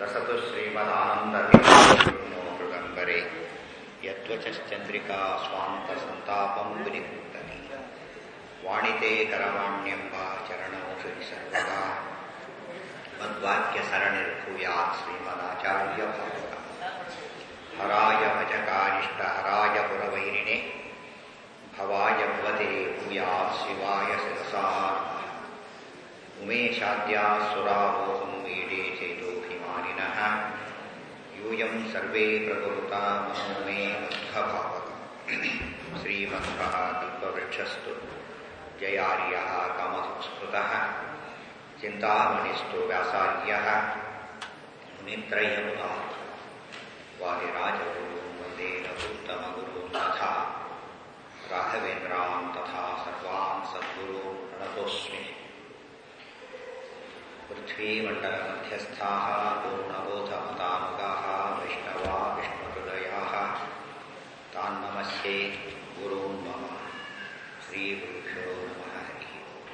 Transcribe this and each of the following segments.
ಸಸತು ಶ್ರೀಮದಾನಂದತೀರ್ಥೋ ಮೃಗಂಬರೆ ಯದ್ವಚಶ್ಚಂದ್ರಿಕಾ ಸ್ವಾಂತ ಸಂತಾಪಂ ವಿನಿಕೂರ್ತನಿ ವಾಣಿತೆ ಕರವಾಣ್ಯಂಬ ಚರಣೋ ಶ್ರೀ ಸರ್ವದಾ ಮದ್ವಾಕ್ಯ ಸರಣಿರ್ಭೂಯಾತ್ ಶ್ರೀಮದಾಚಾರ್ಯ ಭಾವಕ ಹರಾಯ ಭಜಕಾನಿಷ್ಠ ಹರಾಯ ಪುರವೈರಿಣೆ ಭವಾಯ ಭವತೆ ಭೂಯಾತ್ ಶಿವಾಯ ಶಿರಸಾ ಉಮೇಶಾದ್ಯಾ ಸುರಾವೋಹಂ ಮೀಡೆ ಚೇತೋಭಿಮಾನಿನಃ ಯೂಯಂ ಸರ್ವೇ ಪ್ರಕುರುತಾ ಮನೋ ಮೇ ಮಧ್ವಭಾವಕ ಶ್ರೀಮಧ್ವಃ ಕಲ್ಪವೃಕ್ಷಸ್ತು ಜಯಾರ್ಯಃ ಕಾಮಸಂಸ್ಕೃತಃ ಚಿಂತಾಮಣಿಸ್ತು ವ್ಯಾಸಾರ್ಯಃ ಮುನಿತ್ರಯमुदात् ವಾದಿರಾಜಗುರು ವಂದೇ ರಘುತ್ತಮಗುರು ತಥಾ ರಾಘವೇಂದ್ರಾನ್ ತಥಾ ಸರ್ವಾನ್ ಸದ್ಗುರು ಪ್ರಣತೋಸ್ಮಿ पृथ्वीमण्डलमध्यस्थाः पूर्णबोधमतानुगाः वैष्णवा विष्णुहृदयाः तान्नमस्ये गुरून् मम श्रीगुरुभ्यो नमः हरिः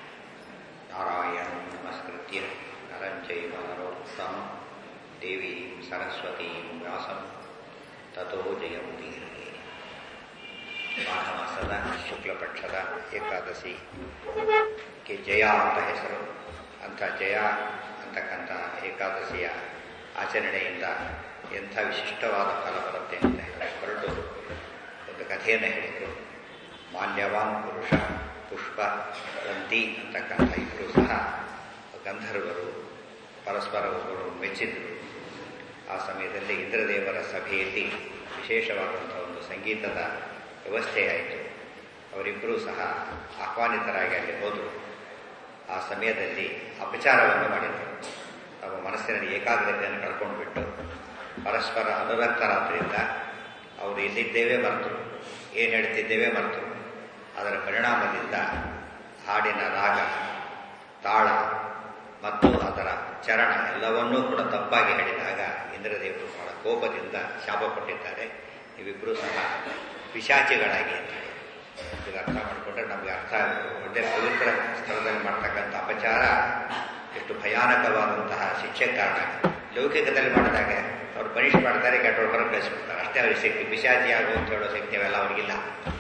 नारायणं नमस्कृत्य नरं चैव नरोत्तमं देवीं सरस्वतीं व्यासं ततो जयमुदीरये ಮಾಘಮಾಸದ ಶುಕ್ಲಪಕ್ಷದ ಏಕಾದಶಿ ಕೆ ಜಯ ಅಂತ ಹೆಸರು ಅಂಥ ಜಯ ಅಂತಕ್ಕಂಥ ಏಕಾದಶಿಯ ಆಚರಣೆಯಿಂದ ಎಂಥ ವಿಶಿಷ್ಟವಾದ ಫಲ ಬರುತ್ತೆ ಅಂತ ಹೇಳಿ ಹೊರಟು ಒಂದು ಕಥೆಯನ್ನು ಹೇಳಿದರು ಮಾನ್ಯವಾನ್ ಪುರುಷ ಪುಷ್ಪ ವಂತಿ ಅಂತಕ್ಕಂಥ ಇಬ್ಬರು ಸಹ ಗಂಧರ್ವರು ಪರಸ್ಪರ ಒಬ್ಬರು ಮೆಚ್ಚಿದ್ರು ಆ ಸಮಯದಲ್ಲಿ ಇಂದ್ರದೇವರ ಸಭೆಯಲ್ಲಿ ವಿಶೇಷವಾದಂಥ ಒಂದು ಸಂಗೀತದ ವ್ಯವಸ್ಥೆ ಆಯಿತು ಅವರಿಬ್ಬರೂ ಸಹ ಆಹ್ವಾನಿತರಾಗಿ ಅಲ್ಲಿ ಹೋದರು ಆ ಸಮಯದಲ್ಲಿ ಅಪಚಾರವನ್ನು ಮಾಡಿದರು ನಮ್ಮ ಮನಸ್ಸಿನಲ್ಲಿ ಏಕಾಗ್ರತೆಯನ್ನು ಕಳ್ಕೊಂಡು ಬಿಟ್ಟು ಪರಸ್ಪರ ಅನುರಕ್ತರಾದ್ರಿಂದ ಅವರು ಎಲ್ಲಿದ್ದೇವೆ ಮರೆತು ಏನು ಹೇಳ್ತಿದ್ದೇವೆ ಮರೆತು ಅದರ ಪರಿಣಾಮದಿಂದ ಹಾಡಿನ ರಾಗ ತಾಳ ಮತ್ತು ಅದರ ಚರಣ ಎಲ್ಲವನ್ನೂ ಕೂಡ ತಪ್ಪಾಗಿ ಹೇಳಿದಾಗ ಇಂದ್ರದೇವರು ಬಹಳ ಕೋಪದಿಂದ ಶಾಪ ಕೊಟ್ಟಿದ್ದಾರೆ ನೀವಿಬ್ಬರೂ ಸಹ ಪಿಶಾಚಿಗಳಾಗಿ ಅಂತ ಹೇಳಿ ಇದು ಅರ್ಥ ಮಾಡಿಕೊಂಡ್ರೆ ನಮಗೆ ಅರ್ಥ ಒಳ್ಳೆ ಪವಿತ್ರ ಸ್ಥಳದಲ್ಲಿ ಮಾಡ್ತಕ್ಕಂಥ ಅಪಚಾರ ಎಷ್ಟು ಭಯಾನಕವಾದಂತಹ ಶಿಕ್ಷೆ ಕಾರಣ ಲೌಕಿಕದಲ್ಲಿ ಮಾಡಿದಾಗ ಅವ್ರು ಪನಿಷ್ ಮಾಡ್ತಾರೆ ಕೆಟ್ಟವ್ರು ಹೊರಗೆ ಕಳಿಸ್ಬಿಡ್ತಾರೆ ಅಷ್ಟೇ ಅವ್ರಿಗೆ ಶಕ್ತಿ ಪಿಶಾಚಿ ಆಗು ಅಂತ ಹೇಳೋ ಶಕ್ತಿ ಅವೆಲ್ಲ ಅವ್ರಿಗಿಲ್ಲ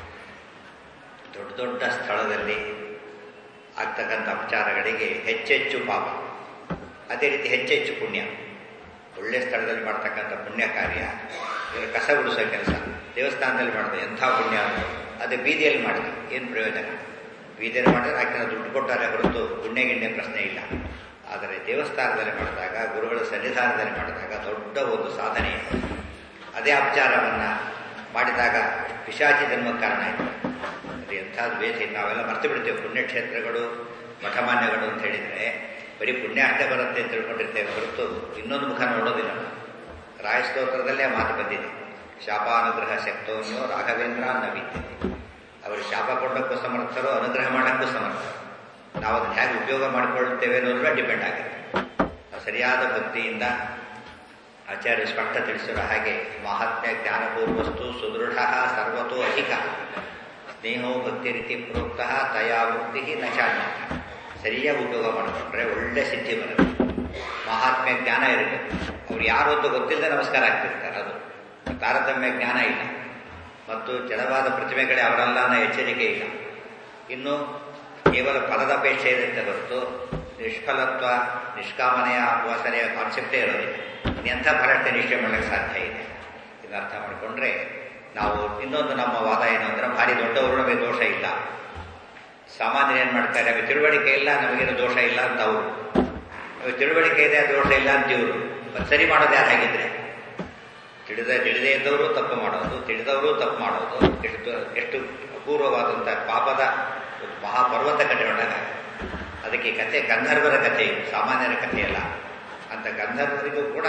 ದೊಡ್ಡ ದೊಡ್ಡ ಸ್ಥಳದಲ್ಲಿ ಆಗ್ತಕ್ಕಂಥ ಅಪಚಾರಗಳಿಗೆ ಹೆಚ್ಚೆಚ್ಚು ಪಾಪ ಅದೇ ರೀತಿ ಹೆಚ್ಚೆಚ್ಚು ಪುಣ್ಯ ಒಳ್ಳೆ ಸ್ಥಳದಲ್ಲಿ ಮಾಡ್ತಕ್ಕಂಥ ಪುಣ್ಯ ಕಾರ್ಯ ಇವರು ಕಸ ಗುಡಿಸೋ ಕೆಲಸ ದೇವಸ್ಥಾನದಲ್ಲಿ ಮಾಡಿದೆ ಎಂಥ ಪುಣ್ಯ ಅದೇ ಬೀದಿಯಲ್ಲಿ ಮಾಡಿದೆ ಏನು ಪ್ರಯೋಜನ ಬೀದಿಯಲ್ಲಿ ಮಾಡಿದ್ರೆ ಆಕೆ ದುಡ್ಡು ಕೊಟ್ಟಾರೆ ಹೊರತು ಪುಣ್ಯ ಗಿಣ್ಯ ಪ್ರಶ್ನೆ ಇಲ್ಲ ಆದರೆ ದೇವಸ್ಥಾನದಲ್ಲಿ ಮಾಡಿದಾಗ ಗುರುಗಳ ಸನ್ನಿಧಾನದಲ್ಲಿ ಮಾಡಿದಾಗ ದೊಡ್ಡ ಒಂದು ಸಾಧನೆ ಅದೇ ಅಪಚಾರವನ್ನು ಮಾಡಿದಾಗ ಪಿಶಾಚಿ ಜನ್ಮಕ್ಕೆ ಕಾರಣ ಆಯಿತು ಅದು ಎಂಥದ್ದು ಬೇಸಿ ನಾವೆಲ್ಲ ಮರ್ತು ಬಿಡ್ತೇವೆ ಪುಣ್ಯಕ್ಷೇತ್ರಗಳು ಮಠಮಾನ್ಯಗಳು ಅಂತ ಹೇಳಿದರೆ ಬರೀ ಪುಣ್ಯ ಅಷ್ಟೇ ಬರುತ್ತೆ ಅಂತ ತಿಳ್ಕೊಂಡಿರ್ತೇವೆ ಹೊರತು ಇನ್ನೊಂದು ಮುಖ ನೋಡೋದಿಲ್ಲ ರಾಯಸ್ತೋತ್ರದಲ್ಲೇ ಮಾತು ಬಂದಿದೆ ಶಾಪಾನುಗ್ರಹ ಶಕ್ತವನ್ನು ರಾಘವೇಂದ್ರ ನವಿದ್ದೆ ಅವರು ಶಾಪ ಕೊಡೋಕ್ಕೂ ಸಮರ್ಥರು ಅನುಗ್ರಹ ಮಾಡೋಕ್ಕೂ ಸಮರ್ಥರು ನಾವು ಅದನ್ನು ಹೇಗೆ ಉಪಯೋಗ ಮಾಡಿಕೊಳ್ಳುತ್ತೇವೆ ಅನ್ನೋದ್ರ ಡಿಪೆಂಡ್ ಆಗುತ್ತೆ ಸರಿಯಾದ ಭಕ್ತಿಯಿಂದ ಆಚಾರ್ಯ ಸ್ಪಷ್ಟ ತಿಳಿಸಿರೋ ಹಾಗೆ ಮಹಾತ್ಮ್ಯ ಜ್ಞಾನಪೂರ್ವಸ್ತು ಸುದೃಢ ಸರ್ವತೋ ಅಧಿಕ ಸ್ನೇಹೋ ಭಕ್ತಿ ರೀತಿ ಪ್ರೋಕ್ತ ತಯಾ ವೃತ್ತಿ ನಚಾನ್ಯ ಸರಿಯಾಗಿ ಉಪಯೋಗ ಮಾಡಿಕೊಂಡ್ರೆ ಒಳ್ಳೆ ಸಿದ್ಧಿ ಬರುತ್ತೆ ಮಹಾತ್ಮ್ಯ ಜ್ಞಾನ ಇರುತ್ತೆ ಅವ್ರು ಯಾರು ಅಂತ ಗೊತ್ತಿಲ್ಲದೆ ನಮಸ್ಕಾರ ಆಗ್ತಿರ್ತಾರೆ ಅದು ತಾರತಮ್ಯ ಜ್ಞಾನ ಇಲ್ಲ ಮತ್ತು ಜಡವಾದ ಪ್ರತಿಮೆಗಳೇ ಅವರಲ್ಲ ಎಚ್ಚರಿಕೆ ಇಲ್ಲ ಇನ್ನು ಕೇವಲ ಫಲದ ಅಪೇಕ್ಷೆ ಇರುತ್ತೆ ಹೊರತು ನಿಷ್ಫಲತ್ವ ನಿಷ್ಕಾಮನೆಯ ವಾಸನೆಯ ಕಾನ್ಸೆಪ್ಟೇ ಇರೋದಿಲ್ಲ ಎಂಥ ಫಲಕ್ಕೆ ನಿಶ್ಚಯ ಮಾಡಲಿಕ್ಕೆ ಸಾಧ್ಯ ಇದೆ ಇದನ್ನ ಅರ್ಥ ಮಾಡಿಕೊಂಡ್ರೆ ನಾವು ಇನ್ನೊಂದು ನಮ್ಮ ವಾದ ಏನು ಅಂದ್ರೆ ಭಾರಿ ದೊಡ್ಡವರು ನಮಗೆ ದೋಷ ಇಲ್ಲ ಸಾಮಾನ್ಯರು ಏನು ಮಾಡ್ತಾರೆ ನಮಗೆ ತಿಳುವಳಿಕೆ ಇಲ್ಲ ನಮಗೇನು ದೋಷ ಇಲ್ಲ ಅಂತ ಅವರು ನಮಗೆ ತಿಳುವಳಿಕೆ ಇದೆ ದೋಷ ಇಲ್ಲ ಅಂತ ಇವರು ಮತ್ತೆ ಸರಿ ಮಾಡೋದು ಯಾರು ಹಾಗಿದ್ರೆ ತಿಳಿದ ತಿಳಿದೇ ಇದ್ದವರು ತಪ್ಪು ಮಾಡೋದು ತಿಳಿದವರು ತಪ್ಪು ಮಾಡೋದು ಎಷ್ಟು ಎಷ್ಟು ಅಪೂರ್ವವಾದಂಥ ಪಾಪದ ಮಹಾಪರ್ವತ ಕಟ್ಟಿಕೊಂಡಾಗ ಅದಕ್ಕೆ ಕಥೆ ಗಂಧರ್ವರ ಕಥೆ ಇದು ಸಾಮಾನ್ಯರ ಕಥೆಯಲ್ಲ ಅಂತ ಗಂಧರ್ವರಿಗೂ ಕೂಡ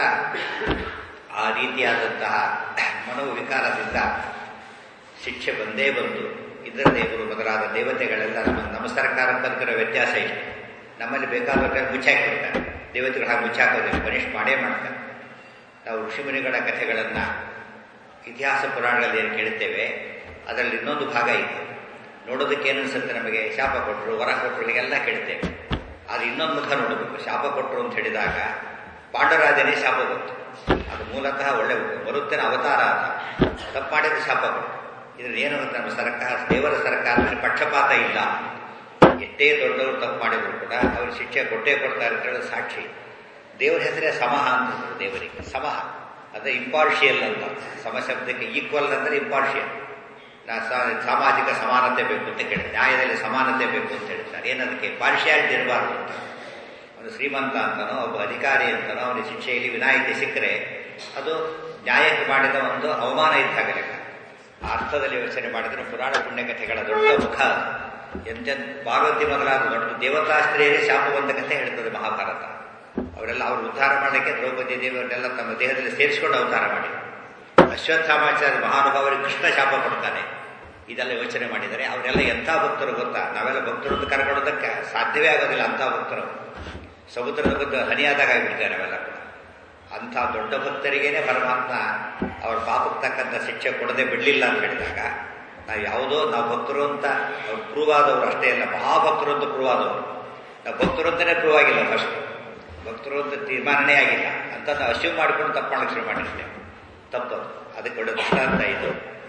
ಆ ರೀತಿಯಾದಂತಹ ಮನೋವಿಕಾರದಿಂದ ಶಿಕ್ಷೆ ಬಂದೇ ಬಂತು ಇಂದ್ರ ದೇವರು ಮೊದಲಾದ ದೇವತೆಗಳೆಲ್ಲ ನಮ್ಮ ನಮ್ಮ ಸರ್ಕಾರ ತನಕಿರೋ ವ್ಯತ್ಯಾಸ ಇದೆ ನಮ್ಮಲ್ಲಿ ಬೇಕಾದ ಮುಚ್ಚಾಕಿಬಿಡ್ತಾರೆ ದೇವತೆಗಳು ಹಾಗೆ ಮುಚ್ಚಾಕೋದಿಲ್ಲ ಪನಿಷ್ ಮಾಡೇ ಮಾಡ್ತಾರೆ ನಾವು ಋಷಿಮುನಿಗಳ ಕಥೆಗಳನ್ನು ಇತಿಹಾಸ ಪುರಾಣಗಳಲ್ಲಿ ಏನು ಕೇಳುತ್ತೇವೆ ಅದರಲ್ಲಿ ಇನ್ನೊಂದು ಭಾಗ ಇದೆ ನೋಡೋದಕ್ಕೆ ಏನು ಅನಿಸುತ್ತೆ ನಮಗೆ ಶಾಪ ಕೊಟ್ಟರು ವರ ಕೊಟ್ಟರು ಹೀಗೆಲ್ಲ ಕೇಳ್ತೇವೆ ಆದರೆ ಇನ್ನೊಂದು ಮುಖ ನೋಡಬೇಕು ಶಾಪ ಕೊಟ್ಟರು ಅಂತ ಹೇಳಿದಾಗ ಪಾಂಡವರಾಜನೇ ಶಾಪ ಬಂತು ಅದು ಮೂಲತಃ ಒಳ್ಳೆ ಬರುತ್ತೇನೆ ಅವತಾರ ಅಂತ ತಪ್ಪು ಮಾಡಿದ್ರೆ ಶಾಪ ಬಂತು ಇದ್ರ ಏನು ಅಂತ ನಮ್ಮ ಸರ್ಕಾರ ದೇವರ ಸರ್ಕಾರದಲ್ಲಿ ಪಕ್ಷಪಾತ ಇಲ್ಲ ಎಷ್ಟೇ ದೊಡ್ಡವರು ತಪ್ಪು ಮಾಡಿದ್ರು ಕೂಡ ಅವ್ರಿಗೆ ಶಿಕ್ಷೆ ಕೊಟ್ಟೇ ಕೊಡ್ತಾರೆ ಅಂತ ಹೇಳೋದು ಸಾಕ್ಷಿ ದೇವರ ಹೆಸರೇ ಸಮಹ ಅಂತ ದೇವರಿಗೆ ಸಮಹ ಅದೇ ಇಂಪಾರ್ಷಿಯಲ್ ಅಂತ ಸಮ ಶಬ್ದಕ್ಕೆ ಈಕ್ವಲ್ ಅಂದರೆ ಇಂಪಾರ್ಷಿಯಲ್ ನಾ ಸಾಮಾಜಿಕ ಸಮಾನತೆ ಬೇಕು ಅಂತ ಕೇಳಿ ನ್ಯಾಯದಲ್ಲಿ ಸಮಾನತೆ ಬೇಕು ಅಂತ ಹೇಳ್ತಾರೆ ಏನದಕ್ಕೆ ಪಾರ್ಶಿಯಾಲಿಟಿ ಇರಬಾರ್ದು ಅಂತ ಅವನು ಶ್ರೀಮಂತ ಅಂತನೋ ಒಬ್ಬ ಅಧಿಕಾರಿ ಅಂತನೋ ಅವನಿಗೆ ಶಿಕ್ಷೆಯಲ್ಲಿ ವಿನಾಯಿತಿ ಸಿಕ್ಕರೆ ಅದು ನ್ಯಾಯಕ್ಕೆ ಮಾಡಿದ ಒಂದು ಅವಮಾನ ಇದ್ದಾಗ ಲೆಕ್ಕ ಆ ಅರ್ಥದಲ್ಲಿ ಯೋಚನೆ ಮಾಡಿದ್ರೆ ಪುರಾಣ ಪುಣ್ಯಕಥೆಗಳ ದೊಡ್ಡ ಮುಖ ಎಂತೆಂತ ಪಾರ್ವತಿ ಮೊದಲಾದ ದೊಡ್ಡ ದೇವತಾಸ್ತ್ರೀಯರೇ ಶಾಪ ಬಂದ ಕಥೆ ಹೇಳ್ತದೆ ಮಹಾಭಾರತ ಅವರೆಲ್ಲ ಅವರು ಉದ್ಧಾರ ಮಾಡಲಿಕ್ಕೆ ದ್ರೌಪದಿ ದೇವಿಯವ್ರನ್ನೆಲ್ಲ ತಮ್ಮ ದೇಹದಲ್ಲಿ ಸೇರಿಸಿಕೊಂಡು ಅವತಾರ ಮಾಡಿ ಅಶ್ವತ್ಥಾಮಾಚಾರ್ಯ ಮಹಾನುಭಾವರಿಗೆ ಕೃಷ್ಣ ಶಾಪ ಕೊಡ್ತಾನೆ ಇದೆಲ್ಲ ಯೋಚನೆ ಮಾಡಿದರೆ ಅವರೆಲ್ಲ ಎಂಥ ಭಕ್ತರು ಗೊತ್ತಾ ನಾವೆಲ್ಲ ಭಕ್ತರು ಅಂತ ಕರ್ಕೊಳ್ಳೋದಕ್ಕೆ ಸಾಧ್ಯವೇ ಆಗೋದಿಲ್ಲ ಅಂಥ ಭಕ್ತರು ಸಮುದ್ರದ ಬಗ್ಗೆ ಹನಿಯಾದಾಗ ಆಗಿಬಿಡ್ತಾರೆ ಅವೆಲ್ಲ ಕೂಡ ಅಂಥ ದೊಡ್ಡ ಭಕ್ತರಿಗೇನೆ ಪರಮಾತ್ಮ ಅವ್ರ ಪಾಪಕ್ಕೆ ತಕ್ಕಂಥ ಶಿಕ್ಷೆ ಕೊಡದೆ ಬಿಡಲಿಲ್ಲ ಅಂತ ಹೇಳಿದಾಗ ನಾವು ಯಾವುದೋ ನಾವು ಭಕ್ತರು ಅಂತ ಅವ್ರು ಪ್ರೂವ್ ಆದವರು ಅಷ್ಟೇ ಅಲ್ಲ ಮಹಾಭಕ್ತರು ಅಂತ ಪ್ರೂವ್ ಆದವರು ನಾವು ಭಕ್ತರು ಅಂತಲೇ ಪ್ರೂವ್ ಆಗಿಲ್ಲ ಫಸ್ಟ್ ಭಕ್ತರು ಅಂತ ತೀರ್ಮಾನನೇ ಆಗಿಲ್ಲ ಅಂತ ನಾವು ಅಶ್ಯೂಮ್ ಮಾಡಿಕೊಂಡು ತಪ್ಪು ಮಾಡಕ್ಕೆ ಶುರು ಮಾಡಿರ್ತೇವೆ ತಪ್ಪದು ಅದಕ್ಕೆ ಒಳ್ಳೆ ದೃಷ್ಟಾಂತ ಇದು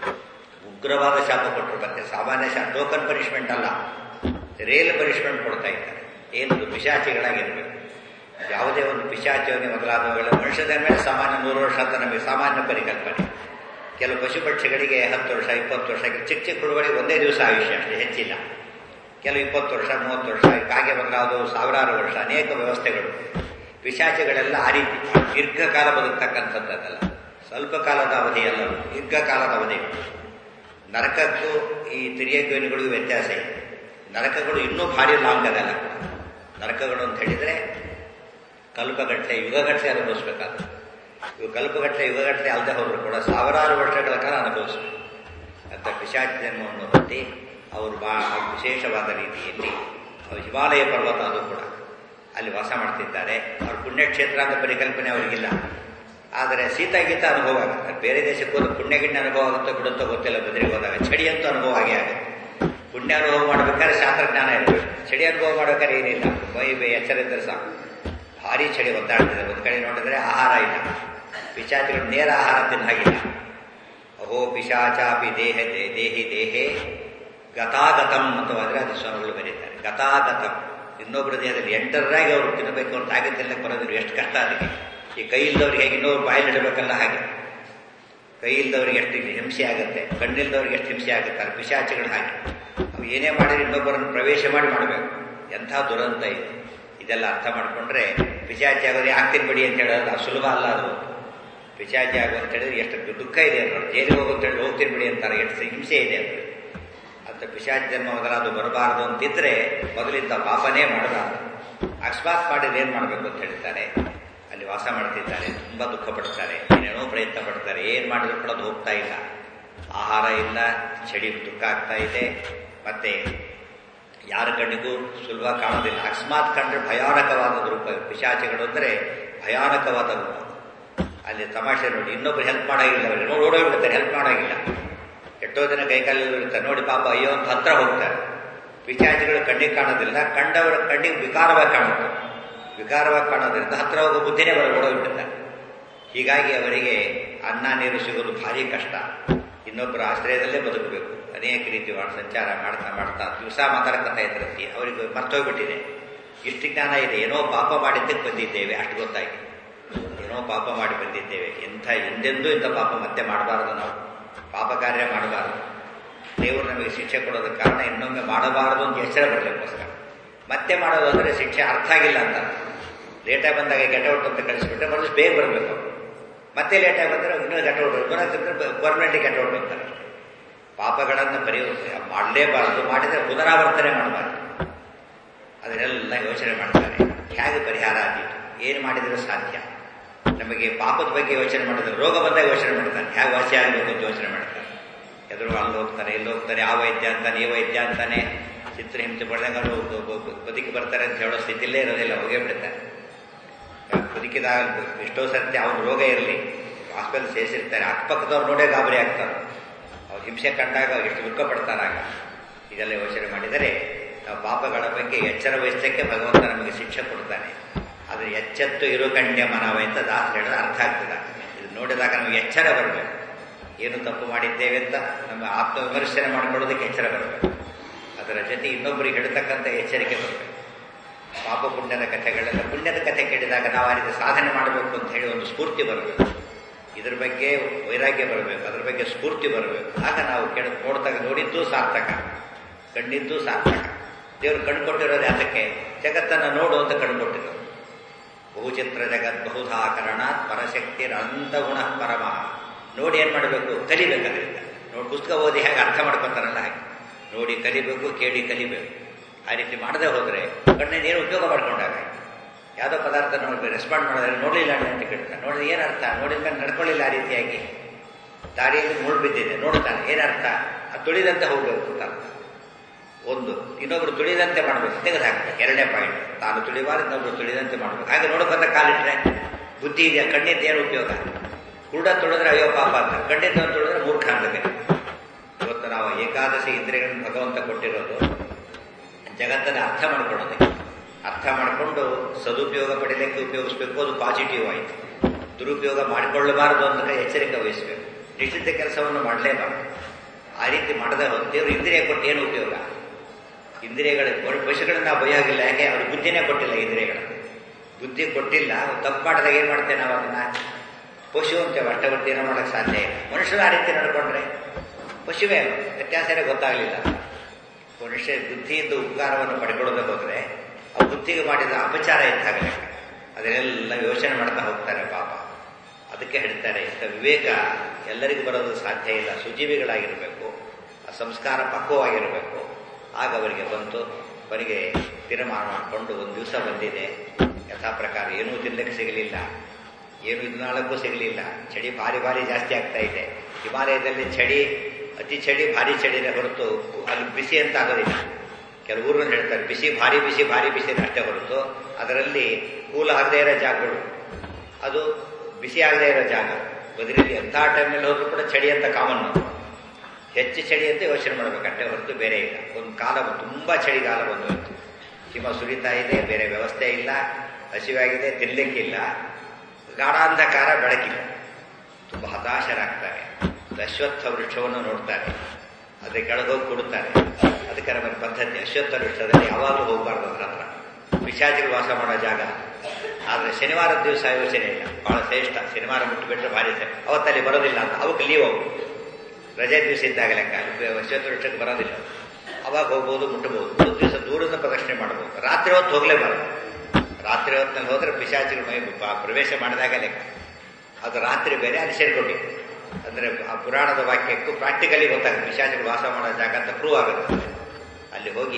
ಉಗ್ರವಾದ ಶಾಪ ಕೊಟ್ಟರು ಮತ್ತೆ ಸಾಮಾನ್ಯ ಶಾ ಟೋಕನ್ ಪನಿಷ್ಮೆಂಟ್ ಅಲ್ಲ ರೇಲ್ ಪನಿಷ್ಮೆಂಟ್ ಕೊಡ್ತಾ ಇದ್ದಾರೆ ಏನದು ಪಿಶಾಚಿಗಳಾಗಿರ್ಬೇಕು ಯಾವುದೇ ಒಂದು ಪಿಶಾಚವನೆ ಮೊದಲಾದವುಗಳ ಮನುಷ್ಯದ ಮೇಲೆ ಸಾಮಾನ್ಯ ನೂರು ವರ್ಷ ಅಂತ ನಮಗೆ ಸಾಮಾನ್ಯ ಪರಿಕಲ್ಪನೆ ಕೆಲವು ಪಶು ಪಕ್ಷಿಗಳಿಗೆ ಹತ್ತು ವರ್ಷ ಇಪ್ಪತ್ತು ವರ್ಷ ಚಿಕ್ಕ ಚಿಕ್ಕ ಹುಡುಗರಿಗೆ ಒಂದೇ ದಿವಸ ಆಯುಷ್ಯ ಅಷ್ಟೇ ಹೆಚ್ಚಿಲ್ಲ ಕೆಲವು ಇಪ್ಪತ್ತು ವರ್ಷ ಮೂವತ್ತು ವರ್ಷ ಕಾಗೆ ಮೊದಲಾದವು ಸಾವಿರಾರು ವರ್ಷ ಅನೇಕ ವ್ಯವಸ್ಥೆಗಳು ಪಿಶಾಚಿಗಳೆಲ್ಲ ಆ ರೀತಿ ದೀರ್ಘಕಾಲ ಬದುಕ್ತಕ್ಕಂಥದ್ದಲ್ಲ ಸ್ವಲ್ಪ ಕಾಲದ ಅವಧಿ ಅಲ್ಲ ದೀರ್ಘಕಾಲದ ಅವಧಿ ನರಕಕ್ಕೂ ಈ ತಿರಿಯಗೋನಿಗಳಿಗೂ ವ್ಯತ್ಯಾಸ ಇದೆ ನರಕಗಳು ಇನ್ನೂ ಭಾರಿ ಲಾಂಗ್ ಅದಲ್ಲ ನರಕಗಳು ಅಂತ ಹೇಳಿದರೆ ಕಲ್ಪಗಟ್ಟಲೆ ಯುಗಗಟ್ಟಲೆ ಅನುಭವಿಸ್ಬೇಕಾದ್ರೆ ಇವು ಕಲ್ಪಗಟ್ಟಲೆ ಯುಗಗಟ್ಟಲೆ ಅಲ್ಲದೆ ಹೋದ್ರು ಕೂಡ ಸಾವಿರಾರು ವರ್ಷಗಳ ಕಾಲ ಅನುಭವಿಸ್ಬೇಕು ಅಂತ ಪಿಶಾಚಿ ಜನ್ಮವನ್ನು ಹೊತ್ತಿ ಅವರು ಬಾ ವಿಶೇಷವಾದ ರೀತಿಯಲ್ಲಿ ಹಿಮಾಲಯ ಪರ್ವತ ಅದು ಕೂಡ ಅಲ್ಲಿ ವಾಸ ಮಾಡ್ತಿದ್ದಾರೆ ಅವ್ರ ಪುಣ್ಯಕ್ಷೇತ್ರ ಅಂತ ಪರಿಕಲ್ಪನೆ ಅವರಿಗಿಲ್ಲ ಆದರೆ ಶೀತ ಗೀತ ಅನುಭವ ಆಗುತ್ತೆ ಬೇರೆ ದೇಶಕ್ಕೆ ಹೋದ ಪುಣ್ಯಗಿಣ್ಣ ಅನುಭವ ಆಗುತ್ತೋ ಬಿಡುತ್ತೋ ಗೊತ್ತಿಲ್ಲ ಬದ್ರಿಗೆ ಹೋದಾಗ ಚಳಿ ಅಂತೂ ಅನುಭವ ಆಗೇ ಆಗುತ್ತೆ ಪುಣ್ಯ ಅನುಭವ ಮಾಡ್ಬೇಕಾದ್ರೆ ಶಾಸ್ತ್ರಜ್ಞಾನ ಇರಬೇಕು ಚಳಿ ಅನುಭವ ಮಾಡ್ಬೇಕಾದ್ರೆ ಏನಿಲ್ಲ ಮೈ ಬೈ ಎಚ್ಚರ ಇದ್ದರೆ ಸಾಕು ಭಾರಿ ಚಳಿ ಒದ್ದಾಡ್ತಿದೆ ಒಂದು ಕಡೆ ನೋಡಿದ್ರೆ ಆಹಾರ ಇಲ್ಲ ಪಿಶಾಚಿಗಳು ನೇರ ಆಹಾರ ತಿನ್ನ ಹಾಗಿಲ್ಲ ಅಹೋ ಪಿಶಾಚಾಪಿ ದೇಹ ದೇಹಿ ದೇಹೇ ಗತಾಗತಂ ಅಂತವಾದ್ರೆ ಅದು ಸ್ವರಗಳು ಬರೀತಾರೆ ಗತಾಗತಂ ಇನ್ನೊಬ್ಬರ ದೇಹದಲ್ಲಿ ಎಂಟರಾಗಿ ಅವರು ತಿನ್ನಬೇಕು ಅಂತ ಆಗಿದ್ದೆಲ್ಲ ಬರೋದಿಲ್ಲ ಎಷ್ಟು ಕಷ್ಟ ಅದಕ್ಕೆ ಈ ಕೈ ಇಲ್ದವ್ರಿಗೆ ಹೇಗೆ ಇನ್ನೊಬ್ರು ಬಾಯಲ್ಲಿ ಇಡಬೇಕಲ್ಲ ಹಾಗೆ ಕೈ ಇಲ್ದವ್ರಿಗೆ ಎಷ್ಟು ಹಿಂಸೆ ಆಗುತ್ತೆ ಕಣ್ಣಿಲ್ದವ್ರಿಗೆ ಎಷ್ಟು ಹಿಂಸೆ ಆಗುತ್ತೆ ಅಲ್ಲಿ ಪಿಶಾಚಿಗಳು ಹಾಗೆ ಅವು ಏನೇ ಮಾಡಿದ್ರೆ ಇನ್ನೊಬ್ಬರನ್ನು ಪ್ರವೇಶ ಮಾಡಿ ಮಾಡಬೇಕು ಎಂಥ ದುರಂತ ಇದೆ ಇದೆಲ್ಲ ಅರ್ಥ ಮಾಡಿಕೊಂಡ್ರೆ ಪಿಶಾಚಿ ಆಗೋದು ಆಗ್ತೀನಿ ಬಿಡಿ ಅಂತ ಹೇಳೋದು ಅದು ಸುಲಭ ಅಲ್ಲ ಅದು ಪಿಶಾಚಿ ಆಗು ಅಂತ ಹೇಳಿದ್ರೆ ಎಷ್ಟು ದುಃಖ ಇದೆ ಅನ್ನೋದು ಜೈಲಿಗೆ ಹೋಗು ಅಂತ ಹೇಳಿ ಹೋಗ್ತೀನಿ ಬಿಡಿ ಅಂತಾರೆ ಎಷ್ಟು ಹಿಂಸೆ ಇದೆ ಅಂತ ಅಂತ ಪಿಶಾಚಿ ಜನ್ಮ ಮೊದಲಾದ್ರು ಬರಬಾರದು ಅಂತಿದ್ರೆ ಮೊದಲಿಂದ ಪಾಪನೇ ಮಾಡಬಾರದು ಅಕಸ್ಮಾತ್ ಮಾಡಿದ್ರೆ ಏನು ಮಾಡಬೇಕು ಅಂತ ಹೇಳ್ತಾರೆ ಅಲ್ಲಿ ವಾಸ ಮಾಡ್ತಿದ್ದಾರೆ ತುಂಬ ದುಃಖ ಪಡ್ತಾರೆ ಏನೇನೋ ಪ್ರಯತ್ನ ಪಡ್ತಾರೆ ಏನು ಮಾಡಿದ್ರು ಕೂಡ ಅದು ಹೋಗ್ತಾ ಇಲ್ಲ ಆಹಾರ ಇಲ್ಲ ಚಳಿ ದುಃಖ ಆಗ್ತಾ ಇದೆ ಮತ್ತೆ ಯಾರ ಕಣ್ಣಿಗೂ ಸುಲಭ ಕಾಣೋದಿಲ್ಲ ಅಕಸ್ಮಾತ್ ಕಂಡ್ರೆ ಭಯಾನಕವಾದ ರೂಪ ಪಿಶಾಚಿಗಳು ಅಂದರೆ ಭಯಾನಕವಾದ ರೂಪ ಅಲ್ಲಿ ತಮಾಷೆ ನೋಡಿ ಇನ್ನೊಬ್ರು ಹೆಲ್ಪ್ ಮಾಡೋಗಿಲ್ಲ ಅವರಿಗೆ ನೋಡಿ ಓಡೋಗ್ಬಿಡ್ತಾರೆ ಹೆಲ್ಪ್ ಮಾಡೋಗಿಲ್ಲ ಎಷ್ಟೋ ಜನ ಕೈಕಾಲಲ್ಲಿ ಇರ್ತಾರೆ ನೋಡಿ ಪಾಪ ಅಯ್ಯೋ ಅಂತ ಹತ್ರ ಹೋಗ್ತಾರೆ ಪಿಶಾಚಿಗಳು ಕಣ್ಣಿಗೆ ಕಾಣೋದಿಲ್ಲ ಕಂಡವರ ಕಣ್ಣಿಗೆ ವಿಕಾರವಾಗಿ ಕಾಣುತ್ತೆ ವಿಕಾರವಾಗಿ ಕಾಣೋದ್ರಿಂದ ಹತ್ರ ಹೋಗೋ ಬುದ್ಧಿನೇ ಬರ ಓಡೋಗ್ಬಿಡ್ತಾರೆ ಹೀಗಾಗಿ ಅವರಿಗೆ ಅನ್ನ ನೀರು ಸಿಗೋದು ಭಾರಿ ಕಷ್ಟ ಇನ್ನೊಬ್ಬರ ಆಶ್ರಯದಲ್ಲೇ ಬದುಕಬೇಕು ಅನೇಕ ರೀತಿ ಸಂಚಾರ ಮಾಡ್ತಾ ಮಾಡ್ತಾ ದಿವಸ ಮಾತಾಡ್ಕೊತಾ ಇದ್ರಂತೆ ಅವರಿಗೆ ಮರ್ತೋಗ್ಬಿಟ್ಟಿದೆ ಇಷ್ಟು ಜ್ಞಾನ ಇದೆ ಏನೋ ಪಾಪ ಮಾಡಿದ್ದಕ್ಕೆ ಬಂದಿದ್ದೇವೆ ಅಷ್ಟು ಗೊತ್ತಾಗಿದೆ ಏನೋ ಪಾಪ ಮಾಡಿ ಬಂದಿದ್ದೇವೆ ಎಂಥ ಎಂದೆಂದೂ ಇಂಥ ಪಾಪ ಮತ್ತೆ ಮಾಡಬಾರದು ನಾವು ಪಾಪ ಕಾರ್ಯ ಮಾಡಬಾರದು ದೇವರು ನಮಗೆ ಶಿಕ್ಷೆ ಕೊಡೋದಕ್ಕೆ ಕಾರಣ ಇನ್ನೊಮ್ಮೆ ಮಾಡಬಾರದು ಅಂತ ಎಚ್ಚರ ಬರಲಿಕ್ಕೋಸ್ಕರ ಮತ್ತೆ ಮಾಡೋದು ಅಂದರೆ ಶಿಕ್ಷೆ ಅರ್ಥ ಆಗಿಲ್ಲ ಅಂತ ಲೇಟಾಗಿ ಬಂದಾಗ ಗೆಟೌಟ್ ಅಂತ ಕಳಿಸ್ಬಿಟ್ರೆ ಮನಸ್ಸು ಬೇಗ ಬರಬೇಕು ಮತ್ತೆ ಲೇಟಾಗಿ ಬಂದರೆ ಇನ್ನೂ ಗೆಟೌಟ್ ಪುನಃ ಪರ್ಮನೆಂಟ್ಲಿ ಗೆಟೌಟ್ ಅಂತಾರೆ ಪಾಪಗಳನ್ನು ಪರಿವರ್ತನೆ ಮಾಡಲೇಬಾರದು ಮಾಡಿದರೆ ಪುನರಾವರ್ತನೆ ಮಾಡಬಾರ್ದು ಅದನ್ನೆಲ್ಲ ಯೋಚನೆ ಮಾಡ್ತಾರೆ ಹೇಗೆ ಪರಿಹಾರ ಆದೀತು ಏನು ಮಾಡಿದರೂ ಸಾಧ್ಯ ನಮಗೆ ಪಾಪದ ಬಗ್ಗೆ ಯೋಚನೆ ಮಾಡಿದ್ರೆ ರೋಗ ಬಂದಾಗ ಯೋಚನೆ ಮಾಡ್ತಾನೆ ಹೇಗೆ ವಾಸಿ ಆಗಬೇಕು ಅಂತ ಯೋಚನೆ ಮಾಡ್ತಾರೆ ಎದುರು ಅಲ್ಲಿ ಹೋಗ್ತಾನೆ ಇಲ್ಲಿ ಹೋಗ್ತಾನೆ ಆ ವೈದ್ಯ ಅಂತಾನೆ ಈ ವೈದ್ಯ ಅಂತಾನೆ ಚಿತ್ರಹಿಂಸೆ ಪಡೆದಾಗ ಬದುಕಿ ಬರ್ತಾರೆ ಅಂತ ಹೇಳೋ ಸ್ಥಿತಿಲೇ ಇರೋದಿಲ್ಲ ಹೋಗೇ ಬಿಡ್ತಾರೆ ಬದುಕಿದಾಗ ಎಷ್ಟೋ ಸರ್ತಿ ಅವ್ನ ರೋಗ ಇರಲಿ ಹಾಸ್ಪಿಟಲ್ ಸೇರಿಸಿರ್ತಾರೆ ಅಕ್ಕಪಕ್ಕದವ್ರು ನೋಡೇ ಗಾಬರಿ ಆಗ್ತಾರೆ ಅವ್ರು ಹಿಂಸೆ ಕಂಡಾಗ ಎಷ್ಟು ದುಃಖ ಪಡ್ತಾರಾಗ ಇದೆಲ್ಲ ಯೋಚನೆ ಮಾಡಿದರೆ ನಾವು ಪಾಪಗಳ ಬಗ್ಗೆ ಎಚ್ಚರ ವಹಿಸಲಿಕ್ಕೆ ಭಗವಂತ ನಮಗೆ ಶಿಕ್ಷೆ ಕೊಡ್ತಾನೆ ಆದರೆ ಎಚ್ಚೆತ್ತು ಇರು ಕಣ್ಯ ಮನವ ಅಂತ ದಾಸ ಹೇಳಿದ್ರೆ ಅರ್ಥ ಆಗ್ತದೆ ಇದು ನೋಡಿದಾಗ ನಮಗೆ ಎಚ್ಚರ ಬರಬೇಕು ಏನು ತಪ್ಪು ಮಾಡಿದ್ದೇವೆ ಅಂತ ನಮ್ಮ ಆತ್ಮವಿಮರ್ಶನೆ ಮಾಡ್ಕೊಳ್ಳೋದಕ್ಕೆ ಎಚ್ಚರ ಬರಬೇಕು ಅದರ ಜೊತೆ ಇನ್ನೊಬ್ಬರಿಗೆ ಹೇಳ್ತಕ್ಕಂಥ ಎಚ್ಚರಿಕೆ ಬರಬೇಕು ಪಾಪ ಪುಣ್ಯದ ಕಥೆಗಳೆಲ್ಲ ಪುಣ್ಯದ ಕಥೆ ಕೇಳಿದಾಗ ನಾವು ಆ ರೀತಿ ಸಾಧನೆ ಮಾಡಬೇಕು ಅಂತ ಹೇಳಿ ಒಂದು ಸ್ಫೂರ್ತಿ ಬರಬೇಕು ಇದ್ರ ಬಗ್ಗೆ ವೈರಾಗ್ಯ ಬರಬೇಕು ಅದ್ರ ಬಗ್ಗೆ ಸ್ಫೂರ್ತಿ ಬರಬೇಕು ಆಗ ನಾವು ಕೇಳ ನೋಡ್ದಾಗ ನೋಡಿದ್ದು ಸಾರ್ಥಕ ಕಂಡಿದ್ದು ಸಾರ್ಥಕ ದೇವರು ಕಣ್ಕೊಟ್ಟಿರೋದು ಯಾತಕ್ಕೆ ಜಗತ್ತನ್ನು ನೋಡು ಅಂತ ಕಣ್ಕೊಟ್ಟಿರೋದು ಬಹುಚಿತ್ರ ಜಗತ್ ಬಹುಧಾಕರಣ ಪರಶಕ್ತಿ ಅನಂತ ಗುಣ ಪರಮ ನೋಡಿ ಏನ್ ಮಾಡಬೇಕು ಕಲಿಬೇಕು ಅದರಿಂದ ನೋಡಿ ಪುಸ್ತಕ ಓದಿ ಹೇಗೆ ಅರ್ಥ ಮಾಡ್ಕೊತಾರಲ್ಲ ಹಾಗೆ ನೋಡಿ ಕಲಿಬೇಕು ಕೇಳಿ ಕಲಿಬೇಕು ಆ ರೀತಿ ಮಾಡದೆ ಹೋದ್ರೆ ಕಣ್ಣಿನ ಏನು ಉಪಯೋಗ ಮಾಡ್ಕೊಂಡಾಗ ಯಾವುದೋ ಪದಾರ್ಥ ನೋಡಿ ರೆಸ್ಪಾಂಡ್ ಮಾಡಿದ್ರೆ ನೋಡಲಿಲ್ಲ ಅಂತ ಕೇಳ್ತಾನೆ ನೋಡಿದ್ರೆ ಏನು ಅರ್ಥ ನೋಡಿದ ಮೇಲೆ ನಡ್ಕೊಳ್ಳಿಲ್ಲ ಆ ರೀತಿಯಾಗಿ ದಾರಿಯಲ್ಲಿ ಮುಳು ಬಿದ್ದಿದೆ ನೋಡ್ತಾನೆ ಏನರ್ಥ ಅದು ತುಳಿದಂತೆ ಹೋಗ್ಬೇಕು ಅಂತ ಅರ್ಥ ಒಂದು ಇನ್ನೊಬ್ರು ತುಳಿದಂತೆ ಮಾಡಬೇಕು ತೆಗೆದು ಹಾಕ್ಬೇಕು ಎರಡನೇ ಪಾಯಿಂಟ್ ತಾನು ತುಳಿಬಾರ್ದು ಇನ್ನೊಬ್ರು ತುಳಿದಂತೆ ಮಾಡಬೇಕು ಹಾಗೆ ನೋಡ್ಕೊಂತ ಕಾಲಿಟ್ರೆ ಬುದ್ಧಿ ಇದೆಯಾ ಕಣ್ಣಿಂದ ಏನು ಉಪಯೋಗ ಕುರುಡ ತುಳಿದ್ರೆ ಅಯ್ಯೋ ಪಾಪ ಅಂತ ಕಣ್ಣಿಂದ ತುಳಿದ್ರೆ ಮೂರ್ಖ ಅಂತ ಇವತ್ತು ನಾವು ಏಕಾದಶಿ ಇಂದ್ರಿಯಗಳನ್ನು ಭಗವಂತ ಕೊಟ್ಟಿರೋದು ಜಗತ್ತನ್ನು ಅರ್ಥ ಮಾಡ್ಕೊಳ್ಳೋದಕ್ಕೆ ಅರ್ಥ ಮಾಡಿಕೊಂಡು ಸದುಪಯೋಗ ಪಡೆಯಲಿಕ್ಕೆ ಉಪಯೋಗಿಸ್ಬೇಕು ಅದು ಪಾಸಿಟಿವ್ ಆಯಿತು ದುರುಪಯೋಗ ಮಾಡಿಕೊಳ್ಳಬಾರದು ಅಂತ ಎಚ್ಚರಿಕೆ ವಹಿಸಬೇಕು ನಿಶ್ಚಿತ ಕೆಲಸವನ್ನು ಮಾಡಲೇಬಾರದು ಆ ರೀತಿ ಮಾಡದೆ ಹೋದ ದೇವರು ಇಂದ್ರಿಯ ಕೊಟ್ಟು ಏನು ಉಪಯೋಗ ಇಂದ್ರಿಯಗಳ ಪಶುಗಳನ್ನ ನಾವು ಬೈಯಾಗಿಲ್ಲ ಯಾಕೆ ಅವ್ರಿಗೆ ಬುದ್ಧಿನೇ ಕೊಟ್ಟಿಲ್ಲ ಇಂದ್ರಿಯಗಳನ್ನು ಬುದ್ಧಿ ಕೊಟ್ಟಿಲ್ಲ ತಪ್ಪು ಮಾಡಿದಾಗ ಏನು ಮಾಡ್ತೇವೆ ನಾವು ಅದನ್ನ ಪಶು ಅಂತೇವೆ ಅಷ್ಟವರ್ತಿ ಏನೋ ಮಾಡೋಕ್ಕೆ ಸಾಧ್ಯ ಇಲ್ಲ ಮನುಷ್ಯರು ಆ ರೀತಿ ನಡ್ಕೊಂಡ್ರೆ ಪಶುವೇ ವ್ಯತ್ಯಾಸನೇ ಗೊತ್ತಾಗಲಿಲ್ಲ ಮನುಷ್ಯ ಬುದ್ಧಿಯಿಂದ ಉಪಕಾರವನ್ನು ಪಡ್ಕೊಳ್ಳೋದಕ್ಕೆ ಹೋದ್ರೆ ಆ ಬುದ್ಧಿಗೆ ಮಾಡಿದ ಅಪಚಾರ ಇದ್ದಾಗಲೇ ಅದನ್ನೆಲ್ಲ ಯೋಚನೆ ಮಾಡ್ತಾ ಹೋಗ್ತಾರೆ ಪಾಪ ಅದಕ್ಕೆ ಹೇಳ್ತಾರೆ ಇಂಥ ವಿವೇಕ ಎಲ್ಲರಿಗೂ ಬರೋದು ಸಾಧ್ಯ ಇಲ್ಲ ಸುಜೀವಿಗಳಾಗಿರಬೇಕು ಆ ಸಂಸ್ಕಾರ ಪಕ್ವವಾಗಿರಬೇಕು ಆಗ ಅವರಿಗೆ ಬಂತು ಅವರಿಗೆ ತೀರ್ಮಾನ ಮಾಡಿಕೊಂಡು ಒಂದು ದಿವಸ ಬಂದಿದೆ ಯಥಾ ಪ್ರಕಾರ ಏನೂ ತಿನ್ನಲಿಕ್ಕೆ ಸಿಗಲಿಲ್ಲ ಏನು ಇದ್ನಾಳಕ್ಕೂ ಸಿಗಲಿಲ್ಲ ಚಳಿ ಭಾರಿ ಭಾರಿ ಜಾಸ್ತಿ ಆಗ್ತಾ ಇದೆ ಹಿಮಾಲಯದಲ್ಲಿ ಚಳಿ ಅತಿ ಚಳಿ ಭಾರಿ ಚಳಿನೇ ಹೊರತು ಅಲ್ಲಿ ಬಿಸಿ ಅಂತ ಆಗೋದಿಲ್ಲ ಕೆಲವು ಊರಲ್ಲಿ ಹೇಳ್ತಾರೆ ಬಿಸಿ ಭಾರಿ ಬಿಸಿ ಭಾರಿ ಬಿಸಿ ಅಷ್ಟೇ ಹೊರತು ಅದರಲ್ಲಿ ಕೂಲ್ ಆಗದೇ ಇರೋ ಜಾಗಗಳು ಅದು ಬಿಸಿ ಆಗದೇ ಇರೋ ಜಾಗ ಬದಲಿಗೆ ಎಂಥ ಟೈಮ್ನಲ್ಲಿ ಹೋದ್ರೂ ಕೂಡ ಚಳಿ ಅಂತ ಕಾಮನ್ ಹೆಚ್ಚು ಚಳಿ ಅಂತ ಯೋಚನೆ ಮಾಡಬೇಕಷ್ಟೇ ಹೊರತು ಬೇರೆ ಇಲ್ಲ ಒಂದು ಕಾಲ ತುಂಬಾ ಚಳಿಗಾಲ ಬಂದು ಹಿಮ ಸುರಿತಾ ಇದೆ ಬೇರೆ ವ್ಯವಸ್ಥೆ ಇಲ್ಲ ಹಸಿವಾಗಿದೆ ತಿನ್ಲಿಕ್ಕಿಲ್ಲ ಗಾಢಾಂಧಕಾರ ಬೆಳಕಿಲ್ಲ ತುಂಬ ಹತಾಶರಾಗ್ತಾರೆ ಅಶ್ವತ್ಥ ವೃಕ್ಷವನ್ನು ನೋಡ್ತಾರೆ ಅದೇ ಕೆಳಗೋಗಿ ಕೊಡುತ್ತಾರೆ ಅದಕ್ಕೆ ನಮ್ಮ ಪದ್ಧತಿ ಅಶ್ವತ್ಥ ವೃಕ್ಷದಲ್ಲಿ ಯಾವಾಗಲೂ ಹೋಗಬಾರ್ದು ಅದರ ಹತ್ರ ಪಿಶಾಚಿಗಳು ವಾಸ ಮಾಡೋ ಜಾಗ ಆದರೆ ಶನಿವಾರದ ದಿವಸ ಯೋಚನೆ ಇಲ್ಲ ಬಹಳ ಶ್ರೇಷ್ಠ ಶನಿವಾರ ಮುಟ್ಟಿಬಿಟ್ರೆ ಭಾರಿ ಅವತ್ತಲ್ಲಿ ಬರೋದಿಲ್ಲ ಅಂತ ಅವಕ್ಕೆ ಲೀವ್ ಹೋಗು ರಜೆ ದಿವಸ ಇದ್ದಾಗ ಲೆಕ್ಕ ಅಶ್ವತ್ಥ ವೃಕ್ಷಕ್ಕೆ ಬರೋದಿಲ್ಲ ಅವಾಗ ಹೋಗ್ಬೋದು ಮುಟ್ಟಬಹುದು ಒಂದು ದಿವಸ ದೂರದ ಪ್ರದರ್ಶನೆ ಮಾಡಬಹುದು ರಾತ್ರಿ ಹೊತ್ತು ಹೋಗ್ಲೇಬಾರದು ರಾತ್ರಿ ಹೊತ್ತಿನಲ್ಲಿ ಹೋದ್ರೆ ಪಿಶಾಚಿಗಳು ಮೈ ಪ್ರವೇಶ ಮಾಡಿದಾಗ ಲೆಕ್ಕ ಅದು ರಾತ್ರಿ ಬೇರೆ ಅಲ್ಲಿ ಸೇರ್ಕೊಂಡಿದೆ ಅಂದ್ರೆ ಆ ಪುರಾಣದ ವಾಕ್ಯಕ್ಕೂ ಪ್ರಾಕ್ಟಿಕಲಿ ಗೊತ್ತಾಗುತ್ತೆ ಪಿಶಾಚಿಗಳು ವಾಸ ಮಾಡೋ ಜಾಗ ಅಂತ ಪ್ರೂವ್ ಆಗುತ್ತೆ ಅಲ್ಲಿ ಹೋಗಿ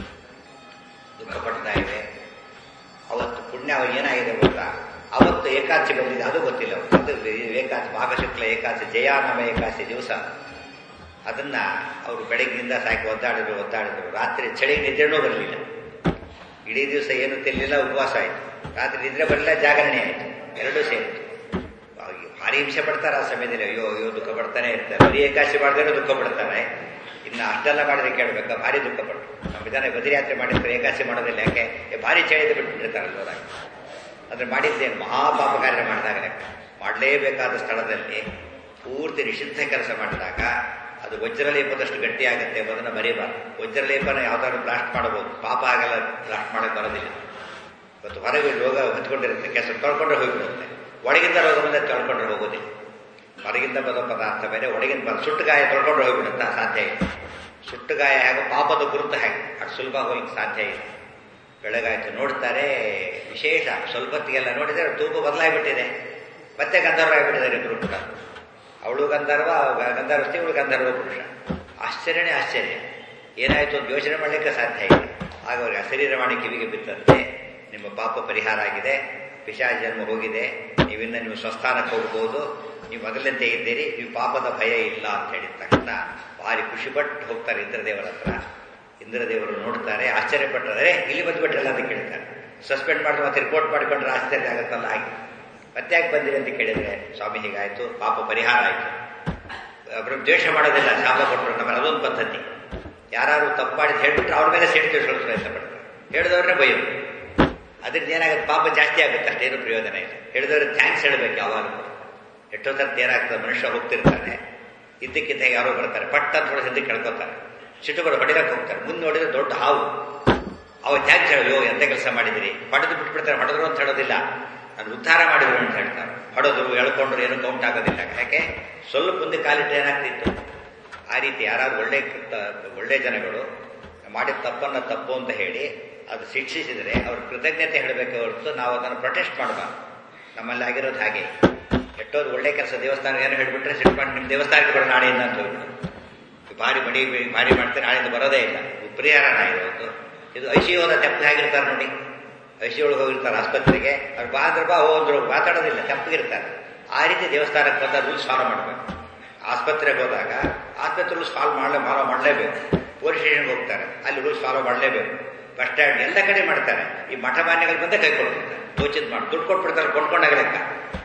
ದುಃಖ ಪಡ್ತಾ ಇದೆ ಅವತ್ತು ಪುಣ್ಯ ಅವ್ರಿಗೆ ಏನಾಗಿದೆ ಗೊತ್ತಾ ಅವತ್ತು ಏಕಾದಶಿ ಬಂದಿದೆ ಅದು ಗೊತ್ತಿಲ್ಲ ಅದು ಏಕಾದಶಿ ಮಾಘಶುಕ್ಲ ಏಕಾದಶಿ ಜಯಾನಮ ಏಕಾದಶಿ ದಿವಸ ಅದನ್ನ ಅವರು ಬೆಳಗ್ಗಿನಿಂದ ಸಾಕಿ ಒದ್ದಾಡಿದ್ರು ಒದ್ದಾಡಿದ್ರು ರಾತ್ರಿ ಚಳಿ ನಿದ್ರೆನೂ ಬರಲಿಲ್ಲ ಇಡೀ ದಿವಸ ಏನು ತಿನ್ನಲಿಲ್ಲ ಉಪವಾಸ ಆಯಿತು ರಾತ್ರಿ ನಿದ್ರೆ ಬರಲಿಲ್ಲ ಜಾಗರಣೆ ಆಯಿತು ಎರಡೂ ಸೇರಿತು ಭಾರಿ ಹಿಂಸೆ ಪಡ್ತಾರೆ ಆ ಸಮಯದಲ್ಲಿ ಅಯ್ಯೋ ಅಯ್ಯೋ ದುಃಖ ಪಡ್ತಾನೆ ಇರ್ತಾರೆ ಬರೀ ಏಕಾಶಿ ಮಾಡಿದ್ರೆ ದುಃಖ ಪಡ್ತಾನೆ ಇನ್ನು ಅಷ್ಟೆಲ್ಲ ಮಾಡಿದ್ರೆ ಕೇಳಬೇಕಾ ಭಾರಿ ದುಃಖ ಪಟ್ಟು ನಮ್ಮ ವಿಧಾನ ಬದ್ರಿ ಯಾತ್ರೆ ಮಾಡಿರ್ತಾರೆ ಏಕಾಶಿ ಮಾಡೋದಿಲ್ಲ ಯಾಕೆ ಭಾರಿ ಚಳಿದ ಬಿಟ್ಬಿಟ್ಟಿರ್ತಾರಲ್ಲ ಹೋದಾಗ ಅಂದ್ರೆ ಮಾಡಿದ್ದೇನು ಮಹಾಪಾಪ ಕಾರ್ಯ ಮಾಡಿದಾಗ ಲೆಕ್ಕ ಮಾಡಲೇಬೇಕಾದ ಸ್ಥಳದಲ್ಲಿ ಪೂರ್ತಿ ನಿಷಿದ್ಧ ಕೆಲಸ ಮಾಡಿದಾಗ ಅದು ವಜ್ರಲೇಪದಷ್ಟು ಗಟ್ಟಿಯಾಗುತ್ತೆ ಎಂಬುದನ್ನು ಮರಿಬಾರ್ದು ವಜ್ರಲೇಪನ ಯಾವ್ದಾದ್ರು ಬ್ಲಾಸ್ಟ್ ಮಾಡಬಹುದು ಪಾಪ ಆಗಲ್ಲ ಬ್ಲಾಸ್ಟ್ ಮಾಡಕ್ಕೆ ಬರೋದಿಲ್ಲ ಇವತ್ತು ಹೊರಗೆ ರೋಗ ಹತ್ಕೊಂಡಿರುತ್ತೆ ಕೆಲಸ ತೊಳ್ಕೊಂಡ್ರೆ ಹೋಗಿಬಿಡುತ್ತೆ ಒಳಗಿಂದ ರೋಗ ಬಂದ ತೊಳ್ಕೊಂಡ್ರೆ ಹೋಗೋದಿಲ್ಲ ಹೊರಗಿಂದ ಬರೋ ಪದಾರ್ಥ ಬೇರೆ ಒಳಗಿಂದ ಬರೋ ಸುಟ್ಟು ಗಾಯ ತೊಳ್ಕೊಂಡ್ರೆ ಹೋಗಿಬಿಡುತ್ತೆ ಸಾಧ್ಯ ಇಲ್ಲ ಸುಟ್ಟು ಗಾಯ ಹೇಗೆ ಪಾಪದ ಗುರುತು ಹೇಗೆ ಅಷ್ಟು ಸುಲಭ ಹೋಗ್ಲಿಕ್ಕೆ ಸಾಧ್ಯ ಇಲ್ಲ ಬೆಳಗಾಯ್ತು ನೋಡ್ತಾರೆ ವಿಶೇಷ ಸ್ವಲ್ಪ ಹೊತ್ತಿಗೆಲ್ಲ ನೋಡಿದರೆ ತೂಪು ಬದಲಾಗಿಬಿಟ್ಟಿದೆ ಮತ್ತೆ ಗಂಧರ್ವ ಆಗಿಬಿಟ್ಟಿದ್ದಾರೆ ಇಬ್ಬರು ಕೂಡ ಅವಳು ಗಂಧರ್ವ ಗಂಧರ್ವಸ್ತಿ ಇವಳು ಗಂಧರ್ವ ಪುರುಷ ಆಶ್ಚರ್ಯನೇ ಆಶ್ಚರ್ಯ ಏನಾಯಿತು ಅಂತ ಯೋಚನೆ ಮಾಡಲಿಕ್ಕೆ ಸಾಧ್ಯ ಇಲ್ಲ ಆಗ ಅವರಿಗೆ ಅಶರೀರವಾಣಿ ಕಿವಿಗೆ ಬಿತ್ತಂತೆ ನಿಮ್ಮ ಪಾಪ ಪರಿಹಾರ ಆಗಿದೆ ಪಿಶಾಚ ಜನ್ಮ ಹೋಗಿದೆ ನೀವಿನ್ನ ನೀವು ಸ್ವಸ್ಥಾನಕ್ಕೆ ಹೋಗ್ಬೋದು ನೀವು ಮೊದಲಂತೆ ಇದ್ದೀರಿ ನೀವು ಪಾಪದ ಭಯ ಇಲ್ಲ ಅಂತ ಹೇಳಿದ ತಕ್ಷಣ ಭಾರಿ ಖುಷಿಪಟ್ಟು ಹೋಗ್ತಾರೆ ಇಂದ್ರದೇವರ ಹತ್ರ ಇಂದ್ರದೇವರು ನೋಡ್ತಾರೆ ಆಶ್ಚರ್ಯಪಟ್ಟರೆ ಇಲ್ಲಿ ಬಂದ್ಬಿಟ್ರಲ್ಲ ಅಂತ ಕೇಳ್ತಾರೆ ಸಸ್ಪೆಂಡ್ ಮಾಡಿದ್ರೆ ಮತ್ತೆ ರಿಪೋರ್ಟ್ ಮಾಡಿಕೊಂಡ್ರೆ ಆಶ್ಚರ್ಯ ಆಗುತ್ತಲ್ಲ ಹಾಗೆ ಮತ್ತೆ ಯಾಕೆ ಬಂದಿರಿ ಅಂತ ಕೇಳಿದ್ರೆ ಸ್ವಾಮಿ ಹೀಗಾಯ್ತು ಪಾಪ ಪರಿಹಾರ ಆಯಿತು ಅವರು ದ್ವೇಷ ಮಾಡೋದಿಲ್ಲ ಶಾಪ ಕೊಟ್ಟರು ನಮ್ಮಲ್ಲಿ ಅದೊಂದು ಪದ್ಧತಿ ಯಾರು ತಪ್ಪು ಮಾಡಿದ್ ಹೇಳ್ಬಿಟ್ರೆ ಅವ್ರ ಮೇಲೆ ಸೇಡ್ ತಿಳ್ಕೊಳ್ಳೋ ಪ್ರಯತ್ನ ಪಡ್ತಾರೆ ಹೇಳಿದವ್ರನ್ನೇ ಬೈಯೋದು ಅದ್ರಿಂದ ಏನಾಗುತ್ತೆ ಪಾಪ ಜಾಸ್ತಿ ಆಗುತ್ತೆ ಅಷ್ಟೇನು ಪ್ರಯೋಜನ ಇಲ್ಲ ಹೇಳಿದವರು ಥ್ಯಾಂಕ್ಸ್ ಹೇಳಬೇಕು ಯಾವಾಗ ಎಷ್ಟೋ ಸರ್ತಿ ಏನಾಗ್ತದೆ ಮನುಷ್ಯ ಹೋಗ್ತಿರ್ತಾನೆ ಇದ್ದಕ್ಕಿದ್ದ ಯಾರೋ ಬರ್ತಾರೆ ಪಟ್ಟ ಅಂತ ಹೊಡೆದು ಹಿಂದಕ್ಕೆ ಕೇಳ್ಕೊತಾರೆ ಸಿಟ್ಟು ಬರೋ ಹೊಡಿಲಕ್ಕೆ ಹೋಗ್ತಾರೆ ಮುಂದೆ ನೋಡಿದ್ರೆ ದೊಡ್ಡ ಹಾವು ಅವ ಥ್ಯಾಂಕ್ಸ್ ಹೇಳೋ ಎಂತ ಕೆಲಸ ಮಾಡಿದಿರಿ ಹೊಡೆದು ಬಿಟ್ಬಿಡ್ತಾರೆ ಹೊಡೆದ್ರು ಅಂತ ಹೇಳೋದಿಲ್ಲ ನಾನು ಉದ್ಧಾರ ಮಾಡಿದ್ರು ಅಂತ ಹೇಳ್ತಾರೆ ಹೊಡೆದ್ರು ಎಳ್ಕೊಂಡ್ರು ಏನು ಕೌಂಟ್ ಆಗೋದಿಲ್ಲ ಯಾಕೆ ಸ್ವಲ್ಪ ಮುಂದೆ ಕಾಲಿಟ್ಟು ಏನಾಗ್ತಿತ್ತು ಆ ರೀತಿ ಯಾರಾದ್ರೂ ಒಳ್ಳೆ ಒಳ್ಳೆ ಜನಗಳು ಮಾಡಿದ ತಪ್ಪನ್ನ ತಪ್ಪು ಅಂತ ಹೇಳಿ ಅದು ಶಿಕ್ಷಿಸಿದರೆ ಅವ್ರ ಕೃತಜ್ಞತೆ ಹೇಳಬೇಕು ಹೊರತು ನಾವು ಅದನ್ನು ಪ್ರೊಟೆಸ್ಟ್ ಮಾಡಬಾರ್ದು ನಮ್ಮಲ್ಲಿ ಆಗಿರೋದು ಹಾಗೆ ಎಷ್ಟೋದು ಒಳ್ಳೆ ಕೆಲಸ ದೇವಸ್ಥಾನ ಏನು ಹೇಳಿಬಿಟ್ರೆ ಸಿಟ್ಟು ಮಾಡಿ ನಿಮ್ಮ ದೇವಸ್ಥಾನಕ್ಕೆ ಬರೋ ನಾಳೆಯಿಂದ ಅಂತ ಹೋಗ್ಬಿಟ್ಟು ಭಾರಿ ಮಡಿ ಭಾರಿ ಮಾಡ್ತಾರೆ ನಾಳೆಯಿಂದ ಬರೋದೇ ಇಲ್ಲ ಇದು ಪರಿಹಾರನ ಇರೋದು ಇದು ಐಸಿಯೋದ ತೆಪ್ಪಗೆ ಆಗಿರ್ತಾರೆ ನೋಡಿ ಐಸಿಯು ಒಳಗೆ ಹೋಗಿರ್ತಾರೆ ಆಸ್ಪತ್ರೆಗೆ ಅವ್ರು ಬಾ ಅಂದ್ರೆ ಬಾ ಹೋದ್ರು ಮಾತಾಡೋದಿಲ್ಲ ತೆಪ್ಪಗಿರ್ತಾರೆ ಆ ರೀತಿ ದೇವಸ್ಥಾನಕ್ಕೆ ಬಂದ ರೂಲ್ಸ್ ಫಾಲೋ ಮಾಡಬೇಕು ಆಸ್ಪತ್ರೆಗೆ ಹೋದಾಗ ಆಸ್ಪತ್ರೆ ರೂಲ್ಸ್ ಫಾಲೋ ಮಾಡಲೇ ಫಾಲೋ ಮಾಡಲೇಬೇಕು ಪೊಲೀಸ್ ಸ್ಟೇಷನ್ಗೆ ಹೋಗ್ತಾರೆ ಅಲ್ಲಿ ರೂಲ್ಸ್ ಫಾಲೋ ಮಾಡಲೇಬೇಕು ಬಸ್ ಸ್ಟ್ಯಾಂಡ್ ಎಲ್ಲ ಕಡೆ ಮಾಡ್ತಾರೆ ಈ ಮಠ ಮಾನ್ಯಗಳು ಬಂದೇ ಕೈ ಕೊಡ್ತಿರ್ತಾರೆ ಯೋಚಿತ ಮಾಡಿ ದುಡ್ಡು ಕೊಟ್ಬಿಡ್ತಾರೆ ಕೊಂಡ್ಕೊಂಡಾಗ ಲೆಕ್ಕ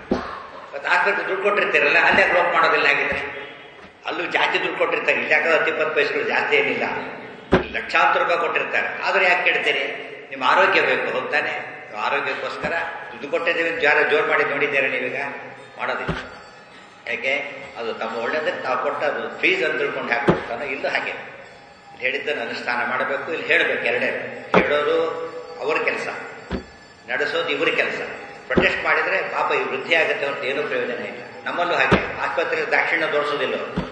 ಮತ್ತು ಆಸ್ಪತ್ರೆ ದುಡ್ಡು ಕೊಟ್ಟಿರ್ತೀರಲ್ಲ ಅಲ್ಲೇ ರೋಪ್ ಮಾಡೋದಿಲ್ಲ ಆಗಿದ್ರೆ ಅಲ್ಲೂ ಜಾಸ್ತಿ ದುಡ್ಡು ಕೊಟ್ಟಿರ್ತಾರೆ ಇಲ್ಲಿ ಯಾಕಂದ್ರೆ ಹತ್ತು ಇಪ್ಪತ್ತು ಪೈಸೆಗಳು ಜಾಸ್ತಿ ಏನಿಲ್ಲ ಲಕ್ಷಾಂತರ ರೂಪಾಯಿ ಕೊಟ್ಟಿರ್ತಾರೆ ಆದರೂ ಯಾಕೆ ಕೇಳ್ತೀರಿ ನಿಮ್ಮ ಆರೋಗ್ಯ ಬೇಕು ಹೋಗ್ತಾನೆ ಆರೋಗ್ಯಕ್ಕೋಸ್ಕರ ದುಡ್ಡು ಕೊಟ್ಟಿದ್ದೀವಿ ಜಾರ ಜೋರು ಮಾಡಿ ನೋಡಿದ್ದೀರಾ ನೀವೀಗ ಮಾಡೋದಿಲ್ಲ ಯಾಕೆ ಅದು ತಮ್ಮ ಒಳ್ಳೆಯದಕ್ಕೆ ತಾವು ಕೊಟ್ಟು ಅದು ಫೀಸ್ ಅಂತ ತಿಳ್ಕೊಂಡು ಹಾಕ್ಬಿಡ್ತಾನೋ ಇಲ್ಲೂ ಹಾಗೆ ಇಲ್ಲಿ ಹೇಳಿದ್ದನ್ನು ಅನುಷ್ಠಾನ ಮಾಡಬೇಕು ಇಲ್ಲಿ ಹೇಳಬೇಕು ಎರಡೇ ಹೇಳೋದು ಅವ್ರ ಕೆಲಸ ನಡೆಸೋದು ಇವ್ರ ಕೆಲಸ ಪ್ರೊಟೆಸ್ಟ್ ಮಾಡಿದರೆ ಪಾಪ ಈ ವೃದ್ಧಿ ಆಗುತ್ತೆ ಹೊರತು ಏನೂ ಪ್ರಯೋಜನ ಇಲ್ಲ ನಮ್ಮಲ್ಲೂ ಹಾಗೆ ಆಸ್ಪತ್ರೆಗೆ ದಾಕ್ಷಿಣ್ಯ ತೋರಿಸೋದಿಲ್ಲ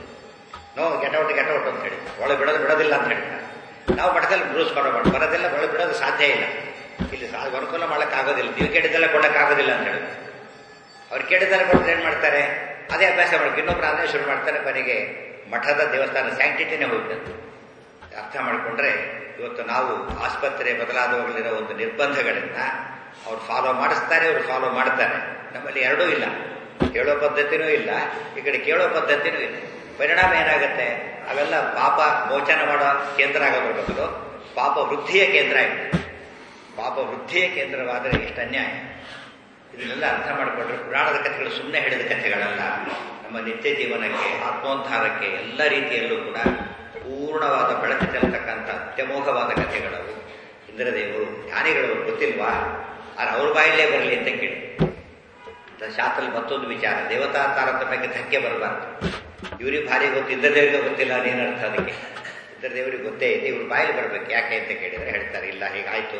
ನೋ ಗೆಟೌಟ್ ಗೆಟೌಟ್ ಅಂತ ಹೇಳಿ ಒಳಗೆ ಬಿಡೋದು ಬಿಡೋದಿಲ್ಲ ಅಂತ ಹೇಳ್ತಾರೆ ನಾವು ಮಠದಲ್ಲಿ ರೂಲ್ಸ್ ಫಾಲೋ ಮಾಡಿ ಬರೋದಿಲ್ಲ ಒಳಗೆ ಬಿಡೋದು ಸಾಧ್ಯ ಇಲ್ಲ ಇಲ್ಲಿ ಅನುಕೂಲ ಮಾಡೋಕ್ಕಾಗೋದಿಲ್ಲ ನೀವು ಕೇಳಿದ್ದೆಲ್ಲ ಕೊಡೋಕ್ಕಾಗೋದಿಲ್ಲ ಅಂತ ಹೇಳಿ ಅವ್ರು ಕೇಳಿದ್ದೆಲ್ಲ ಕೊಟ್ಟರೆ ಏನು ಮಾಡ್ತಾರೆ ಅದೇ ಅಭ್ಯಾಸ ಮಾಡೋಕೆ ಇನ್ನೊಬ್ರು ಅದೇ ಶುರು ಮಾಡ್ತಾರೆ ಕೊನೆಗೆ ಮಠದ ದೇವಸ್ಥಾನ ಸ್ಯಾಂಕ್ಟಿಟಿನೇ ಹೋಗ್ತದೆ ಅರ್ಥ ಮಾಡಿಕೊಂಡ್ರೆ ಇವತ್ತು ನಾವು ಆಸ್ಪತ್ರೆ ಬದಲಾದವುಗಳಿರೋ ಒಂದು ನಿರ್ಬಂಧಗಳನ್ನ ಅವ್ರು ಫಾಲೋ ಮಾಡಿಸ್ತಾರೆ ಅವ್ರು ಫಾಲೋ ಮಾಡ್ತಾರೆ ನಮ್ಮಲ್ಲಿ ಎರಡೂ ಇಲ್ಲ ಹೇಳೋ ಪದ್ಧತಿನೂ ಇಲ್ಲ ಈ ಕಡೆ ಕೇಳೋ ಪದ್ಧತಿನೂ ಇಲ್ಲ ಪರಿಣಾಮ ಏನಾಗುತ್ತೆ ಅವೆಲ್ಲ ಪಾಪ ಮೋಚನ ಮಾಡೋ ಕೇಂದ್ರ ಆಗೋದ್ರ ಬದಲು ಪಾಪ ವೃದ್ಧಿಯ ಕೇಂದ್ರ ಆಗಿದೆ ಪಾಪ ವೃದ್ಧಿಯ ಕೇಂದ್ರವಾದರೆ ಎಷ್ಟು ಅನ್ಯಾಯ ಇದನ್ನೆಲ್ಲ ಅರ್ಥ ಮಾಡಿಕೊಂಡ್ರೆ ಪುರಾಣದ ಕಥೆಗಳು ಸುಮ್ಮನೆ ಹೇಳಿದ ಕಥೆಗಳಲ್ಲ ನಮ್ಮ ನಿತ್ಯ ಜೀವನಕ್ಕೆ ಆತ್ಮೋದ್ಧಾರಕ್ಕೆ ಎಲ್ಲ ರೀತಿಯಲ್ಲೂ ಕೂಡ ಪೂರ್ಣವಾದ ಬೆಳಕು ಚೆಲ್ಲತಕ್ಕಂಥ ಅತ್ಯಮೋಘವಾದ ಕಥೆಗಳವು ಇಂದ್ರದೇವರು ಜ್ಞಾನಿಗಳು ಗೊತ್ತಿಲ್ವಾ ಆದ್ರೆ ಅವ್ರ ಬಾಯಲ್ಲೇ ಬರಲಿ ಅಂತ ಕೇಳಿ ಶಾಸ್ತ್ರದಲ್ಲಿ ಮತ್ತೊಂದು ವಿಚಾರ ದೇವತಾ ತಾರತಮ್ಯಕ್ಕೆ ಧಕ್ಕೆ ಬರಬಾರ್ದು ಇವ್ರಿಗೆ ಭಾರಿ ಗೊತ್ತು ಇಂದ್ರದೇವರಿಗೆ ಗೊತ್ತಿಲ್ಲ ಅದೇನರ್ಥ ಅದಕ್ಕೆ ಇಂದ್ರದೇವರಿಗೆ ಗೊತ್ತೇ ಇದೆ ಇವ್ರ ಬಾಯಲ್ಲಿ ಬರ್ಬೇಕು ಯಾಕೆ ಅಂತ ಕೇಳಿದ್ರೆ ಹೇಳ್ತಾರೆ ಇಲ್ಲ ಹೀಗಾಯ್ತು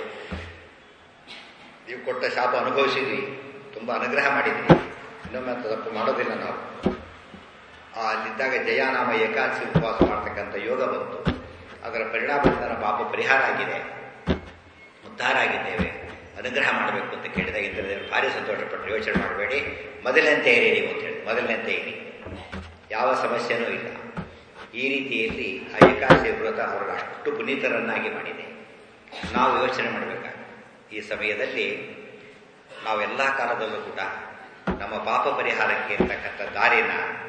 ನೀವು ಕೊಟ್ಟ ಶಾಪ ಅನುಭವಿಸಿದ್ವಿ ತುಂಬ ಅನುಗ್ರಹ ಮಾಡಿದ್ವಿ ಇನ್ನೊಮ್ಮೆ ಅಂತ ತಪ್ಪು ಮಾಡೋದಿಲ್ಲ ನಾವು ಅಲ್ಲಿದ್ದಾಗ ಜಯಾನಾಮ ಏಕಾದಶಿ ಉಪವಾಸ ಮಾಡ್ತಕ್ಕಂಥ ಯೋಗ ಬಂತು ಅದರ ಪರಿಣಾಮದಿಂದ ನಮ್ಮ ಪಾಪ ಪರಿಹಾರ ಆಗಿದೆ ಉದ್ಧಾರ ಆಗಿದ್ದೇವೆ ಅನುಗ್ರಹ ಮಾಡಬೇಕು ಅಂತ ಕೇಳಿದಾಗ ಇಂದ್ರದೇವರು ಭಾರಿ ಸಂತೋಷಪಟ್ಟರು ಯೋಚನೆ ಮಾಡಬೇಡಿ ಮೊದಲಂತೆ ಇರಿ ನೀವು ಅಂತ ಹೇಳಿ ಮೊದಲನಂತೆ ಇರಿ ಯಾವ ಸಮಸ್ಯೆನೂ ಇಲ್ಲ ಈ ರೀತಿಯಲ್ಲಿ ಆ ಏಕಾದಶಿ ವ್ರತ ಅವರನ್ನು ಅಷ್ಟು ಪುನೀತರನ್ನಾಗಿ ಮಾಡಿದೆ ನಾವು ಯೋಚನೆ ಮಾಡಬೇಕಾಗ ಈ ಸಮಯದಲ್ಲಿ ನಾವೆಲ್ಲ ಕಾಲದಲ್ಲೂ ಕೂಡ ನಮ್ಮ ಪಾಪ ಪರಿಹಾರಕ್ಕೆ ಇರ್ತಕ್ಕಂಥ ದಾರಿನ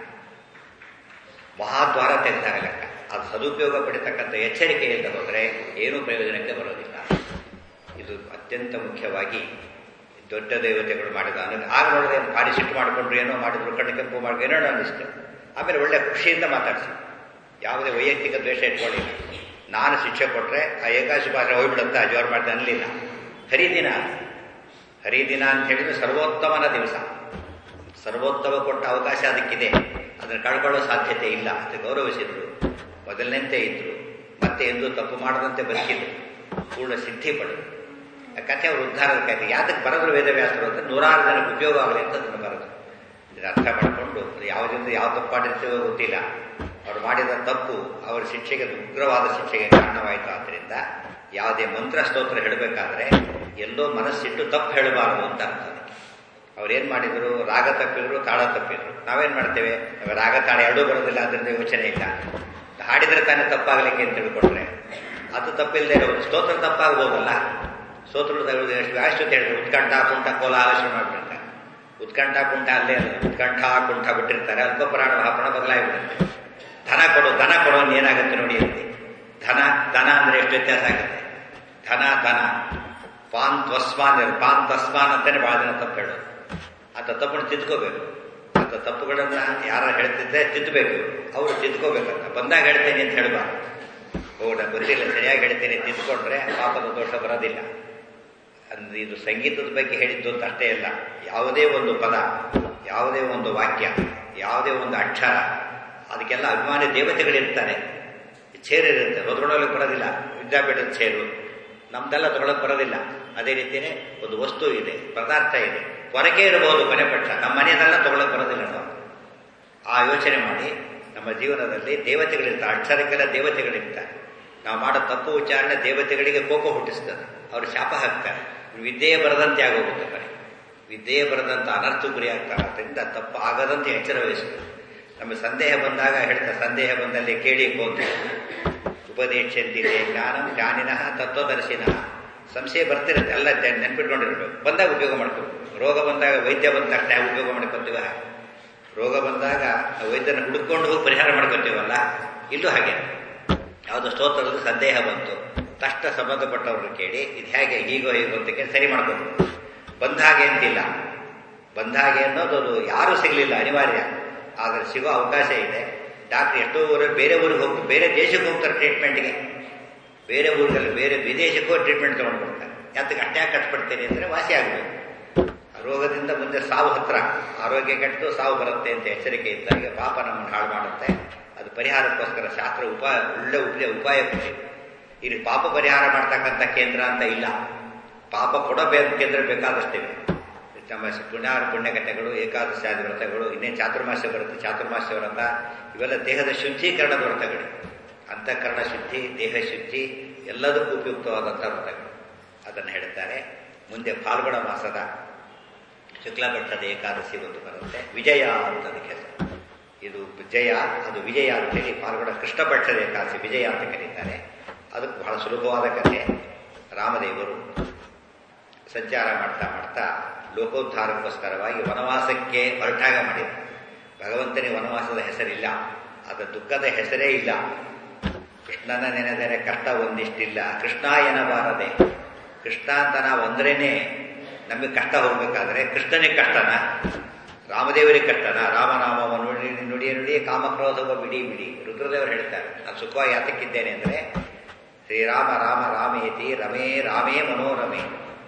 ಮಹಾದ್ವಾರ ತೆಗೆದಾಗ ಲೆಕ್ಕ ಅದು ಸದುಪಯೋಗ ಪಡಿತಕ್ಕಂಥ ಎಚ್ಚರಿಕೆಯಿಂದ ಹೋದರೆ ಏನೂ ಪ್ರಯೋಜನಕ್ಕೆ ಬರೋದಿಲ್ಲ ಇದು ಅತ್ಯಂತ ಮುಖ್ಯವಾಗಿ ದೊಡ್ಡ ದೇವತೆಗಳು ಮಾಡಿದ ಅನು ಆಗ ನೋಡಿದ್ರೆ ಭಾರಿ ಸಿಟ್ಟು ಮಾಡಿಕೊಂಡ್ರು ಏನೋ ಮಾಡಿದ್ರು ಕಣ್ಣು ಕೆಂಪು ಮಾಡಿ ಏನೋ ಅನ್ನಿಸ್ತು ಆಮೇಲೆ ಒಳ್ಳೆ ಖುಷಿಯಿಂದ ಮಾತಾಡಿಸಿ ಯಾವುದೇ ವೈಯಕ್ತಿಕ ದ್ವೇಷ ಇಟ್ಕೊಳ್ಳಿಲ್ಲ ನಾನು ಶಿಕ್ಷೆ ಕೊಟ್ಟರೆ ಆ ಏಕಾಶಿ ಭಾಷೆ ಹೋಗ್ಬಿಡುತ್ತೆ ಜೋರು ಮಾಡಿದೆ ಅನ್ನಲಿಲ್ಲ ಹರಿದಿನ ಹರಿದಿನ ಅಂತ ಹೇಳಿದ್ರೆ ಸರ್ವೋತ್ತಮನ ದಿವಸ ಸರ್ವೋತ್ತಮ ಕೊಟ್ಟ ಅವಕಾಶ ಅದಕ್ಕಿದೆ ಅದನ್ನು ಕಳ್ಕೊಳ್ಳೋ ಸಾಧ್ಯತೆ ಇಲ್ಲ ಅಂತ ಗೌರವಿಸಿದ್ರು ಮೊದಲನೆಂತೆ ಇದ್ರು ಮತ್ತೆ ಎಂದೂ ತಪ್ಪು ಮಾಡದಂತೆ ಬದುಕಿದ್ರು ಪೂರ್ಣ ಸಿದ್ಧಿ ಪಡೆದು ಆ ಕಥೆ ಅವರು ಉದ್ಧಾರದ ಕಥೆ ಯಾತಕ್ಕೆ ಬರೆದ್ರು ವೇದವ್ಯಾಸರು ಅಂತ ನೂರಾರು ಜನಕ್ಕೆ ಉಪಯೋಗ ಆಗಲಿ ಅಂತ ಅದನ್ನು ಬರೆದು ಇದನ್ನು ಅರ್ಥ ಮಾಡಿಕೊಂಡು ಯಾವುದರಿಂದ ಯಾವ ತಪ್ಪು ಮಾಡಿರ್ತೀವೋ ಗೊತ್ತಿಲ್ಲ ಅವರು ಮಾಡಿದ ತಪ್ಪು ಅವರ ಶಿಕ್ಷೆಗೆ ಉಗ್ರವಾದ ಶಿಕ್ಷೆಗೆ ಕಾರಣವಾಯಿತು ಆದ್ದರಿಂದ ಯಾವುದೇ ಮಂತ್ರ ಸ್ತೋತ್ರ ಹೇಳಬೇಕಾದ್ರೆ ಎಲ್ಲೋ ಮನಸ್ಸಿಟ್ಟು ತಪ್ಪು ಹೇಳಬಾರದು ಅಂತ ಅರ್ಥ ಅವ್ರೇನ್ ಮಾಡಿದ್ರು ರಾಗ ತಪ್ಪಿದ್ರು ತಾಳ ತಪ್ಪಿದ್ರು ನಾವೇನ್ ಮಾಡ್ತೇವೆ ರಾಗ ತಾಳ ಎರಡೂ ಬರೋದಿಲ್ಲ ಅದರಿಂದ ಯೋಚನೆ ಇಲ್ಲ ಹಾಡಿದ್ರೆ ತಾನೇ ತಪ್ಪಾಗಲಿಕ್ಕೆ ಅಂತ ತಿಳ್ಕೊಂಡ್ರೆ ಅದು ತಪ್ಪಿಲ್ಲದೆ ಇರೋದು ಸ್ತೋತ್ರ ತಪ್ಪಾಗ್ಬೋದಲ್ಲ ಸ್ತೋತ್ರ ಎಷ್ಟು ಅಷ್ಟು ಹೇಳಿದ್ರು ಉತ್ಕಂಠ ಕುಂಠ ಕೋಲ ಆಲೋಚನೆ ಮಾಡ್ಬಿಡ್ತಾರೆ ಉತ್ಕಂಠ ಕುಂಠ ಅಲ್ಲೇ ಅಲ್ಲ ಉತ್ಕಂಠ ಕುಂಠ ಬಿಟ್ಟಿರ್ತಾರೆ ಅಲ್ಪ ಪುರಾಣ ಮಹಾಪುರಾಣ ಬದಲಾಗಿಬಿಡುತ್ತೆ ಧನ ಕೊಡು ದನ ಕೊಡೋ ಏನಾಗುತ್ತೆ ನೋಡಿ ಅಂತೆ ಧನ ದನ ಅಂದ್ರೆ ಎಷ್ಟು ವ್ಯತ್ಯಾಸ ಆಗುತ್ತೆ ಧನ ಧನ ಪಾನ್ ತ್ವಸ್ಮಾನ್ ಪಾನ್ ತಸ್ಮಾನ್ ಅಂತಾನೆ ಬಹಳ ಜನ ತಪ್ಪು ಹೇಳೋದು ಅಂತ ತಪ್ಪನ್ನು ತಿದ್ಕೋಬೇಕು ಅಂತ ತಪ್ಪುಗಳನ್ನ ಯಾರ ಹೇಳ್ತಿದ್ರೆ ತಿದ್ದಬೇಕು ಅವರು ತಿದ್ಕೋಬೇಕಂತ ಬಂದಾಗ ಹೇಳ್ತೇನೆ ಅಂತ ಹೇಳಬಾರ್ದು ಓ ನಾನು ಗೊತ್ತಿಲ್ಲ ಸರಿಯಾಗಿ ಹೇಳ್ತೇನೆ ತಿದ್ಕೊಂಡ್ರೆ ಪಾಪದ ದೋಷ ಬರೋದಿಲ್ಲ ಅಂದ್ರೆ ಇದು ಸಂಗೀತದ ಬಗ್ಗೆ ಹೇಳಿದ್ದು ಅಂತ ಅಷ್ಟೇ ಅಲ್ಲ ಯಾವುದೇ ಒಂದು ಪದ ಯಾವುದೇ ಒಂದು ವಾಕ್ಯ ಯಾವುದೇ ಒಂದು ಅಕ್ಷರ ಅದಕ್ಕೆಲ್ಲ ಅಭಿಮಾನಿ ದೇವತೆಗಳಿರ್ತಾರೆ ಚೇರು ಇರುತ್ತೆ ಹೊತ್ಕೊಳ್ಳೋಕೆ ಬರೋದಿಲ್ಲ ವಿದ್ಯಾಪೀಠದ ಚೇರು ನಮ್ದೆಲ್ಲ ತಗೊಳಕ್ ಬರೋದಿಲ್ಲ ಅದೇ ರೀತಿಯೇ ಒಂದು ವಸ್ತು ಇದೆ ಪದಾರ್ಥ ಇದೆ ಹೊರಗೆ ಇರಬಹುದು ಮನೆ ಪಕ್ಷ ನಮ್ಮ ಮನೆಯದೆಲ್ಲ ತಗೊಳಕ್ ಬರೋದಿಲ್ಲ ನಾವು ಆ ಯೋಚನೆ ಮಾಡಿ ನಮ್ಮ ಜೀವನದಲ್ಲಿ ದೇವತೆಗಳಿರ್ತಾರೆ ಅಕ್ಷರಕ್ಕೆಲ್ಲ ದೇವತೆಗಳಿರ್ತಾರೆ ನಾವು ಮಾಡೋ ತಪ್ಪು ಉಚ್ಚಾರಣೆ ದೇವತೆಗಳಿಗೆ ಕೋಪ ಹುಟ್ಟಿಸ್ತದೆ ಅವರು ಶಾಪ ಹಾಕ್ತಾರೆ ವಿದ್ಯೆಯೇ ಬರದಂತೆ ಆಗೋಗುತ್ತೆ ಬರೀ ವಿದ್ಯೆಯೇ ಬರದಂತ ಅನರ್ಥ ಗುರಿ ಆಗ್ತಾರೆ ಅದರಿಂದ ತಪ್ಪು ಆಗದಂತೆ ಎಚ್ಚರ ವಹಿಸ್ತದೆ ನಮ್ಮ ಸಂದೇಹ ಬಂದಾಗ ಹೇಳ್ತಾರೆ ಸಂದೇಹ ಬಂದಲ್ಲಿ ಕೇಳಿ ಹೋಗಿ ಉಪದೇಶಂತಿದೆ ಜ್ಞಾನಂ ಜ್ಞಾನಿನಃ ತತ್ವದರ್ಶಿನಃ ಸಂಶಯ ಬರ್ತಿರುತ್ತೆ ಎಲ್ಲ ನೆನ್ಪಿಟ್ಕೊಂಡಿರ್ಬೇಕು ಬಂದಾಗ ಉಪಯೋಗ ಮಾಡ್ಕೋಬೇಕು ರೋಗ ಬಂದಾಗ ವೈದ್ಯ ಬಂದ ತಕ್ಷಣ ಉಪಯೋಗ ಮಾಡ್ಕೊತೀವ ರೋಗ ಬಂದಾಗ ವೈದ್ಯನ ಹುಡುಕೊಂಡು ಹೋಗಿ ಪರಿಹಾರ ಮಾಡ್ಕೊತೀವಲ್ಲ ಇಲ್ಲೂ ಹಾಗೆ ಯಾವುದೋ ಸ್ತೋತ್ರದ ಸಂದೇಹ ಬಂತು ತಕ್ಷಣ ಸಂಬಂಧಪಟ್ಟವ್ರನ್ನ ಕೇಳಿ ಇದು ಹೇಗೆ ಹೀಗೋ ಹೀಗೋ ಅಂತ ಕೇಳಿ ಸರಿ ಮಾಡ್ಕೋಬೇಕು ಬಂದ ಹಾಗೆ ಅಂತಿಲ್ಲ ಬಂದ ಹಾಗೆ ಅನ್ನೋದು ಅದು ಯಾರೂ ಸಿಗಲಿಲ್ಲ ಅನಿವಾರ್ಯ ಆದರೆ ಸಿಗೋ ಅವಕಾಶ ಇದೆ ಡಾಕ್ಟರ್ ಎಷ್ಟೋ ಊರು ಬೇರೆ ಊರಿಗೆ ಹೋಗಿ ಬೇರೆ ದೇಶಕ್ಕೆ ಹೋಗ್ತಾರೆ ಟ್ರೀಟ್ಮೆಂಟ್ಗೆ ಬೇರೆ ಊರಿಗಲ್ಲ ಬೇರೆ ವಿದೇಶಕ್ಕೂ ಟ್ರೀಟ್ಮೆಂಟ್ ತೊಗೊಂಡು ಬರ್ತಾರೆ ಯಾತಕ್ಕೆ ಅಷ್ಟೇ ಕಷ್ಟಪಡ್ತೀನಿ ಅಂದರೆ ವಾಸಿ ಆಗಬೇಕು ರೋಗದಿಂದ ಮುಂದೆ ಸಾವು ಹತ್ರ ಆರೋಗ್ಯ ಕೆಟ್ಟು ಸಾವು ಬರುತ್ತೆ ಅಂತ ಎಚ್ಚರಿಕೆ ಇದ್ದಾಗ ಪಾಪ ನಮ್ಮನ್ನು ಹಾಳು ಮಾಡುತ್ತೆ ಅದು ಪರಿಹಾರಕ್ಕೋಸ್ಕರ ಶಾಸ್ತ್ರ ಉಪಾಯ ಒಳ್ಳೆ ಉಪಾಯ ಉಪಾಯ ಕೊಟ್ಟಿದೆ ಇಲ್ಲಿ ಪಾಪ ಪರಿಹಾರ ಮಾಡ್ತಕ್ಕಂಥ ಕೇಂದ್ರ ಅಂತ ಇಲ್ಲ ಪಾಪ ಕೊಡಬೇಕು ಕೇಂದ್ರ ಬೇಕಾದಷ್ಟಿವೆ ನಮ್ಮ ಪುಣ್ಯ ಪುಣ್ಯಕಥೆಗಳು ಏಕಾದಶಾದಿ ವ್ರತಗಳು ಇನ್ನೇನು ಚಾತುರ್ಮಾಸ್ಯ ಬರುತ್ತೆ ಚಾತುರ್ಮಾಸ್ಯ ವ್ರತ ಇವೆಲ್ಲ ದೇಹದ ಶುದ್ಧೀಕರಣದ ವ್ರತಗಳು ಅಂತಃಕರಣ ಶುದ್ಧಿ ದೇಹ ಶುದ್ಧಿ ಎಲ್ಲದಕ್ಕೂ ಉಪಯುಕ್ತವಾದಂಥ ವ್ರತಗಳು ಅದನ್ನು ಹೇಳ್ತಾರೆ ಮುಂದೆ ಫಾಲ್ಗುಣ ಮಾಸದ ಶುಕ್ಲಪಕ್ಷದ ಏಕಾದಶಿ ಒಂದು ಬರುತ್ತೆ ವಿಜಯ ಅಂತ ಅದಕ್ಕೆ ಹೆಸರು ಇದು ಜಯ ಅದು ವಿಜಯ ಅಂತ ಹೇಳಿ ಪಾಲ್ಗೊಡ ಕೃಷ್ಣಪಕ್ಷದ ಏಕಾದಶಿ ವಿಜಯ ಅಂತ ಕರೀತಾರೆ ಅದಕ್ಕೆ ಬಹಳ ಸುಲಭವಾದ ಕಥೆ ರಾಮದೇವರು ಸಂಚಾರ ಮಾಡ್ತಾ ಮಾಡ್ತಾ ಲೋಕೋದ್ಧಾರಕ್ಕೋಸ್ಕರವಾಗಿ ವನವಾಸಕ್ಕೆ ಹೊರಟಾಗ ಮಾಡಿದ್ರು ಭಗವಂತನಿಗೆ ವನವಾಸದ ಹೆಸರಿಲ್ಲ ಅದರ ದುಃಖದ ಹೆಸರೇ ಇಲ್ಲ ಕೃಷ್ಣನ ನೆನೆದರೆ ಕಷ್ಟ ಒಂದಿಷ್ಟಿಲ್ಲ ಕೃಷ್ಣ ಎನ್ನಬಾರದೆ ಕೃಷ್ಣ ಅಂತ ನಾವು ಅಂದ್ರೇನೆ ನಮಗೆ ಕಷ್ಟ ಹೋಗ್ಬೇಕಾದ್ರೆ ಕೃಷ್ಣನಿಗೆ ಕಷ್ಟನ ರಾಮದೇವರಿಗೆ ಕಷ್ಟನ ರಾಮನಾಮವ ನುಡಿ ನುಡಿಯ ನುಡಿಯ ಕಾಮಕ್ರೋಧವ ಬಿಡಿ ಬಿಡಿ ರುದ್ರದೇವರು ಹೇಳ್ತಾರೆ ನಾನು ಸುಖವಾಗಿ ಯಾತಕ್ಕಿದ್ದೇನೆ ಅಂದರೆ ಶ್ರೀರಾಮ ರಾಮ ರಾಮೇತಿ ರಮೇ ರಾಮೇ ಮನೋರಮೆ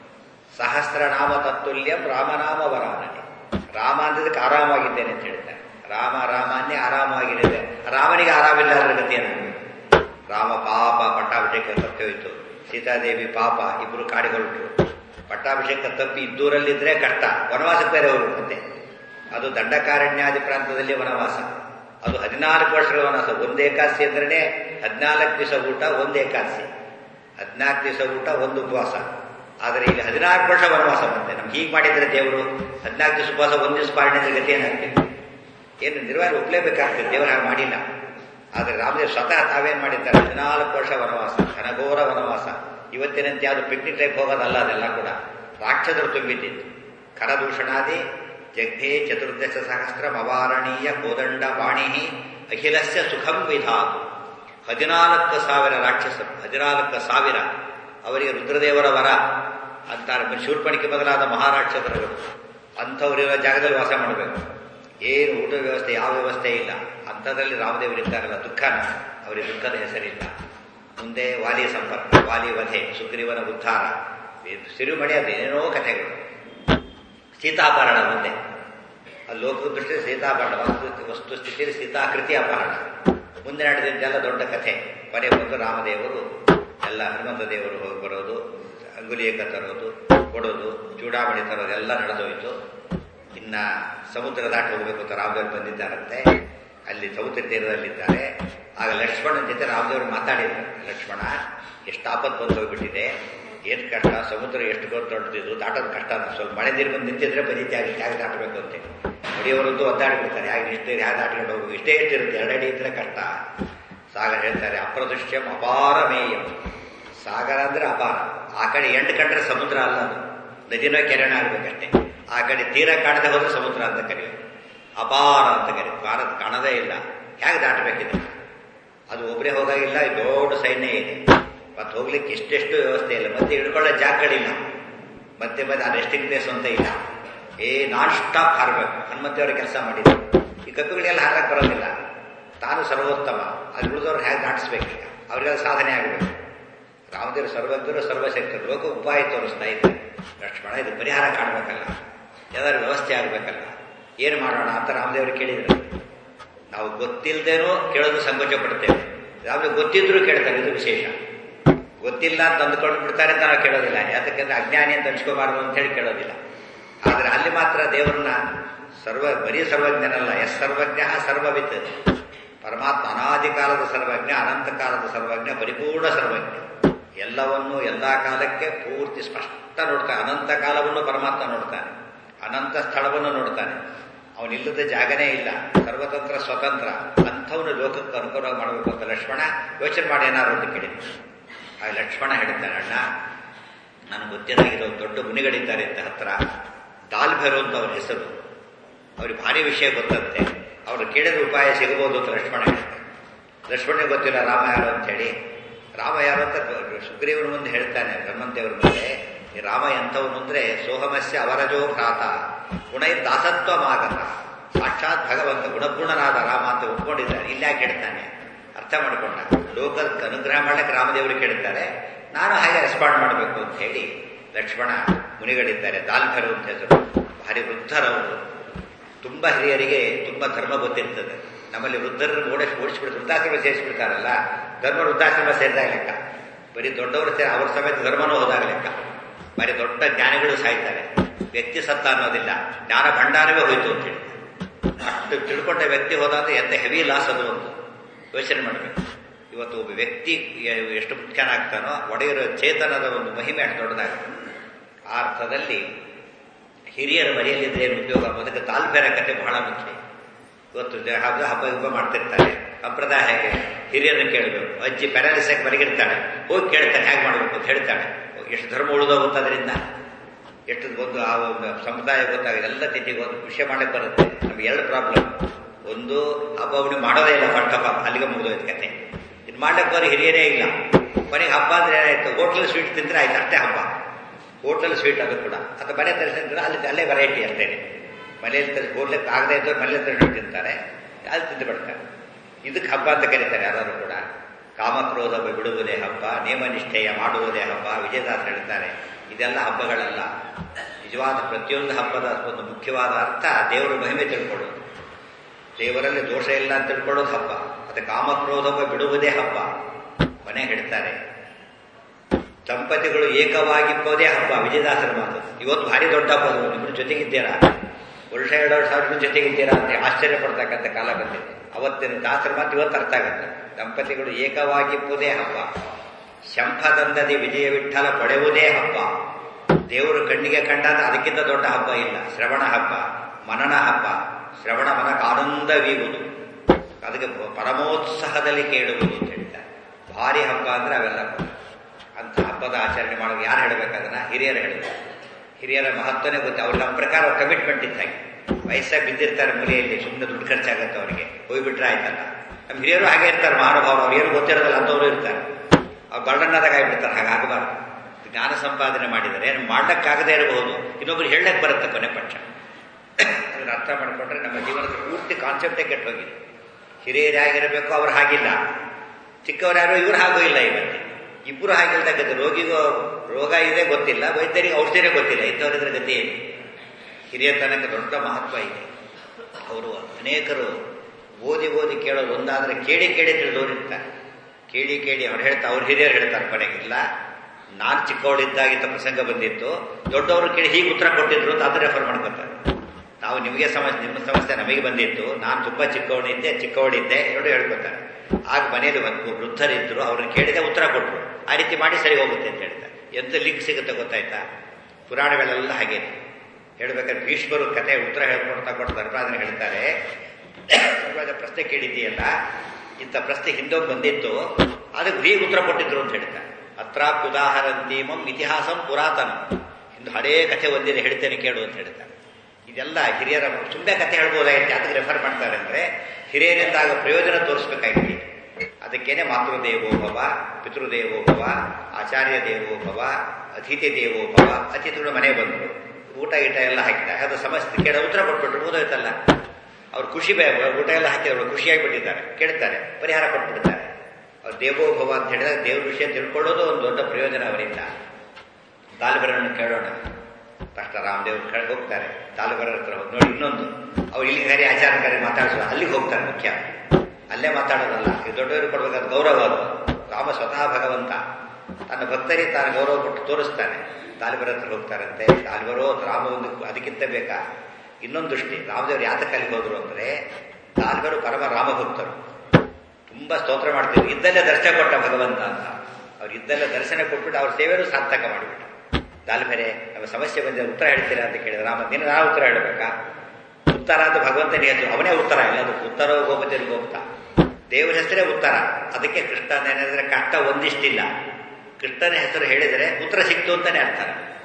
ಸಹಸ್ರನಾಮ ತತ್ತುಲ್ಯಂ ರಾಮನಾಮ ವರಾನನೆ ರಾಮ ಅಂದದಕ್ಕೆ ಆರಾಮಾಗಿದ್ದೇನೆ ಅಂತ ಹೇಳ್ತಾರೆ ರಾಮ ರಾಮಾನ್ಯ ಆರಾಮಾಗಿರುತ್ತೆ ರಾಮನಿಗೆ ಆರಾಮಿಲ್ಲ ಅದರ ಗತಿಯನ್ನು ರಾಮ ಪಾಪ ಪಟ್ಟಾಭಿಷೇಕ ತಪ್ಪಿ ಹೋಯಿತು ಸೀತಾದೇವಿ ಪಾಪ ಇಬ್ಬರು ಕಾಡಿಗೊಳ್ಟರು ಪಟ್ಟಾಭಿಷೇಕ ತಪ್ಪಿ ಇದ್ದೂರಲ್ಲಿದ್ರೆ ಕಷ್ಟ ವನವಾಸಕ್ಕೆ ಬೇರೆ ಹೋಗುತ್ತೆ ಅದು ದಂಡಕಾರಣ್ಯಾದಿ ಪ್ರಾಂತದಲ್ಲಿ ವನವಾಸ ಅದು ಹದಿನಾಲ್ಕು ವರ್ಷಗಳ ವನವಾಸ ಒಂದು ಏಕಾದಶಿ ಅಂದ್ರೆ ಹದಿನಾಲ್ಕು ದಿವಸ ಊಟ ಒಂದು ಏಕಾದಶಿ ಹದಿನಾಲ್ಕು ದಿವಸ ಊಟ ಒಂದು ಉಪವಾಸ ಆದರೆ ಇಲ್ಲಿ ಹದಿನಾಲ್ಕು ವರ್ಷ ವನವಾಸ ಬಂತೆ ನಮ್ಗೆ ಹೀಗೆ ಮಾಡಿದ್ರೆ ದೇವರು ಹದಿನಾಲ್ಕು ದಿವಸ ಉಪವಾಸ ಒಂದು ದಿವಸ ಪಾಲನೆ ಗತಿ ಏನಾಗ್ತದೆ ಏನು ನಿರ್ವಹಣೆ ಒಪ್ಲೇಬೇಕಾಗ್ತದೆ ದೇವರು ಹಾಗೆ ಮಾಡಿಲ್ಲ ಆದರೆ ರಾಮದೇವ್ ಸ್ವತಃ ತಾವೇನು ಮಾಡಿದ್ದಾರೆ ಹದಿನಾಲ್ಕು ವರ್ಷ ವನವಾಸ ಘನಘೋರ ವನವಾಸ ಇವತ್ತಿನಂತೆ ಯಾವುದು ಪಿಕ್ನಿಕ್ ಟೈಪ್ ಹೋಗೋದಲ್ಲ ಅದೆಲ್ಲ ಕೂಡ ರಾಕ್ಷಸರು ತುಂಬಿದ್ದಿತ್ತು ಕರದೂಷಣಾದಿ ಜಗ್ಧೇ ಚತುರ್ದಶ ಸಹಸ್ರ ಅವಾರಣೀಯ ಕೋದಂಡ ವಾಣಿ ಅಖಿಲಸ್ಯ ಸುಖಂ ವಿಧಾತು ಹದಿನಾಲ್ಕು ಸಾವಿರ ರಾಕ್ಷಸರು ಹದಿನಾಲ್ಕು ಸಾವಿರ ಅವರಿಗೆ ರುದ್ರದೇವರ ವರ ಅಂತಾರೆ ಶೂರ್ಪಣಿಕೆ ಬದಲಾದ ಮಹಾರಾಕ್ಷಸರುಗಳು ಅಂಥವರಿರೋ ಜಾಗದಲ್ಲಿ ವಾಸ ಮಾಡಬೇಕು ಏನು ಊಟ ವ್ಯವಸ್ಥೆ ಯಾವ ವ್ಯವಸ್ಥೆ ಇಲ್ಲ ಅಂಥದ್ರಲ್ಲಿ ರಾಮದೇವರಿದ್ದಾರಲ್ಲ ದುಃಖನ ಅವರಿಗೆ ದುಃಖದ ಹೆಸರಿಲ್ಲ ಮುಂದೆ ವಾಲಿ ಸಂಪರ್ಕ ವಾಲಿ ವಧೆ ಸುಗ್ರೀವನ ಉದ್ಧಾರ ಸಿರುಮಣಿ ಅದೇನೇನೋ ಕಥೆಗಳು ಸೀತಾಪಹರಣ ಮುಂದೆ ಅಲ್ಲಿ ಲೋಕದ ದೃಷ್ಟಿ ಸೀತಾಪಹರಣ ವಸ್ತು ವಸ್ತು ಸ್ಥಿತಿಯಲ್ಲಿ ಸೀತಾಕೃತಿ ಅಪಹರಣ ಮುಂದೆ ನಡೆದಿದ್ದೆಲ್ಲ ದೊಡ್ಡ ಕಥೆ ಕೊನೆ ಬಂದು ರಾಮದೇವರು ಎಲ್ಲ ಹನುಮಂತ ದೇವರು ಹೋಗಿ ಬರೋದು ಅಂಗುಲಿಯಕ ತರೋದು ಕೊಡೋದು ಚೂಡಾಮಣಿ ತರೋದು ಎಲ್ಲ ನಡೆದೋಯ್ತು ಇನ್ನ ಸಮುದ್ರ ದಾಟಿ ಹೋಗಬೇಕು ಅಂತ ರಾಮದೇವರು ಬಂದಿದ್ದಾರಂತೆ ಅಲ್ಲಿ ಸಮುದ್ರ ತೀರದಲ್ಲಿದ್ದಾರೆ ಆಗ ಲಕ್ಷ್ಮಣನ ಜೊತೆ ರಾಮದೇವರು ಮಾತಾಡಿದ್ರು ಲಕ್ಷ್ಮಣ ಎಷ್ಟು ಆಪತ್ತು ಬಂದು ಹೋಗ್ಬಿಟ್ಟಿದೆ ಏನು ಕಷ್ಟ ಸಮುದ್ರ ಎಷ್ಟು ದೊಡ್ಡದಿದ್ದು ದಾಟೋದು ಕಷ್ಟ ಸ್ವಲ್ಪ ಮಳೆ ನೀರು ಬಂದು ನಿಂತಿದ್ರೆ ಬದೀತಿ ಆಗುತ್ತೆ ಹೇಗೆ ದಾಟಬೇಕು ಅಂತ ಹೊಡಿಯವರದ್ದು ಒದ್ದಾಡಿಬಿಡ್ತಾರೆ ಹೇಗೆ ಇಷ್ಟೇ ಹೇಗೆ ದಾಟ್ಕೊಂಡು ಹೋಗ್ಬೇಕು ಇಷ್ಟೇ ಎಷ್ಟಿರುತ್ತೆ ಎರಡಡಿ ಇದ್ರೆ ಕಷ್ಟ ಸಾಗರ ಹೇಳ್ತಾರೆ ಅಪ್ರದೃಶ್ಯಂ ಅಪಾರಮೇಯಂ ಸಾಗರ ಅಂದ್ರೆ ಅಪಾರ ಆ ಕಡೆ ಎಂಟು ಕಂಡ್ರೆ ಸಮುದ್ರ ಅಲ್ಲ ಅದು ನದಿನೋ ಕೆರೆನ ಆಗ್ಬೇಕಷ್ಟೇ ಆ ಕಡೆ ತೀರ ಕಾಣದೆ ಹೋದ್ರೆ ಸಮುದ್ರ ಅಂತ ಕರೆಯೋದು ಅಪಾರ ಅಂತ ಕರೆಯೋದು ಭಾರತ ಕಾಣದೇ ಇಲ್ಲ ಹೇಗೆ ದಾಟಬೇಕಿದೆ ಅದು ಒಬ್ಬರೇ ಹೋಗಾಗಿಲ್ಲ ದೊಡ್ಡ ಸೈನ್ಯ ಇದೆ ಮತ್ತೆ ಹೋಗ್ಲಿಕ್ಕೆ ಇಷ್ಟೆಷ್ಟು ವ್ಯವಸ್ಥೆ ಇಲ್ಲ ಮತ್ತೆ ಹಿಡ್ಕೊಳ್ಳೋ ಜಾಗಗಳಿಲ್ಲ ಮತ್ತೆ ಮತ್ತೆ ಆ ರೆಸ್ಟಿಂಗ್ ಪ್ಲೇಸ್ ಅಂತ ಇಲ್ಲ ಏ ನಾನ್ ಸ್ಟಾಪ್ ಹಾರಬೇಕು ಹನುಮಂತೇವರ ಕೆಲಸ ಮಾಡಿದ್ರು ಈ ಕಪ್ಪುಗಳೆಲ್ಲ ಹಾರಕ್ಕೆ ಬರೋದಿಲ್ಲ ತಾನು ಸರ್ವೋತ್ತಮ ಅಲ್ಲಿ ಉಳಿದವ್ರು ಹೇಗೆ ದಾಟಿಸ್ಬೇಕು ಅವರಿಗೆಲ್ಲ ಸಾಧನೆ ಆಗಬೇಕು ರಾಮದೇವರು ಸರ್ವಜ್ಞರು ಸರ್ವಶಕ್ತರು ಲೋಕ ಉಪಾಯ ತೋರಿಸ್ತಾ ಇದ್ದಾರೆ ಲಕ್ಷ್ಮಣ ಇದು ಪರಿಹಾರ ಕಾಣಬೇಕಲ್ಲ ಯಾವ್ದಾದ್ರು ವ್ಯವಸ್ಥೆ ಆಗಬೇಕಲ್ಲ ಏನು ಮಾಡೋಣ ಅಂತ ರಾಮದೇವರು ಕೇಳಿದ್ರು ನಾವು ಗೊತ್ತಿಲ್ಲದೇನೋ ಕೇಳೋದು ಸಂಕೋಚ ಪಡ್ತೇವೆ ರಾಮದೇವ್ ಗೊತ್ತಿದ್ರು ಕೇಳ್ತಾರೆ ಇದು ವಿಶೇಷ ಗೊತ್ತಿಲ್ಲ ಅಂತ ಅಂದ್ಕೊಂಡು ಬಿಡ್ತಾರೆ ಅಂತ ನಾವು ಕೇಳೋದಿಲ್ಲ ಯಾಕಂದ್ರೆ ಅಜ್ಞಾನಿ ಅಂತ ಅನ್ಸ್ಕೋಬಾರ್ದು ಅಂತ ಹೇಳಿ ಕೇಳೋದಿಲ್ಲ ಆದರೆ ಅಲ್ಲಿ ಮಾತ್ರ ದೇವರನ್ನ ಸರ್ವ ಬರೀ ಸರ್ವಜ್ಞನಲ್ಲ ಎಸ್ ಸರ್ವಜ್ಞ ಸರ್ವವಿತ್ ಪರಮಾತ್ಮ ಅನಾದಿ ಕಾಲದ ಸರ್ವಜ್ಞ ಅನಂತ ಕಾಲದ ಸರ್ವಜ್ಞ ಪರಿಪೂರ್ಣ ಸರ್ವಜ್ಞ ಎಲ್ಲವನ್ನೂ ಎಲ್ಲ ಕಾಲಕ್ಕೆ ಪೂರ್ತಿ ಸ್ಪಷ್ಟ ನೋಡ್ತಾನೆ ಅನಂತ ಕಾಲವನ್ನು ಪರಮಾತ್ಮ ನೋಡ್ತಾನೆ ಅನಂತ ಸ್ಥಳವನ್ನು ನೋಡ್ತಾನೆ ಅವನಿಲ್ಲದ ಜಾಗನೇ ಇಲ್ಲ ಸರ್ವತಂತ್ರ ಸ್ವತಂತ್ರ ಅಂಥವನು ಲೋಕಕ್ಕೆ ಅನುಕೂಲ ಮಾಡಬೇಕು ಅಂತ ಲಕ್ಷ್ಮಣ ಯೋಚನೆ ಮಾಡಿ ಏನಾರು ಅಂತ ಕೇಳಿದ್ನು ಆ ಲಕ್ಷ್ಮಣ ಹೇಳ್ತಾನೆ ಅಣ್ಣ ನನಗೆ ಗೊತ್ತಿರಾಗಿರೋ ದೊಡ್ಡ ಮುನಿಗಳಿದ್ದಾರೆ ಅಂತ ಹತ್ರ ದಾಲ್ಭೆರು ಅಂತ ಅವ್ರ ಹೆಸರು ಅವ್ರಿಗೆ ಭಾರಿ ವಿಷಯ ಗೊತ್ತಂತೆ ಅವ್ರು ಕೇಳಿದ ಉಪಾಯ ಸಿಗಬಹುದು ಅಂತ ಲಕ್ಷ್ಮಣ ಹೇಳ್ತಾರೆ ಲಕ್ಷ್ಮಣನಿಗೆ ಗೊತ್ತಿಲ್ಲ ರಾಮ ಯಾರು ಅಂತ ಹೇಳಿ ರಾಮ ಯಾರು ಅಂತ ಸುಗ್ರೀವನ ಮುಂದೆ ಹೇಳ್ತಾನೆ ಬ್ರಹ್ಮಂದೇವ್ರ ಮುಂದೆ ಈ ರಾಮ ಎಂಥವನು ಅಂದ್ರೆ ಸೋಹಮಸ್ಯ ಅವರಜೋ ಭ್ರಾತ ಗುಣೈ ದಾಸತ್ವ ಮಾಗತ ಸಾಕ್ಷಾತ್ ಭಗವಂತ ಗುಣಪೂರ್ಣನಾದ ರಾಮ ಅಂತ ಒಪ್ಕೊಂಡಿದ್ದಾರೆ ಇಲ್ಲಾಕೆ ಹೇಳ್ತಾನೆ ಅರ್ಥ ಮಾಡಿಕೊಂಡ ಲೋಕಕ್ಕೆ ಅನುಗ್ರಹ ಮಾಡಕ್ಕೆ ರಾಮದೇವರು ಕೇಳ್ತಾರೆ ನಾನು ಹಾಗೆ ರೆಸ್ಪಾಂಡ್ ಮಾಡಬೇಕು ಅಂತ ಹೇಳಿ ಲಕ್ಷ್ಮಣ ಮುನಿಗಳಿದ್ದಾರೆ ದಾಲ್ಭರು ಅಂತ ಹೆಸರು ಭಾರಿ ವೃದ್ಧರವರು ತುಂಬಾ ಹಿರಿಯರಿಗೆ ತುಂಬಾ ಧರ್ಮ ಗೊತ್ತಿರ್ತದೆ ನಮ್ಮಲ್ಲಿ ವೃದ್ಧರನ್ನು ಓಡಿಸಿ ಓಡಿಸ್ಬಿಟ್ಟು ವೃದ್ಧಾಶ್ರಮ ಸೇರಿಸ್ಬಿಡ್ತಾರಲ್ಲ ಧರ್ಮ ವೃದ್ಧಾಶ್ರಮ ಸೇರಿದಾಗ ಲೆಕ್ಕ ಬರೀ ದೊಡ್ಡವರು ಸೇರಿ ಅವ್ರ ಸಮೇತ ಧರ್ಮನೂ ಹೋದಾಗ ಲೆಕ್ಕ ಬರೀ ದೊಡ್ಡ ಜ್ಞಾನಿಗಳು ಸಾಯ್ತಾರೆ ವ್ಯಕ್ತಿ ಸತ್ತ ಅನ್ನೋದಿಲ್ಲ ಜ್ಞಾನ ಭಂಡಾರವೇ ಹೋಯ್ತು ಅಂತ ಹೇಳಿ ಅಷ್ಟು ತಿಳ್ಕೊಂಡ ವ್ಯಕ್ತಿ ಹೋದಾಗ ಎಂತ ಹೆವಿ ಲಾಸ್ ಅದು ಒಂದು ಯೋಚನೆ ಮಾಡಬೇಕು ಇವತ್ತು ಒಬ್ಬ ವ್ಯಕ್ತಿ ಎಷ್ಟು ಮುಖ್ಯನಾಗ್ತಾನೋ ಒಡೆಯರ ಚೇತನದ ಒಂದು ಮಹಿಮೆ ಅಷ್ಟು ದೊಡ್ಡದಾಗುತ್ತೆ ಆ ಅರ್ಥದಲ್ಲಿ ಹಿರಿಯರ ಮನೆಯಲ್ಲಿದ್ರೆ ಏನು ಉಪಯೋಗ ಅದಕ್ಕೆ ತಾಲ್ಬೇರ ಕತೆ ಬಹಳ ಮುಖ್ಯ ಇವತ್ತು ಹಬ್ಬ ಹಬ್ಬ ಹಬ್ಬ ಮಾಡ್ತಿರ್ತಾರೆ ಸಂಪ್ರದಾಯ ಹೇಗೆ ಹಿರಿಯರನ್ನ ಕೇಳಬೇಕು ಅಜ್ಜಿ ಪ್ಯಾರಾಲಿಸಾಗಿ ಬರಗಿರ್ತಾಳೆ ಹೋಗಿ ಕೇಳ್ತಾನೆ ಹೇಗೆ ಮಾಡಬೇಕು ಅಂತ ಹೇಳ್ತಾಳೆ ಎಷ್ಟು ಧರ್ಮ ಉಳಿದೋಗುತ್ತೆ ಅದರಿಂದ ಎಷ್ಟು ಒಂದು ಆ ಒಂದು ಸಮುದಾಯ ಗೊತ್ತಾಗ ಎಲ್ಲ ತಿಥಿಗೆ ಒಂದು ವಿಷಯ ಮಾಡಕ್ಕೆ ಬರುತ್ತೆ ನಮ್ಗೆ ಎರಡು ಪ್ರಾಬ್ಲಮ್ ಒಂದು ಹಬ್ಬ ಹುಣ್ಣಿ ಮಾಡೋದೇ ಇಲ್ಲ ಫಸ್ಟ್ ಆಫ್ ಆಲ್ ಅಲ್ಲಿಗೆ ಮುಗಿದೋಯ್ತು ಕತೆ ಇದು ಮಾಡ್ಲಿಕ್ಕೆ ಬರೀ ಹಿರಿಯರೇ ಇಲ್ಲ ಕೊನೆಗೆ ಹಬ್ಬ ಅಂದ್ರೆ ಏನಾಯ್ತು ಹೋಟ್ಲ್ ಸ್ವೀಟ್ ತಿಂದ್ರೆ ಆಯ್ತು ಅಷ್ಟೇ ಹಬ್ಬ ಹೋಟೆಲ್ ಸ್ವೀಟ್ ಅದು ಕೂಡ ಅಥವಾ ಮನೆ ತರಿಸಿದ್ರೆ ಅಲ್ಲಿ ಅಲ್ಲೇ ವೆರೈಟಿ ಅಷ್ಟೇನೆ ಮನೆಯಲ್ಲಿ ತರಿಸಿ ಹೋಗ್ಲಿಕ್ಕೆ ಆಗದೆ ಇದ್ದವ್ರು ಮನೇಲಿ ತರಿಸಿ ತಿಂತಾರೆ ಅಲ್ಲಿ ತಿಂದು ಬಿಡ್ತಾರೆ ಇದಕ್ಕೆ ಹಬ್ಬ ಅಂತ ಕರೀತಾರೆ ಯಾರು ಕೂಡ ಕಾಮಕ್ರೋಧ ಬಿಡುವುದೇ ಹಬ್ಬ ನಿಯಮನಿಷ್ಠೆಯ ಮಾಡುವುದೇ ಹಬ್ಬ ವಿಜಯದಾಸ್ ಹೇಳ್ತಾರೆ ಇದೆಲ್ಲ ಹಬ್ಬಗಳಲ್ಲ ನಿಜವಾದ ಪ್ರತಿಯೊಂದು ಹಬ್ಬದ ಒಂದು ಮುಖ್ಯವಾದ ಅರ್ಥ ದೇವರ ಮಹಿಮೆ ತಿಳ್ಕೊಳ್ಳೋದು ದೇವರಲ್ಲಿ ದೋಷ ಇಲ್ಲ ಅಂತ ತಿಳ್ಕೊಳ್ಳೋದು ಹಬ್ಬ ಅದು ಕಾಮಕ್ರೋಧವ ಬಿಡುವುದೇ ಹಬ್ಬ ಮನೆ ಹೇಳ್ತಾರೆ ದಂಪತಿಗಳು ಏಕವಾಗಿಪ್ಪೋದೇ ಹಬ್ಬ ವಿಜಯದಾಸರ ಮಾತು ಇವತ್ತು ಭಾರಿ ದೊಡ್ಡ ಹಬ್ಬ ಅದು ನಿಮ್ಮನ್ನು ಜೊತೆಗಿದ್ದೀರಾ ವರ್ಷ ಎರಡು ವರ್ಷ ಸಾವಿರ ಜೊತೆಗಿದ್ದೀರಾ ಅಂತ ಆಶ್ಚರ್ಯ ಪಡ್ತಕ್ಕಂಥ ಕಾಲ ಬಂದಿದೆ ಅವತ್ತಿನ ದಾಸರ ಮಾತು ಇವತ್ತು ಅರ್ಥ ಆಗುತ್ತೆ ದಂಪತಿಗಳು ಏಕವಾಗಿಪ್ಪುದೇ ಹಬ್ಬ ಶಂಖದಂದದಿ ವಿಜಯ ವಿಠಲ ಪಡೆಯುವುದೇ ಹಬ್ಬ ದೇವರು ಕಣ್ಣಿಗೆ ಕಂಡಾದ ಅದಕ್ಕಿಂತ ದೊಡ್ಡ ಹಬ್ಬ ಇಲ್ಲ ಶ್ರವಣ ಹಬ್ಬ ಮನನ ಹಬ್ಬ ಶ್ರವಣ ಮನಕ್ಕೆ ಆನಂದವೀಗುವುದು ಅದಕ್ಕೆ ಪರಮೋತ್ಸಾಹದಲ್ಲಿ ಕೇಳುವುದು ಅಂತ ಹೇಳ್ತಾರೆ ಭಾರಿ ಹಬ್ಬ ಅಂದ್ರೆ ಅವೆಲ್ಲ ಅಂತ ಹಬ್ಬದ ಆಚರಣೆ ಮಾಡೋದು ಯಾರು ಹೇಳಬೇಕಾದನ್ನ ಹಿರಿಯರು ಹೇಳಬೇಕು ಹಿರಿಯರ ಮಹತ್ವನೇ ಗೊತ್ತು ಅವ್ರ ನಮ್ಮ ಪ್ರಕಾರ ಕಮಿಟ್ಮೆಂಟ್ ಇದ್ದಾಗೆ ವಯಸ್ಸಾಗಿ ಬಿದ್ದಿರ್ತಾರೆ ಮೂಲೆಯಲ್ಲಿ ಸುಮ್ಮನೆ ದುಡ್ಡು ಖರ್ಚಾಗತ್ತೆ ಅವರಿಗೆ ಹೋಗ್ಬಿಟ್ರೆ ಆಯ್ತಲ್ಲ ನಮ್ಮ ಹಿರಿಯರು ಹಾಗೆ ಇರ್ತಾರೆ ಮಹಾನುಭಾವರು ಅವ್ರು ಏನು ಗೊತ್ತಿರೋದಲ್ಲ ಅಂತವರು ಇರ್ತಾರೆ ಅವ್ರು ಬರ್ಡನ್ನಾದಾಗ ಆಗಿಬಿಡ್ತಾರೆ ಹಾಗೆ ಆಗಬಾರ್ದು ಜ್ಞಾನ ಸಂಪಾದನೆ ಮಾಡಿದರೆ ಏನು ಮಾಡ್ಲಿಕ್ಕಾಗದೇ ಇರಬಹುದು ಇನ್ನೊಬ್ರು ಹೇಳಕ್ ಬರುತ್ತೆ ಕೊನೆ ಪಕ್ಷ ಅದನ್ನ ಅರ್ಥ ಮಾಡಿಕೊಂಡ್ರೆ ನಮ್ಮ ಜೀವನದ ಪೂರ್ತಿ ಕಾನ್ಸೆಪ್ಟೇ ಕೆಟ್ಟೋಗಿದೆ ಹಿರಿಯರು ಹೇಗಿರಬೇಕು ಅವ್ರು ಹಾಗಿಲ್ಲ ಚಿಕ್ಕವರು ಯಾರು ಇವ್ರು ಹಾಗೂ ಇಲ್ಲ ಇವತ್ತು ಇಬ್ಬರು ಹಾಗಿಲ್ದಾಗ ರೋಗಿಗೂ ರೋಗ ಇದೆ ಗೊತ್ತಿಲ್ಲ ವೈದ್ಯರಿಗೆ ಔಷಧಿನೇ ಗೊತ್ತಿಲ್ಲ ಇಂಥವ್ರಿದ್ರೆ ಗತಿ ಏನು ಹಿರಿಯತನಕ್ಕೆ ದೊಡ್ಡ ಮಹತ್ವ ಇದೆ ಅವರು ಅನೇಕರು ಓದಿ ಓದಿ ಕೇಳೋದು ಒಂದಾದ್ರೆ ಕೇಳಿ ಕೇಳಿ ತಿಳಿದವರಿರ್ತಾರೆ ಕೇಳಿ ಕೇಳಿ ಅವ್ರು ಹೇಳ್ತಾ ಅವ್ರ ಹಿರಿಯರು ಹೇಳ್ತಾರೆ ಕೊನೆಗಿಲ್ಲ ನಾನು ಚಿಕ್ಕವಳಿದ್ದಾಗಿದ್ದ ಪ್ರಸಂಗ ಬಂದಿತ್ತು ದೊಡ್ಡವರು ಕೇಳಿ ಹೀಗೆ ಉತ್ತರ ಕೊಟ್ಟಿದ್ರು ಅಂತ ಅದು ರೆಫರ್ ಮಾಡ್ಕೊತಾರೆ ನಾವು ನಿಮಗೆ ಸಮಸ್ಯೆ ನಿಮ್ಮ ಸಮಸ್ಯೆ ನಮಗೆ ಬಂದಿತ್ತು ನಾನು ತುಂಬಾ ಚಿಕ್ಕವಳಿದ್ದೆ ಚಿಕ್ಕವಳಿದ್ದೆ ಎರಡು ಹೇಳ್ಕೊತಾರೆ ಆಗ ಮನೆಯಲ್ಲಿ ಒಂದು ವೃದ್ಧರಿದ್ರು ಅವ್ರನ್ನ ಕೇಳಿದೆ ಉತ್ತರ ಕೊಟ್ಟರು ಆ ರೀತಿ ಮಾಡಿ ಸರಿ ಹೋಗುತ್ತೆ ಅಂತ ಹೇಳ್ತಾರೆ ಎಂತ ಲಿಂಕ್ ಸಿಗುತ್ತೆ ಗೊತ್ತಾಯ್ತಾ ಪುರಾಣಗಳೆಲ್ಲ ಹಾಗೆ ಹೇಳ್ಬೇಕಾದ್ರೆ ಭೀಷ್ಮರು ಕತೆ ಉತ್ತರ ಹೇಳ್ಕೊಡ್ತಾ ಕೊಟ್ಟು ಧರ್ಮರಾಜನ ಹೇಳ್ತಾರೆ ಧರ್ಮರಾಜ ಪ್ರಶ್ನೆ ಕೇಳಿದ್ದೀಯಲ್ಲ ಇಂಥ ಪ್ರಶ್ನೆ ಹಿಂದೋಗಿ ಬಂದಿತ್ತು ಅದಕ್ಕೆ ಹೀಗೆ ಉತ್ತರ ಕೊಟ್ಟಿದ್ರು ಅಂತ ಹೇಳ್ತಾರೆ ಅತ್ರಾಪ್ಯುದಾಹರಂತೀಮಂ ಇತಿಹಾಸಂ ಪುರಾತನ ಇಂದು ಹಳೇ ಕಥೆ ಒಂದಿದೆ ಹೇಳ್ತೇನೆ ಕೇಳು ಅಂತ ಹೇಳ್ತಾರೆ ಇದೆಲ್ಲ ಹಿರಿಯರ ಸುಮ್ಮನೆ ಕಥೆ ಹೇಳ್ಬೋದಾಗಿತ್ತು ಅದಕ್ಕೆ ರೆಫರ್ ಮಾಡ್ತಾರೆ ಅಂದ್ರೆ ಹಿರಿಯರಿಂದ ಆಗ ಪ್ರಯೋಜನ ತೋರಿಸ್ಬೇಕಾಗಿತ್ತು ಅದಕ್ಕೇನೆ ಮಾತೃದೇವೋಭವ ಪಿತೃದೇವೋಭವ ಆಚಾರ್ಯ ದೇವೋಭವ ಅತಿಥಿ ದೇವೋಭವ ಅತಿಥಿಗಳು ಮನೆ ಬಂದರು ಊಟ ಗೀಟ ಎಲ್ಲ ಹಾಕಿದ್ದಾರೆ ಅದು ಸಮಸ್ಯೆ ಕೇಳ ಉತ್ತರ ಕೊಟ್ಬಿಟ್ರು ಓದೋಯ್ತಲ್ಲ ಅವ್ರು ಖುಷಿ ಬೇ ಊಟ ಎಲ್ಲ ಹಾಕಿದ್ರು ಖುಷಿಯಾಗಿ ಬಿಟ್ಟಿದ್ದಾರೆ ಕೇಳ್ತಾರೆ ಪರಿಹಾರ ಕೊಟ್ಬಿಡ್ತಾರೆ ಅವ್ರು ದೇವೋಭವ ಅಂತ ಹೇಳಿದಾಗ ದೇವ್ರ ವಿಷಯ ತಿಳ್ಕೊಳ್ಳೋದು ಒಂದು ದೊಡ್ಡ ಪ್ರಯೋಜನ ಅವರಿಂದ ತಾಲಿಬರನ್ನು ಕೇಳೋಣ ತಕ್ಷಣ ರಾಮದೇವ್ ಕಡೆ ಹೋಗ್ತಾರೆ ತಾಲಿಬರ ಹತ್ರ ಹೋಗಿ ನೋಡಿ ಇನ್ನೊಂದು ಅವ್ರು ಇಲ್ಲಿ ಕರಿ ಆಚಾರ ಕರಿ ಮಾತಾಡಿಸುವ ಅಲ್ಲಿಗೆ ಹೋಗ್ತಾರೆ ಮುಖ್ಯ ಅಲ್ಲೇ ಮಾತಾಡೋದಲ್ಲ ಈ ದೊಡ್ಡವರು ಕೊಡ್ಬೇಕಾದ ಗೌರವ ಅದು ರಾಮ ಸ್ವತಃ ಭಗವಂತ ತನ್ನ ಭಕ್ತರಿಗೆ ತಾನು ಗೌರವ ಕೊಟ್ಟು ತೋರಿಸ್ತಾನೆ ತಾಲಿಬರ ಹತ್ರ ಹೋಗ್ತಾರಂತೆ ತಾಲಿಬರೋ ರಾಮ ಒಂದು ಅದಕ್ಕಿಂತ ಬೇಕಾ ಇನ್ನೊಂದು ದೃಷ್ಟಿ ರಾಮದೇವರು ಯಾತಕ್ಕೆ ಅಲ್ಲಿಗೆ ಹೋದ್ರು ಅಂದ್ರೆ ತಾಲಿಬರು ಪರಮ ರಾಮ ಭಕ್ತರು ತುಂಬಾ ಸ್ತೋತ್ರ ಮಾಡ್ತಿದ್ರು ಇದ್ದಲ್ಲೇ ದರ್ಶನ ಕೊಟ್ಟ ಭಗವಂತ ಅಂತ ಅವ್ರು ಇದ್ದಲ್ಲೇ ದರ್ಶನ ಕೊಟ್ಬಿಟ್ಟು ಅವ್ರ ಸೇವೆನೂ ಸಾರ್ಥಕ ಮಾಡಿಬಿಟ್ಟು ತಾಲ್ಮೇಲೆ ನಮ್ಮ ಸಮಸ್ಯೆ ಬಂದರೆ ಉತ್ತರ ಹೇಳ್ತೀರಾ ಅಂತ ಕೇಳಿದ್ರೆ ರಾಮ ದಿನ ನಾವು ಉತ್ತರ ಹೇಳಬೇಕಾ ಉತ್ತರ ಅಂತ ಭಗವಂತನಿಗೆ ಹೆಸರು ಅವನೇ ಉತ್ತರ ಇಲ್ಲ ಅದು ಉತ್ತರೋ ಗೋಪತಿರ್ ಗೋಪ್ತ ದೇವರ ಹೆಸರೇ ಉತ್ತರ ಅದಕ್ಕೆ ಕೃಷ್ಣ ಏನಾದ್ರೆ ಕಷ್ಟ ಒಂದಿಷ್ಟಿಲ್ಲ ಕೃಷ್ಣನ ಹೆಸರು ಹೇಳಿದರೆ ಉತ್ತರ ಸಿಕ್ತು ಅಂತಾನೆ ಅರ್ಥ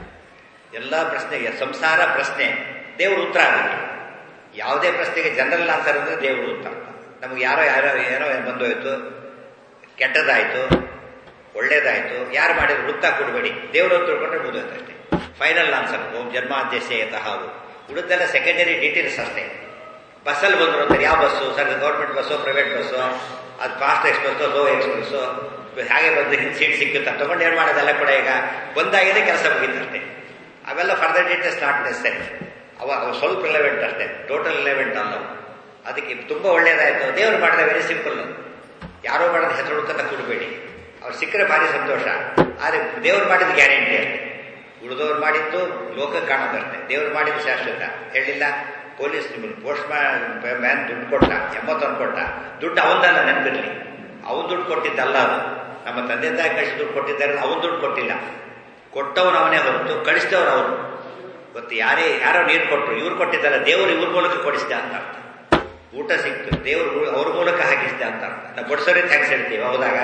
ಎಲ್ಲ ಪ್ರಶ್ನೆಗೆ ಸಂಸಾರ ಪ್ರಶ್ನೆ ದೇವರು ಉತ್ತರ ಅದಕ್ಕೆ ಯಾವುದೇ ಪ್ರಶ್ನೆಗೆ ಜನರಲ್ ಆನ್ಸರ್ ಅಂದ್ರೆ ದೇವರು ಉತ್ತರ ನಮಗೆ ಯಾರೋ ಯಾರೋ ಏನೋ ಬಂದೋಯ್ತು ಕೆಟ್ಟದಾಯ್ತು ಒಳ್ಳೇದಾಯ್ತು ಯಾರು ಮಾಡಿದ್ರು ವೃತ್ತ ಕೊಡಬೇಡಿ ದೇವರು ತಿಳ್ಕೊಂಡ್ರೆ ಮುಗಿದೋಯ್ತು ಅಷ್ಟೇ ಫೈನಲ್ ಆನ್ಸರ್ ಓಂ ಜನ್ಮಾದ್ಯಸ್ಯ ಹಾವು ಉಳಿದೆಲ್ಲ ಸೆಕೆಂಡರಿ ಡೀಟೇಲ್ಸ್ ಅಷ್ಟೇ ಬಸ್ಸಲ್ಲಿ ಬಂದ್ರು ಅಂತಾರೆ ಯಾವ bus sir government bus private bus ಅದು ಫಾಸ್ಟ್ ಎಕ್ಸ್ಪ್ರೆಸ್ಸು ಲೋ ಎಕ್ಸ್ಪ್ರೆಸ್ಸು ಹಾಗೆ ಬಂದು ಹಿಂದೆ ಸೀಟ್ ಸಿಕ್ಕುತ್ತಾ ತಗೊಂಡು ಏನು ಮಾಡೋದೆಲ್ಲ ಕೂಡ ಈಗ ಬಂದಾಗಿದೆ ಕೆಲಸ ಮುಗಿತಷ್ಟೇ ಅವೆಲ್ಲ ಫರ್ದರ್ ಡೀಟೇಲ್ಸ್ ನಾಟ್ ನೆಸರಿ ಅವ ಅವು ಸ್ವಲ್ಪ ರಿಲೆವೆಂಟ್ ಅಷ್ಟೇ ಟೋಟಲ್ ರಿಲೆವೆಂಟ್ ಅಲ್ಲ ಅದಕ್ಕೆ ತುಂಬ ಒಳ್ಳೇದಾಯ್ತು ದೇವರು ಮಾಡಿದ ವೆರಿ ಸಿಂಪಲ್ ಯಾರೋ ಮಾಡಿದ ಹೆಸರು ಹುಡುಕಂತ ಕೊಡಬೇಡಿ ಅವ್ರು ಸಿಕ್ಕರೆ ಭಾರಿ ಸಂತೋಷ ಆದರೆ ದೇವ್ರು ಮಾಡಿದ ಗ್ಯಾರಂಟಿ ಅಷ್ಟೇ ಉಳಿದವ್ರು ಮಾಡಿದ್ದು ಲೋಕ ಕಾಣೋದಷ್ಟೇ ದೇವ್ರು ಮಾಡಿದ್ದು ಶಾಶ್ವತ ಹೇಳಿಲ್ಲ ಪೊಲೀಸ್ ಪೋಸ್ಟ್ ಮ್ಯಾನ್ ದುಡ್ಡು ಕೊಟ್ಟ ಎಂಬತ್ತೊಂದು ಕೊಟ್ಟ ದುಡ್ಡು ಅವನದಲ್ಲ ನೆನಪಿರ್ಲಿ ಅವನು ದುಡ್ಡು ಕೊಟ್ಟಿದ್ದಲ್ಲ ಅದು ನಮ್ಮ ತಂದೆ ತಾಯಿ ಕಳಿಸಿ ದುಡ್ಡು ಕೊಟ್ಟಿದ್ದಾರೆ ಅವನು ದುಡ್ಡು ಕೊಟ್ಟಿಲ್ಲ ಕೊಟ್ಟವನು ಅವನೇ ಹೊರತು ಕಳಿಸಿದವನು ಅವನು ಗೊತ್ತು ಯಾರೇ ಯಾರೋ ನೀರು ಕೊಟ್ಟರು ಇವ್ರು ಕೊಟ್ಟಿದ್ದಲ್ಲ ದೇವರು ಇವ್ರ ಮೂಲಕ ಕೊಡಿಸಿದ ಅಂತ ಅರ್ಥ ಊಟ ಸಿಕ್ತು ದೇವರು ಅವ್ರ ಮೂಲಕ ಹಾಕಿಸಿದ ಅಂತ ಅರ್ಥ ನಾವು ಬಡಿಸೋರೇ ಥ್ಯಾಂಕ್ಸ್ ಹೇಳ್ತೀವಿ ಹೌದಾಗ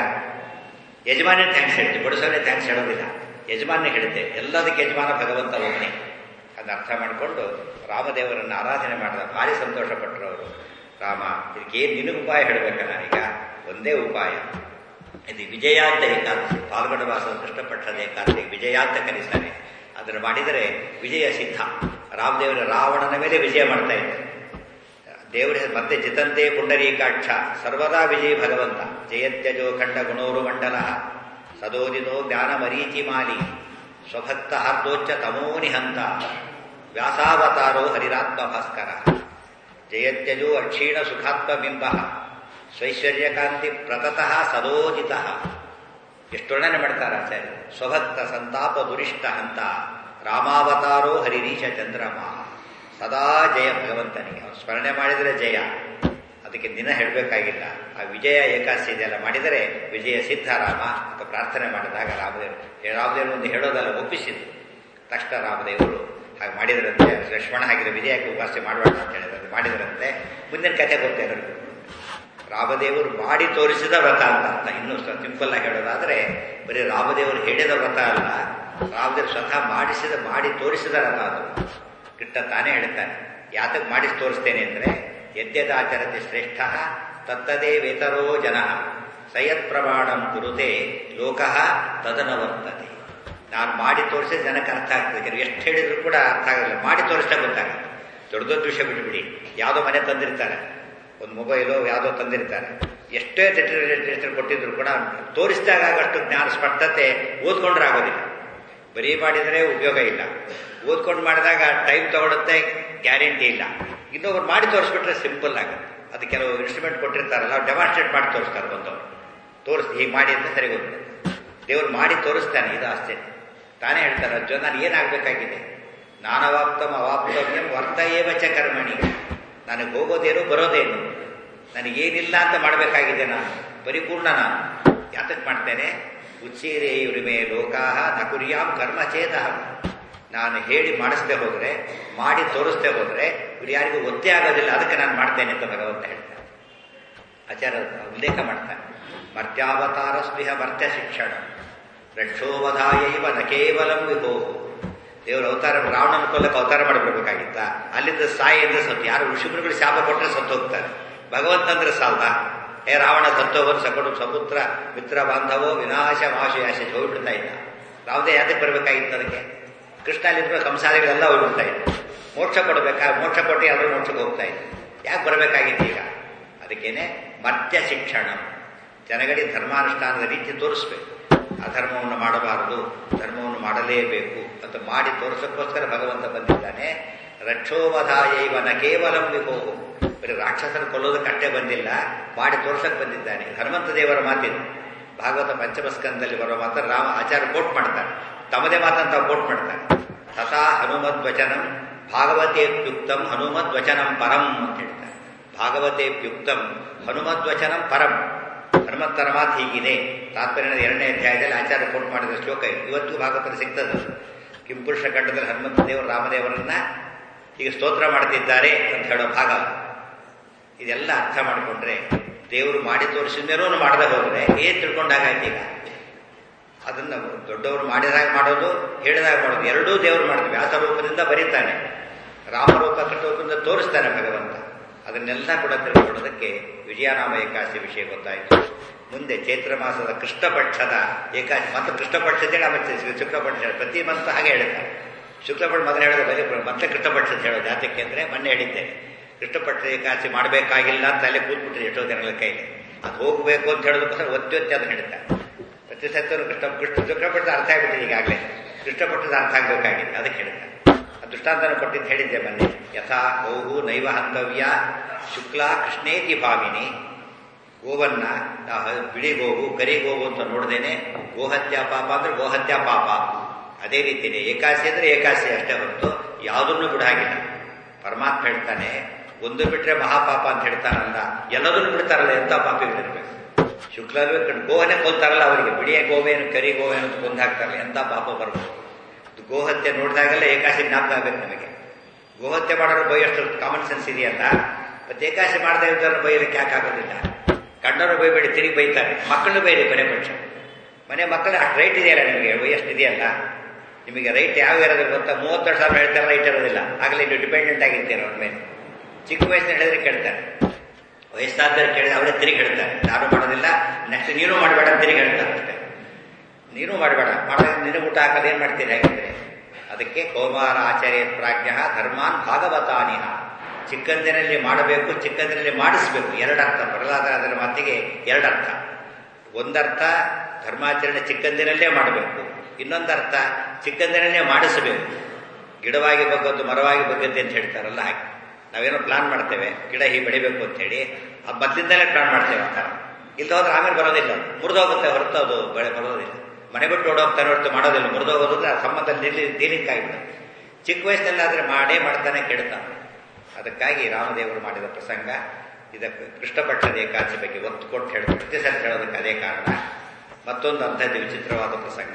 ಯಜಮಾನೇ ಥ್ಯಾಂಕ್ಸ್ ಹೇಳ್ತೀವಿ ಬಡಿಸೋರೇ ಥ್ಯಾಂಕ್ಸ್ ಹೇಳೋದಿಲ್ಲ ಯಜಮಾನೇ ಹೇಳುತ್ತೆ ಎಲ್ಲದಕ್ಕೆ ಯಜಮಾನ ಭಗವಂತ ಒಬ್ಬನೇ ಅದನ್ನ ಅರ್ಥ ಮಾಡಿಕೊಂಡು ರಾಮದೇವರನ್ನು ಆರಾಧನೆ ಮಾಡಿದ ಭಾರಿ ಸಂತೋಷ ಪಟ್ಟರು ಅವರು ರಾಮ ಇದಕ್ಕೇನು ನಿನಗೆ ಉಪಾಯ ಹೇಳಬೇಕ ನಾನೀಗ ಒಂದೇ ಉಪಾಯ ಇದು ವಿಜಯಾಂತ ಏಕಾದಶಿ ಪಾಲ್ಗೊಂಡ ಮಾಸದ ಕೃಷ್ಣಪಟ್ಟದ ಏಕಾದಶಿ ವಿಜಯಾಂತ ಕರೀತಾರೆ ಅದನ್ನು ಮಾಡಿದರೆ ವಿಜಯ ಸಿದ್ಧ ರಾಮದೇವರ ರಾವಣನ ಮೇಲೆ ವಿಜಯ ಮಾಡ್ತಾ ಇದ್ದಾರೆ ದೇವರ ಮತ್ತೆ ಜಿತಂತೆ ಪುಂಡರೀಕಾಕ್ಷ ಸರ್ವದಾ ವಿಜಯ ಭಗವಂತ ಜಯತ್ಯಜೋ ಖಂಡ ಗುಣೋರು ಮಂಡಲ ಸದೋದಿನೋ ಜ್ಞಾನ ಮರೀಚಿ ಮಾಲಿ ಸ್ವಭಕ್ತ ಹಾರ್ದೋಚ್ಚ ತಮೋನಿಹಂತ ವ್ಯಾಸಾವತಾರೋ ಹರಿರಾತ್ಮ ಭಾಸ್ಕರ ಜಯತ್ಯಜೋ ಅಕ್ಷೀಣ ಸುಖಾತ್ಮ ಬಿಂಬ ಸ್ವೈಶ್ವರ್ಯಕಾಂತಿ ಪ್ರತತಃ ಸದೋದಿತ ಎಷ್ಟು ವರ್ಣನೆ ಮಾಡ್ತಾರೆ ಆಚಾರ್ಯ ಸ್ವಭಕ್ತ ಸಂತಾಪ ದುರಿಷ್ಟ ಹಂತ ರಾಮಾವತಾರೋ ಹರಿರೀಶ ಚಂದ್ರಮ ಸದಾ ಜಯ ಭಗವಂತನಿಗೆ ಅವನು ಸ್ಮರಣೆ ಮಾಡಿದರೆ ಜಯ ಅದಕ್ಕೆ ದಿನ ಹೇಳಬೇಕಾಗಿಲ್ಲ ಆ ವಿಜಯ ಏಕಾದಶಿ ಇದೆಲ್ಲ ಮಾಡಿದರೆ ವಿಜಯ ಸಿದ್ಧರಾಮ ಅಂತ ಪ್ರಾರ್ಥನೆ ಮಾಡಿದಾಗ ರಾಮದೇವರು ರಾಮದೇವರು ಒಂದು ಹೇಳೋದಲ್ಲ ಒಪ್ಪಿಸಿದ್ರು ತಕ್ಷಣ ರಾಮದೇವರು ಹಾಗೆ ಮಾಡಿದರಂತೆ ಲಕ್ಷ್ಮಣ ಹಾಗಿರೋ ವಿಜಯಕ್ಕೆ ಉಪಾಸನೆ ಮಾಡಬೇಡ ಅಂತ ಹೇಳಿದ್ರೆ ಮಾಡಿದರಂತೆ ಮುಂದಿನ ಕಥೆ ಗೊತ್ತೇ ಎಲ್ಲರಿಗೂ ರಾಮದೇವರು ಮಾಡಿ ತೋರಿಸಿದ ವ್ರತ ಅಂತ ಅರ್ಥ ಇನ್ನೂ ಸಿಂಪಲ್ ಆಗಿ ಹೇಳೋದಾದ್ರೆ ಬರೀ ರಾಮದೇವರು ಹೇಳಿದ ವ್ರತ ಅಲ್ಲ ರಾಮದೇವರು ಸ್ವತಃ ಮಾಡಿಸಿದ ಮಾಡಿ ತೋರಿಸಿದ ವ್ರತ ಅದು ಕೃಷ್ಣ ತಾನೇ ಹೇಳ್ತಾನೆ ಯಾತಕ್ಕೆ ಮಾಡಿಸಿ ತೋರಿಸ್ತೇನೆ ಅಂದ್ರೆ ಯದ್ಯದಾಚರತೆ ಶ್ರೇಷ್ಠ ತತ್ತದೇ ವೇತರೋ ಜನ ಸಯತ್ ಪ್ರಮಾಣಂ ಕುರುತೆ ಲೋಕಃ ತದನವರ್ತತೆ ನಾನು ಮಾಡಿ ತೋರಿಸಿದ ಜನಕ್ಕೆ ಅರ್ಥ ಆಗ್ತದೆ ಎಷ್ಟು ಹೇಳಿದ್ರು ಕೂಡ ಅರ್ಥ ಆಗಲ್ಲ ಮಾಡಿ ತೋರಿಸ್ತಾ ಗೊತ್ತಾಗುತ್ತೆ ದೊಡ್ಡ ದೊಡ್ಡ ವಿಷಯ ಬಿಟ್ಬಿಡಿ ಯಾವುದೋ ಮನೆ ತಂದಿರ್ತಾರೆ ಒಂದು ಮೊಬೈಲು ಯಾವುದೋ ತಂದಿರ್ತಾರೆ ಎಷ್ಟೇ ಲಿಟರೇಚರ್ ಕೊಟ್ಟಿದ್ರು ಕೂಡ ತೋರಿಸಿದಾಗ ಆಗಷ್ಟು ಜ್ಞಾನ ಸ್ಪಷ್ಟತೆ ಓದ್ಕೊಂಡ್ರೆ ಆಗೋದಿಲ್ಲ ಬರೀ ಮಾಡಿದರೆ ಉಪಯೋಗ ಇಲ್ಲ ಓದ್ಕೊಂಡು ಮಾಡಿದಾಗ ಟೈಮ್ ತಗೊಳುತ್ತೆ ಗ್ಯಾರಂಟಿ ಇಲ್ಲ ಇನ್ನೊಬ್ರು ಮಾಡಿ ತೋರಿಸ್ಬಿಟ್ರೆ ಸಿಂಪಲ್ ಆಗುತ್ತೆ ಅದು ಕೆಲವು ಇನ್ಸ್ಟ್ರೂಮೆಂಟ್ ಕೊಟ್ಟಿರ್ತಾರಲ್ಲ ಅವ್ರು ಡೆಮಾನ್ಸ್ಟ್ರೇಟ್ ಮಾಡಿ ತೋರಿಸ್ತಾರೆ ಬಂದವರು ತೋರಿಸಿ ಹೀಗೆ ಮಾಡಿ ಅಂತ ಸರಿ ಹೋಗುತ್ತೆ ದೇವ್ರು ಮಾಡಿ ತೋರಿಸ್ತಾನೆ ಇದು ಆಶ್ಚರ್ಯ ತಾನೇ ಹೇಳ್ತಾರೆ ಅರ್ಜುನ ನಾನು ಏನಾಗಬೇಕಾಗಿದೆ ನಾನವಾಪ್ತಂ ಅವಾಪ್ತವ್ಯಂ ವರ್ತ ಏವಚ ಕರ್ಮಣಿ ನನಗೆ ಹೋಗೋದೇನು ಬರೋದೇನು ನನಗೇನಿಲ್ಲ ಅಂತ ಮಾಡಬೇಕಾಗಿದೆ ನಾನು ಪರಿಪೂರ್ಣ ನಾನು ಯಾತಕ್ಕೆ ಮಾಡ್ತೇನೆ ಉಚ್ಚೀರೇ ಉರಿಮೆ ಲೋಕಾಹ ನಕುರ್ಯಾಂ ಕರ್ಮ ಚೇತ ನಾನು ಹೇಳಿ ಮಾಡಿಸ್ದೆ ಹೋದರೆ ಮಾಡಿ ತೋರಿಸ್ದೆ ಹೋದರೆ ಇವ್ರು ಯಾರಿಗೂ ಒತ್ತೇ ಆಗೋದಿಲ್ಲ ಅದಕ್ಕೆ ನಾನು ಮಾಡ್ತೇನೆ ಅಂತ ಭಗವಂತ ಹೇಳ್ತಾರೆ ಆಚಾರ್ಯ ಉಲ್ಲೇಖ ಮಾಡ್ತಾನೆ ಮರ್ತ್ಯಾವತಾರ ಸ್ಪಿಹ ಮರ್ತ್ಯ ಶಿಕ್ಷಣ ರಕ್ಷೋವಧಾಯೈವ ನ ಕೇವಲಂ ವಿಭೋ ದೇವರು ಅವತಾರ ರಾವಣನ ಕೊಲ್ಲಕ್ಕೆ ಅವತಾರ ಮಾಡಿಬಿಡ್ಬೇಕಾಗಿತ್ತ ಅಲ್ಲಿಂದ ಸಾಯಿ ಅಂದ್ರೆ ಸತ್ತು ಯಾರು ಋಷಿಮುನಿಗಳು ಶಾಪ ಕೊಟ್ಟರೆ ಸತ್ತು ಹೋಗ್ತಾರೆ ಭಗವಂತ ಅಂದ್ರೆ ಸಾಲ್ದ ಹೇ ರಾವಣ ಸತ್ತೋವನು ಸಕೊಡು ಸಪುತ್ರ ಮಿತ್ರ ಬಾಂಧವೋ ವಿನಾಶ ಮಾಶಯಾಶ ಹೋಗ್ಬಿಡ್ತಾ ಇದ್ದ ಯಾವುದೇ ಯಾತಕ್ಕೆ ಬರಬೇಕಾಗಿತ್ತು ಅದಕ್ಕೆ ಕೃಷ್ಣ ಅಲ್ಲಿರುವ ಸಂಸಾರಿಗಳೆಲ್ಲ ಹೋಗ್ಬಿಡ್ತಾ ಇತ್ತು ಮೋಕ್ಷ ಕೊಡಬೇಕಾ ಮೋಕ್ಷ ಕೊಟ್ಟು ಎಲ್ಲರೂ ಮೋಕ್ಷಕ್ಕೆ ಹೋಗ್ತಾ ಇತ್ತು ಯಾಕೆ ಬರಬೇಕಾಗಿತ್ತು ಈಗ ಅದಕ್ಕೇನೆ ಮರ್ತ್ಯ ಶಿಕ್ಷಣ ಜನಗಡಿ ಧರ್ಮಾನುಷ್ಠಾನದ ರೀತಿ ತೋರಿಸ್ಬೇಕು ಅಧರ್ಮವನ್ನು ಮಾಡಬಾರದು ಧರ್ಮವನ್ನು ಕರ್ಮವನ್ನು ಮಾಡಲೇಬೇಕು ಅಂತ ಮಾಡಿ ತೋರಿಸೋಕ್ಕೋಸ್ಕರ ಭಗವಂತ ಬಂದಿದ್ದಾನೆ ರಕ್ಷೋವಧಾಯೈವ ನ ಕೇವಲಂ ವಿಭೋಹು ಬರೀ ರಾಕ್ಷಸರು ಕೊಲ್ಲೋದಕ್ಕಷ್ಟೇ ಬಂದಿಲ್ಲ ಮಾಡಿ ತೋರ್ಸಕ್ ಬಂದಿದ್ದಾನೆ ಹನುಮಂತ ದೇವರ ಮಾತಿದು ಭಾಗವತ ಪಂಚಮ ಸ್ಕಂದದಲ್ಲಿ ಬರುವ ಮಾತ್ರ ರಾಮ ಆಚಾರ್ಯ ಕೋಟ್ ಮಾಡ್ತಾರೆ ತಮ್ಮದೇ ಮಾತಂತ ಕೋಟ್ ಮಾಡ್ತಾರೆ ತಥಾ ಹನುಮದ್ವಚನಂ ಭಾಗವತೇಪ್ಯುಕ್ತಂ ಹನುಮದ್ವಚನಂ ಪರಂ ಅಂತ ಹೇಳ್ತಾರೆ ಭಾಗವತೇಪ್ಯುಕ್ತಂ ಹನುಮದ್ವಚನಂ ಪರಂ ಹನುಮಂತನ ಮಾತು ಹೀಗಿದೆ ತಾತ್ಪರ್ಯದ ಎರಡನೇ ಅಧ್ಯಾಯದಲ್ಲಿ ಆಚಾರ್ಯ ಕೋಟ್ ಮಾಡಿದ ಶ್ಲೋಕ ಇದೆ ಇವತ್ತು ಭಾಗವತನ ಸಿಗ್ತದೆ ಕಿಂಪುರುಷ ಖಂಡದಲ್ಲಿ ಹನುಮಂತ ದೇವರು ರಾಮದೇವರನ್ನ ಈಗ ಸ್ತೋತ್ರ ಮಾಡ್ತಿದ್ದಾರೆ ಅಂತ ಹೇಳೋ ಭಾಗ ಇದೆಲ್ಲ ಅರ್ಥ ಮಾಡಿಕೊಂಡ್ರೆ ದೇವರು ಮಾಡಿ ತೋರಿಸಿದ್ಮೇಲೂ ಮಾಡದೆ ಹೋದ್ರೆ ಏನ್ ತಿಳ್ಕೊಂಡಾಗಾಯ್ತು ಈಗ ಅದನ್ನ ದೊಡ್ಡವರು ಮಾಡಿದಾಗ ಮಾಡೋದು ಹೇಳಿದಾಗ ಮಾಡೋದು ಎರಡೂ ದೇವರು ಮಾಡ್ತೀವಿ ವ್ಯಾಸ ರೂಪದಿಂದ ಬರೀತಾನೆ ರಾಮರೂಪ ಕೃತರೂಪದಿಂದ ತೋರಿಸ್ತಾನೆ ಭಗವಂತ ಅದನ್ನೆಲ್ಲ ಕೂಡ ತಿಳ್ಕೊಳ್ಳೋದಕ್ಕೆ ವಿಜಯನಾಮ ಏಕಾದಶಿ ವಿಷಯ ಗೊತ್ತಾಯಿತು ಮುಂದೆ ಚೈತ್ರ ಮಾಸದ ಕೃಷ್ಣಪಕ್ಷದ ಏಕಾದಶಿ ಮತ್ತು ಕೃಷ್ಣಪಕ್ಷದ ಮತ್ತೆ ಶುಕ್ಲಪಕ್ಷ ಪ್ರತಿ ಮಂತ್ ಹಾಗೆ ಹೇಳ್ತಾರೆ ಶುಕ್ಲಪಕ್ಷ ಮೊದಲು ಹೇಳೋದು ಬರೀ ಮತ್ತೆ ಕೃಷ್ಣಪಕ್ಷ ಅಂತ ಹೇಳೋದು ಯಾತಕ್ಕೆ ಅಂದರೆ ಮೊನ್ನೆ ಹೇಳಿದ್ದೇನೆ ಕೃಷ್ಣಪಕ್ಷ ಏಕಾದಶಿ ಮಾಡಬೇಕಾಗಿಲ್ಲ ಅಂತ ಅಲ್ಲೇ ಕೂತ್ಬಿಟ್ರೆ ಎಷ್ಟೋ ಜನಗಳ ಕೈಲಿ ಅದು ಹೋಗಬೇಕು ಅಂತ ಹೇಳೋದಕ್ಕೋಸ್ಕರ ಒತ್ತಿ ಒತ್ತಿ ಅದನ್ನು ಹೇಳ್ತಾರೆ ಪ್ರತಿ ಸತ್ಯನು ಕೃಷ್ಣ ಕೃಷ್ಣ ಶುಕ್ಲಪಕ್ಷದ ಅರ್ಥ ಆಗ್ಬಿಟ್ಟಿದೆ ಈಗಾಗಲೇ ಕೃಷ್ಣಪಕ್ಷದ ಅರ್ಥ ಆಗಬೇಕಾಗಿದೆ ಅದಕ್ಕೆ ಹೇಳ್ತಾರೆ ದೃಷ್ಟಾಂತನ ಕೊಟ್ಟಿದ್ದು ಹೇಳಿದ್ದೆ ಮೊನ್ನೆ ಯಥಾ ಗೋಹು ನೈವ ಹಂತವ್ಯ ಶುಕ್ಲ ಕೃಷ್ಣೇತಿ ಭಾವಿನಿ ಗೋವನ್ನ ಬಿಳಿ ಗೋವು ಕರಿ ಗೋವು ಅಂತ ನೋಡ್ದೇನೆ ಗೋಹತ್ಯಾ ಪಾಪ ಅಂದ್ರೆ ಗೋಹತ್ಯಾ ಪಾಪ ಅದೇ ರೀತಿನೇ ಏಕಾಸಿ ಅಂದ್ರೆ ಏಕಾಸಿ ಅಷ್ಟೇ ಹೊರತು ಯಾವುದನ್ನು ಬಿಡ ಹಾಗಿಲ್ಲ ಪರಮಾತ್ಮ ಹೇಳ್ತಾನೆ ಒಂದು ಬಿಟ್ರೆ ಮಹಾಪಾಪ ಅಂತ ಹೇಳ್ತಾರಲ್ಲ ಎಲ್ಲದನ್ನು ಬಿಡ್ತಾರಲ್ಲ ಎಂತ ಪಾಪಿಗಳಿರ್ಬೇಕು ಶುಕ್ಲರು ಗೋಹನೆ ಕೊಲ್ತಾರಲ್ಲ ಅವರಿಗೆ ಬಿಳಿಯ ಗೋವೇನು ಕರಿ ಗೋವೇನು ಅಂತ ಕೊಂದು ಹಾಕ್ತಾರಲ್ಲ ಎಂತ ಪಾಪ ಬರ್ಬೋದು ಗೋಹತ್ಯೆ ನೋಡಿದಾಗೆಲ್ಲ ಏಕಾಸಿ ಜ್ಞಾಪಕ ಆಗಬೇಕು ನಮಗೆ ಗೋಹತ್ಯೆ ಮಾಡೋರು ಬೈಯಷ್ಟು ಕಾಮನ್ ಸೆನ್ಸ್ ಇದೆಯಲ್ಲ ಮತ್ತೆ ಏಕಾಸಿ ಮಾಡದೇ ಇದ್ದವ್ರನ್ನ ಬೈಯಲಿಕ್ಕೆ ಯಾಕೆ ಆಗೋದಿಲ್ಲ ಗಂಡರು ಬೈಬೇಡಿ ತಿರುಗಿ ಬೈತಾರೆ ಮಕ್ಕಳು ಬೈರಿ ಕೊನೆ ಪಕ್ಷ ಮನೆ ಮಕ್ಕಳು ಅಷ್ಟು ರೈಟ್ ಇದೆಯಲ್ಲ ನಿಮಗೆ ವಯಸ್ಸು ಇದೆಯಲ್ಲ ನಿಮಗೆ ರೈಟ್ ಯಾವ ಇರೋದು ಗೊತ್ತಾ ಮೂವತ್ತೆರಡು ಸಾವಿರ ಹೇಳ್ತಾರೆ ರೈಟ್ ಇರೋದಿಲ್ಲ ಆಗಲೇ ನೀವು ಡಿಪೆಂಡೆಂಟ್ ಆಗಿರ್ತೀರ ಅವ್ರ ಮೇಲೆ ಚಿಕ್ಕ ವಯಸ್ಸಿನ ಹೇಳಿದ್ರೆ ಕೇಳ್ತಾರೆ ವಯಸ್ಸಾದ್ರೆ ಕೇಳಿದ್ರೆ ಅವರೇ ತಿರುಗಿ ಹೇಳ್ತಾರೆ ನಾನು ಮಾಡೋದಿಲ್ಲ ನೆಕ್ಸ್ಟ್ ನೀನು ಮಾಡಬೇಡ ತಿರುಗಿ ಹೇಳ್ತಾರೆ ಅಷ್ಟೇ ನೀನು ಮಾಡಬೇಡ ಮಾಡೋದ್ರೆ ನಿನಗೆ ಊಟ ಹಾಕೋದು ಏನು ಮಾಡ್ತೀರಿ ಹಾಗಿದ್ರೆ ಅದಕ್ಕೆ ಕೌಮಾರ ಆಚಾರ್ಯ ಪ್ರಾಜ್ಞ ಧರ್ಮಾನ್ ಭಾಗವತಾನಿಹ ಚಿಕ್ಕಂದಿನಲ್ಲಿ ಮಾಡಬೇಕು ಚಿಕ್ಕಂದಿನಲ್ಲಿ ಮಾಡಿಸ್ಬೇಕು ಎರಡರ್ಥ ಬರಲಾದ ಅದರ ಮಾತಿಗೆ ಎರಡರ್ಥ ಒಂದರ್ಥ ಧರ್ಮಾಚರಣೆ ಚಿಕ್ಕಂದಿನಲ್ಲೇ ಮಾಡಬೇಕು ಇನ್ನೊಂದರ್ಥ ಚಿಕ್ಕಂದಿನಲ್ಲೇ ಮಾಡಿಸಬೇಕು ಗಿಡವಾಗಿ ಬಗ್ಗದ್ದು ಮರವಾಗಿ ಬಗ್ಗದ್ದು ಅಂತ ಹೇಳ್ತಾರಲ್ಲ ಹಾಗೆ ನಾವೇನೋ ಪ್ಲಾನ್ ಮಾಡ್ತೇವೆ ಗಿಡ ಹೀಗೆ ಬೆಳಿಬೇಕು ಅಂತ ಹೇಳಿ ಆ ಮೊದಲಿಂದಲೇ ಪ್ಲಾನ್ ಮಾಡ್ತೇವೆ ಆ ಥರ ಇಲ್ಲ ಹೋದ್ರೆ ಆಮೇಲೆ ಬರೋದಿಲ್ಲ ಮುರಿದೋಗುತ್ತೆ ಹೊರತು ಅದು ಬೆಳೆ ಬರೋದಿಲ್ಲ ಮನೆ ಬಿಟ್ಟು ಓಡೋಗ್ತಾನೆ ಹೊರತು ಮಾಡೋದಿಲ್ಲ ಮುರಿದೋಗೋದ್ರೆ ಆ ಸಂಬಂಧದಲ್ಲಿ ನಿಲ್ಲಿ ದೀಲಿಕ್ಕಾಗಿಬಿಡುತ್ತೆ ಚಿಕ್ಕ ವಯಸ್ಸಿನಲ್ಲಾದ್ರೆ ಮಾಡೇ ಮಾಡ್ತಾನೆ ಕೆಡ್ತಾನೆ ಅದಕ್ಕಾಗಿ ರಾಮದೇವರು ಮಾಡಿದ ಪ್ರಸಂಗ ಇದಕ್ಕೆ ಕೃಷ್ಣಪಟ್ಟದ ಏಕಾದಶಿ ಬಗ್ಗೆ ಒತ್ತು ಕೊಟ್ಟು ಹೇಳಿ ಪ್ರತಿ ಸಲ ಹೇಳೋದಕ್ಕೆ ಅದೇ ಕಾರಣ ಮತ್ತೊಂದು ಅಂಥದ್ದು ವಿಚಿತ್ರವಾದ ಪ್ರಸಂಗ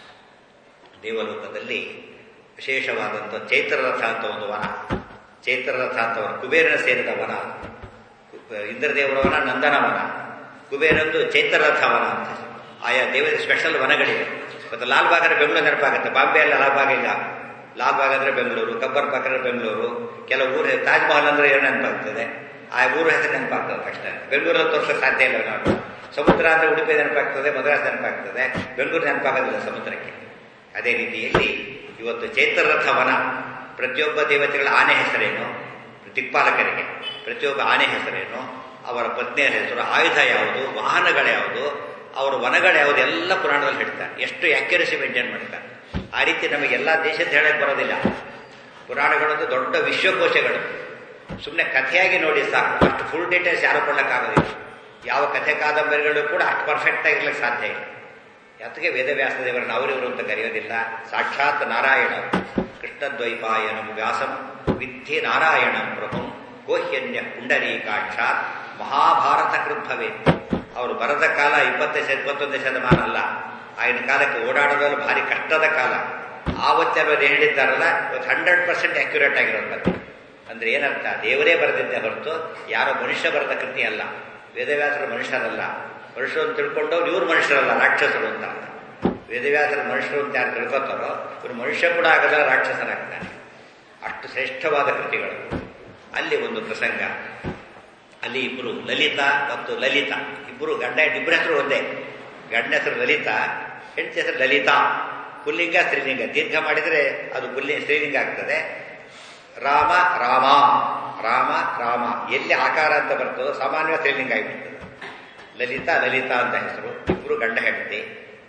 ದೇವಲೋಕದಲ್ಲಿ ವಿಶೇಷವಾದಂಥ ಚೈತ್ರರಥ ಅಂತ ಒಂದು ವನ ಚೈತ್ರರಥ ಅಂತ ವನ ಕುಬೇರನ ಸೇರಿದ ವನ ಇಂದ್ರದೇವರ ವನ ನಂದನ ವನ ಕುಬೇರಂದು ಚೈತ್ರರಥ ವನ ಅಂತ ಆಯಾ ದೇವರ ಸ್ಪೆಷಲ್ ವನಗಳಿವೆ ಮತ್ತು ಲಾಲ್ಬಾಗರ ಬೆಂಗಳೂರು ನೆನಪಾಗುತ್ತೆ ಬಾಂಬೆ ಎಲ್ಲ ಲಾಲ್ಬಾಗ್ ಇಲ್ಲ ಲಾಲ್ಬಾಗ್ ಅಂದ್ರೆ ಬೆಂಗಳೂರು ಕಬ್ಬರ್ ಪಾಕ್ ಅಂದ್ರೆ ಬೆಂಗಳೂರು ಕೆಲವು ಊರು ತಾಜ್ ಮಹಲ್ ಅಂದ್ರೆ ಏನು ನೆನಪಾಗ್ತದೆ ಆ ಊರ ಹೆಸರು ನೆನಪಾಗ್ತದೆ ತಕ್ಷಣ ಬೆಂಗಳೂರಲ್ಲಿ ತೋರ್ಸೋಕೆ ಸಾಧ್ಯ ಇಲ್ಲ ನಾವು ಸಮುದ್ರ ಅಂದ್ರೆ ಉಡುಪಿ ನೆನಪಾಗ್ತದೆ ಮದ್ರಾಸ್ ನೆನಪಾಗ್ತದೆ ಬೆಂಗಳೂರು ನೆನಪಾಗೋದಿಲ್ಲ ಸಮುದ್ರಕ್ಕೆ ಅದೇ ರೀತಿಯಲ್ಲಿ ಇವತ್ತು ಚೈತ್ರರಥ ವನ ಪ್ರತಿಯೊಬ್ಬ ದೇವತೆಗಳ ಆನೆ ಹೆಸರೇನು ದಿಕ್ಪಾಲಕರಿಗೆ ಪ್ರತಿಯೊಬ್ಬ ಆನೆ ಹೆಸರೇನು ಅವರ ಪತ್ನಿಯ ಹೆಸರು ಆಯುಧ ಯಾವುದು ವಾಹನಗಳ್ಯಾವುದು ಅವರ ವನಗಳ್ಯಾವುದು ಎಲ್ಲ ಪುರಾಣದಲ್ಲಿ ಹೇಳ್ತಾರೆ ಎಷ್ಟು ಅಕ್ಯುರಸಿ ಮೇಂಟೈನ್ ಮಾಡ್ತಾರೆ ಆ ರೀತಿ ನಮಗೆ ಎಲ್ಲ ದೇಶದ ಹೇಳಕ್ಕೆ ಬರೋದಿಲ್ಲ ಪುರಾಣಗಳಂತೂ ದೊಡ್ಡ ವಿಶ್ವಕೋಶಗಳು ಸುಮ್ಮನೆ ಕಥೆಯಾಗಿ ನೋಡಿ ಸಾಕು ಅಷ್ಟು ಫುಲ್ ಡೀಟೇಲ್ಸ್ ಯಾರು ಕೊಡೋಕ್ಕಾಗೋದಿಲ್ಲ ಯಾವ ಕಥೆ ಕಾದಂಬರಿಗಳು ಕೂಡ ಅಷ್ಟು ಪರ್ಫೆಕ್ಟ್ ಆಗಿರ್ಲಿಕ್ಕೆ ಸಾಧ್ಯ ಇಲ್ಲ ಯಾತಕ್ಕೆ ವೇದವ್ಯಾಸ ದೇವರನ್ನು ಅವರಿವರು ಅಂತ ಕರೆಯೋದಿಲ್ಲ ಸಾಕ್ಷಾತ್ ನಾರಾಯಣ ಕೃಷ್ಣದ್ವೈಪಾಯನಂ ವ್ಯಾಸಂ ವಿದ್ಯೆ ನಾರಾಯಣಂ ಪ್ರಭು ಗೋಹ್ಯನ್ಯ ಪುಂಡರೀಕಾಕ್ಷಾತ್ ಮಹಾಭಾರತ ಕೃದ್ಭವೇ ಅವರು ಬರದ ಕಾಲ ಇಪ್ಪತ್ತನೇ ಇಪ್ಪತ್ತೊಂದನೇ ಶತಮಾನ ಅಲ್ಲ ಆಗಿನ ಕಾಲಕ್ಕೆ ಓಡಾಡೋದ್ರಲ್ಲಿ ಭಾರಿ ಕಷ್ಟದ ಕಾಲ ಆವತ್ತೆಲ್ಲ ಹೇಳಿದ್ದಾರಲ್ಲ ಇವತ್ತು ಹಂಡ್ರೆಡ್ ಪರ್ಸೆಂಟ್ ಅಕ್ಯುರೇಟ್ ಆಗಿರೋದು ಅಂದ್ರೆ ಏನರ್ಥ ದೇವರೇ ಬರೆದಿದ್ದೆ ಹೊರತು ಯಾರೋ ಮನುಷ್ಯ ಬರೆದ ಕೃತಿ ಅಲ್ಲ ವೇದವ್ಯಾಸರು ಮನುಷ್ಯರಲ್ಲ ಮನುಷ್ಯರು ಅಂತ ತಿಳ್ಕೊಂಡವ್ರು ಇವ್ರು ಮನುಷ್ಯರಲ್ಲ ರಾಕ್ಷಸರು ಅಂತ ವೇದವ್ಯಾಸರ ಮನುಷ್ಯರು ಅಂತ ಯಾರು ತಿಳ್ಕೊತಾರೋ ಇವರು ಮನುಷ್ಯ ಕೂಡ ಆಗಲ್ಲ ರಾಕ್ಷಸರಾಗ್ತಾನೆ ಅಷ್ಟು ಶ್ರೇಷ್ಠವಾದ ಕೃತಿಗಳು ಅಲ್ಲಿ ಒಂದು ಪ್ರಸಂಗ ಅಲ್ಲಿ ಇಬ್ಬರು ಲಲಿತಾ ಮತ್ತು ಲಲಿತಾ ಇಬ್ಬರು ಗಂಡ ಇಬ್ಬರ ಹೆಸರು ಒಂದೇ ಗಂಡ ಹೆಸರು ಲಲಿತಾ ಹೆಂಡತಿ ಹೆಸರು ಲಲಿತಾ ಪುಲ್ಲಿಂಗ ಸ್ತ್ರೀಲಿಂಗ ದೀರ್ಘ ಮಾಡಿದರೆ ಅದು ಪುಲ್ಲಿ ಸ್ತ್ರೀಲಿಂಗ ಆಗ್ತದೆ ರಾಮ ರಾಮ ರಾಮ ರಾಮ ಎಲ್ಲಿ ಆಕಾರ ಅಂತ ಬರ್ತದೋ ಸಾಮಾನ್ಯ ಸ್ತ್ರೀಲಿಂಗ ಆಗಿಬಿಡ್ತದೆ ಲಲಿತಾ ಲಲಿತಾ ಅಂತ ಹೆಸರು ಇಬ್ಬರು ಗಂಡ ಹೆಂಡತಿ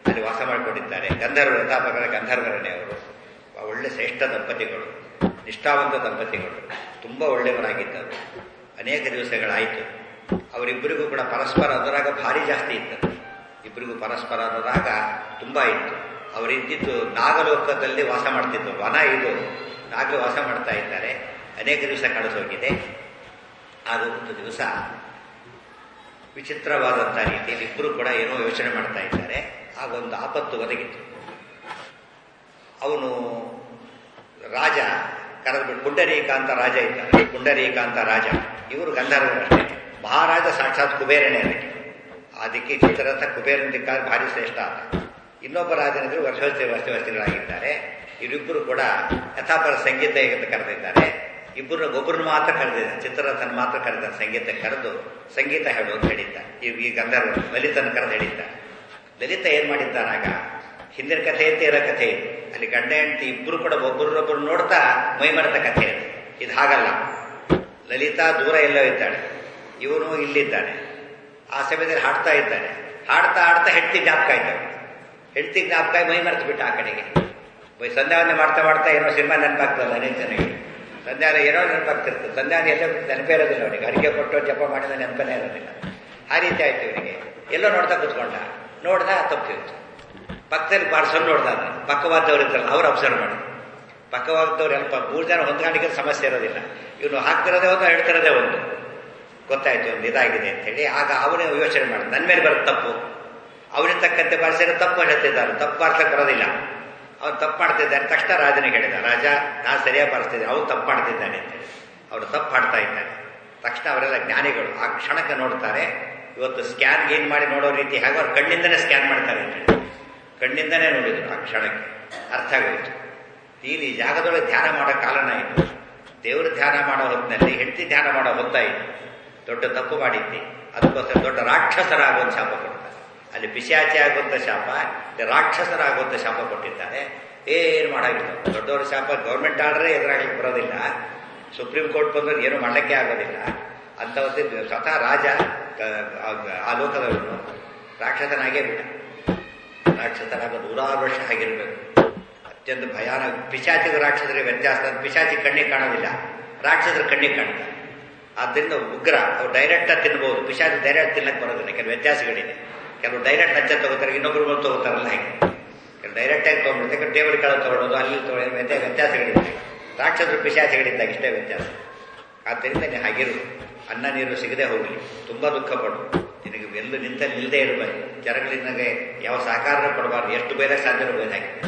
ಅಲ್ಲಿ ವಾಸ ಮಾಡಿಕೊಂಡಿದ್ದಾರೆ ಗಂಧರ್ವ ಯಥಾಪಕರ ಗಂಧರ್ವರನ್ನೇ ಅವರು ಒಳ್ಳೆ ಶ್ರೇಷ್ಠ ದಂಪತಿಗಳು ನಿಷ್ಠಾವಂತ ದಂಪತಿಗಳು ತುಂಬ ಒಳ್ಳೆಯವರಾಗಿದ್ದರು ಅನೇಕ ದಿವಸಗಳಾಯಿತು ಅವರಿಬ್ಬರಿಗೂ ಕೂಡ ಪರಸ್ಪರ ಅನುರಾಗ ಭಾರಿ ಜಾಸ್ತಿ ಇತ್ತು ಇಬ್ಬರಿಗೂ ಪರಸ್ಪರ ಅನುರಾಗ ತುಂಬ ಇತ್ತು ಅವರಿದ್ದಿದ್ದು ನಾಗಲೋಕದಲ್ಲಿ ವಾಸ ಮಾಡ್ತಿದ್ದು ವನ ಇದು ನಾಗಲು ವಾಸ ಮಾಡ್ತಾ ಇದ್ದಾರೆ ಅನೇಕ ದಿವಸ ಕಳೆಸೋಗಿದೆ ಆಗ ಒಂದು ದಿವಸ ವಿಚಿತ್ರವಾದಂಥ ರೀತಿಯಲ್ಲಿ ಇಬ್ಬರು ಕೂಡ ಏನೋ ಯೋಚನೆ ಮಾಡ್ತಾ ಇದ್ದಾರೆ ಆಗ ಒಂದು ಆಪತ್ತು ಒದಗಿತ್ತು ಅವನು ರಾಜ ಕರೆದ್ಬಿಟ್ಟು ಪುಂಡರೀಕ ಅಂತ ರಾಜ ಇದ್ದಾನೆ ಪುಂಡರೀಕ ಅಂತ ರಾಜ ಇವರು ಗಂಧರ್ವರಷ್ಟೇ ಮಹಾರಾಜ ಸಾಕ್ಷಾತ್ ಕುಬೇರನೇ ಅದಕ್ಕೆ ಅದಕ್ಕೆ ಚಿತ್ರರಥ ಕುಬೇರನ ದಿಕ್ಕಾದ ಭಾರಿ ಶ್ರೇಷ್ಠ ಆತ ಇನ್ನೊಬ್ಬ ರಾಜನಿದ್ರು ವರ್ಷವರ್ತಿ ವರ್ಷವರ್ತಿಗಳಾಗಿದ್ದಾರೆ ಇವರಿಬ್ಬರು ಕೂಡ ಯಥಾಪರ ಸಂಗೀತ ಅಂತ ಕರೆದಿದ್ದಾರೆ ಇಬ್ಬರು ಒಬ್ಬರನ್ನು ಮಾತ್ರ ಕರೆದಿದ್ದಾರೆ ಚಿತ್ರರಥನ ಮಾತ್ರ ಕರೆದಿದ್ದಾರೆ ಸಂಗೀತ ಕರೆದು ಸಂಗೀತ ಹೇಳು ಅಂತ ಹೇಳಿದ್ದ ಈ ಈ ಗಂಧರ್ವ ಲಲಿತನ ಕರೆದು ಹೇಳಿದ್ದ ಲಲಿತ ಏನ್ ಮಾಡಿದ್ದಾನಾಗ ಹಿಂದಿನ ಕಥೆ ಅಂತ ಇರೋ ಕಥೆ ಇದು ಅಲ್ಲಿ ಗಂಡ ಹೆಂಡತಿ ಇಬ್ಬರು ಕೂಡ ಒಬ್ಬರನ್ನೊಬ್ಬರು ನೋಡ್ತಾ ಮೈಮರೆತ ಕಥೆ ಇದು ಇದು ಹಾಗಲ್ಲ ಲಲಿತಾ ದೂರ ಎಲ್ಲೋ ಇದ್ದಾಳೆ ಇವನು ಇಲ್ಲಿದ್ದಾನೆ ಆ ಸಮಯದಲ್ಲಿ ಹಾಡ್ತಾ ಇದ್ದಾನೆ ಹಾಡ್ತಾ ಹಾಡ್ತಾ ಹೆಂಡತಿ ಜ್ಞಾಪಕ ಇದ್ದಾವೆ ಹೆಂಡತಿ ಜ್ಞಾಪಕ ಮೈ ಮರೆತು ಬಿಟ್ಟ ಆ ಕಡೆಗೆ ಬೈ ಸಂಧ್ಯಾವನೆ ಮಾಡ್ತಾ ಮಾಡ್ತಾ ಏನೋ ಸಿನಿಮಾ ನೆನಪಾಗ್ತಲ್ಲ ಅನೇಕ ಜನಗೆ ಸಂಧ್ಯಾನ ಏನೋ ನೆನಪಾಗ್ತಿರ್ತದೆ ಸಂಧ್ಯಾನ ಎಲ್ಲ ನೆನಪೇ ಇರೋದಿಲ್ಲ ಅವನಿಗೆ ಅಡಿಗೆ ಕೊಟ್ಟು ಜಪ ಮಾಡಿದ ನೆನಪನೇ ಇರೋದಿಲ್ಲ ಆ ರೀತಿ ಆಯ್ತು ಇವನಿಗೆ ಎಲ್ಲೋ ನೋಡ್ತಾ ಕೂತ್ಕೊಂಡ ನೋಡ್ದ ತಪ್ಪಿತ್ತು ಪಕ್ಕದಲ್ಲಿ ಬಾರ್ಸೋರು ನೋಡ್ದ ಪಕ್ಕವಾದವ್ರು ಇರ್ತಾರಲ್ಲ ಅವ್ರು ಅಬ್ಸರ್ವ್ ಮಾಡಿ ಪಕ್ಕವಾದವ್ರು ಎಲ್ಲ ಮೂರು ಜನ ಹೊಂದ್ಕೊಂಡಿಗೆ ಸಮಸ್ಯೆ ಇರೋದಿಲ್ಲ ಇವನು ಹಾಕ್ತಿರೋದೇ ಒಂದು ಹೇಳ್ತಿರೋದೇ ಒಂದು ಗೊತ್ತಾಯ್ತು ಒಂದು ಇದಾಗಿದೆ ಅಂತ ಹೇಳಿ ಆಗ ಅವನೇ ಯೋಚನೆ ಮಾಡ ನನ್ನ ಮೇಲೆ ಬರೋದು ತಪ್ಪು ಅವನಿಗೆ ತಕ್ಕಂತೆ ಬಾರಿಸಿದ್ರೆ ತಪ್ಪು ಹೇಳ್ತಿದ್ದಾರೆ ತಪ್ಪು ಬಾರ್ಸಕ್ಕೆ ಬರೋದಿಲ್ಲ ಅವ್ನು ತಪ್ಪು ಮಾಡ್ತಿದ್ದಾನೆ ತಕ್ಷಣ ರಾಜನಿಗೆ ಹೇಳಿದ ರಾಜ ನಾನು ಸರಿಯಾಗಿ ಬಾರಿಸ್ತಿದ್ದೆ ಅವನು ತಪ್ಪು ಮಾಡ್ತಿದ್ದಾನೆ ಅಂತೇಳಿ ಅವನು ತಪ್ಪು ಮಾಡ್ತಾ ಇದ್ದಾನೆ ತಕ್ಷಣ ಅವರೆಲ್ಲ ಜ್ಞಾನಿಗಳು ಆ ಕ್ಷಣಕ್ಕೆ ನೋಡ್ತಾರೆ ಇವತ್ತು ಸ್ಕ್ಯಾನ್ ಏನ್ ಮಾಡಿ ನೋಡೋ ರೀತಿ ಹಾಗೆ ಅವ್ರು ಕಣ್ಣಿಂದನೇ ಸ್ಕ್ಯಾನ್ ಮಾಡ್ತಾರೆ ಅಂತ ಹೇಳಿ ಕಣ್ಣಿಂದನೇ ನೋಡಿದ್ರು ಆ ಕ್ಷಣಕ್ಕೆ ಅರ್ಥ ಆಗೋಯ್ತು ಇಲ್ಲಿ ಈ ಜಾಗದೊಳಗೆ ಧ್ಯಾನ ಮಾಡೋ ಕಾಲನ ಇದು ದೇವರು ಧ್ಯಾನ ಮಾಡೋ ಹೊತ್ತಿನಲ್ಲಿ ಹೆಂಡತಿ ಧ್ಯಾನ ಮಾಡೋ ಹೊತ್ತಾಯಿತು ದೊಡ್ಡ ತಪ್ಪು ಮಾಡಿದ್ದೆ ಅದಕ್ಕೋಸ್ಕರ ದೊಡ್ಡ ರಾಕ್ಷಸರಾಗುವಂತ ಶಾಪ ಕೊಡ್ತಾರೆ ಅಲ್ಲಿ ಪಿಶಾಚಿ ಆಗುವಂತ ಶಾಪ ರಾಕ್ಷಸರಾಗುವಂತ ಶಾಪ ಕೊಟ್ಟಿದ್ದಾರೆ ಏನು ಮಾಡಾಗಿಲ್ಲ ದೊಡ್ಡವರ ಶಾಪ ಗೌರ್ಮೆಂಟ್ ಆರ್ಡರೇ ಎದುರಾಗಲಿಕ್ಕೆ ಬರೋದಿಲ್ಲ ಸುಪ್ರೀಂ ಕೋರ್ಟ್ ಬಂದ್ರೆ ಏನು ಮಾಡಲಿಕ್ಕೆ ಆಗೋದಿಲ್ಲ ಅಂತ ಹೊತ್ತಿದ್ದು ಸ್ವತಃ ರಾಜ ಆ ಲೋಕದವನು ರಾಕ್ಷಸನಾಗೇ ಬಿಟ್ಟ ರಾಕ್ಷಸನಾಗ ನೂರಾರು ವರ್ಷ ಆಗಿರಬೇಕು ಅತ್ಯಂತ ಭಯಾನಕ ಪಿಶಾಚಿಗೂ ರಾಕ್ಷಸರಿಗೆ ವ್ಯತ್ಯಾಸ ಪಿಶಾಚಿ ಕಣ್ಣಿಗೆ ಕಾಣೋದಿಲ್ಲ ರಾಕ್ಷಸರ ಕಣ್ಣಿಗೆ ಕಾಣ್ತಾರೆ ಆದ್ದರಿಂದ ಉಗ್ರ ಅವ್ರು ಡೈರೆಕ್ಟ್ ಆಗಿ ತಿನ್ಬಹುದು ಪಿಶಾಚಿ ಡೈರೆಕ್ಟ್ ತಿನ್ನಕ್ಕೆ ಬರೋದಿಲ್ಲ ಕೆಲವು ವ್ಯತ್ಯಾಸಗಳಿದೆ ಕೆಲವು ಡೈರೆಕ್ಟ್ ಹಚ್ಚ ತಗೋತಾರೆ ಇನ್ನೊಬ್ರು ಬಂದು ತಗೋತಾರಲ್ಲ ಹಾಗೆ ಕೆಲವು ಡೈರೆಕ್ಟ್ ಆಗಿ ತಗೊಂಡ್ಬಿಡ್ತಾರೆ ಟೇಬಲ್ ಕೆಳಗೆ ತಗೊಳ್ಳೋದು ಅಲ್ಲಿ ತಗೊಳ್ಳೋದು ವ್ಯತ್ಯಾಸ ವ್ಯತ್ಯಾಸಗಳಿದೆ ರಾಕ್ಷಸರು ಪಿಶಾಚಿಗಳಿದ್ದಾಗ ಇಷ್ಟೇ ವ್ಯತ್ಯಾಸ ಆದ್ದರಿಂದ ನೀನು ಹಾಗಿರು ಅನ್ನ ನೀರು ಸಿಗದೆ ಹೋಗಲಿ ತುಂಬಾ ದುಃಖ ಪಡು ನಿನಗೆ ಎಲ್ಲೂ ನಿಂತಲ್ಲಿ ನಿಲ್ಲದೆ ಇರಬಾರ್ದು ಜನಗಳಿಂದಾಗೆ ಯಾವ ಸಹಕಾರ ಕೊಡಬಾರ್ದು ಎಷ್ಟು ಬೇರೆ ಸಾಧ್ಯ ಬೇಕಾಗಿತ್ತು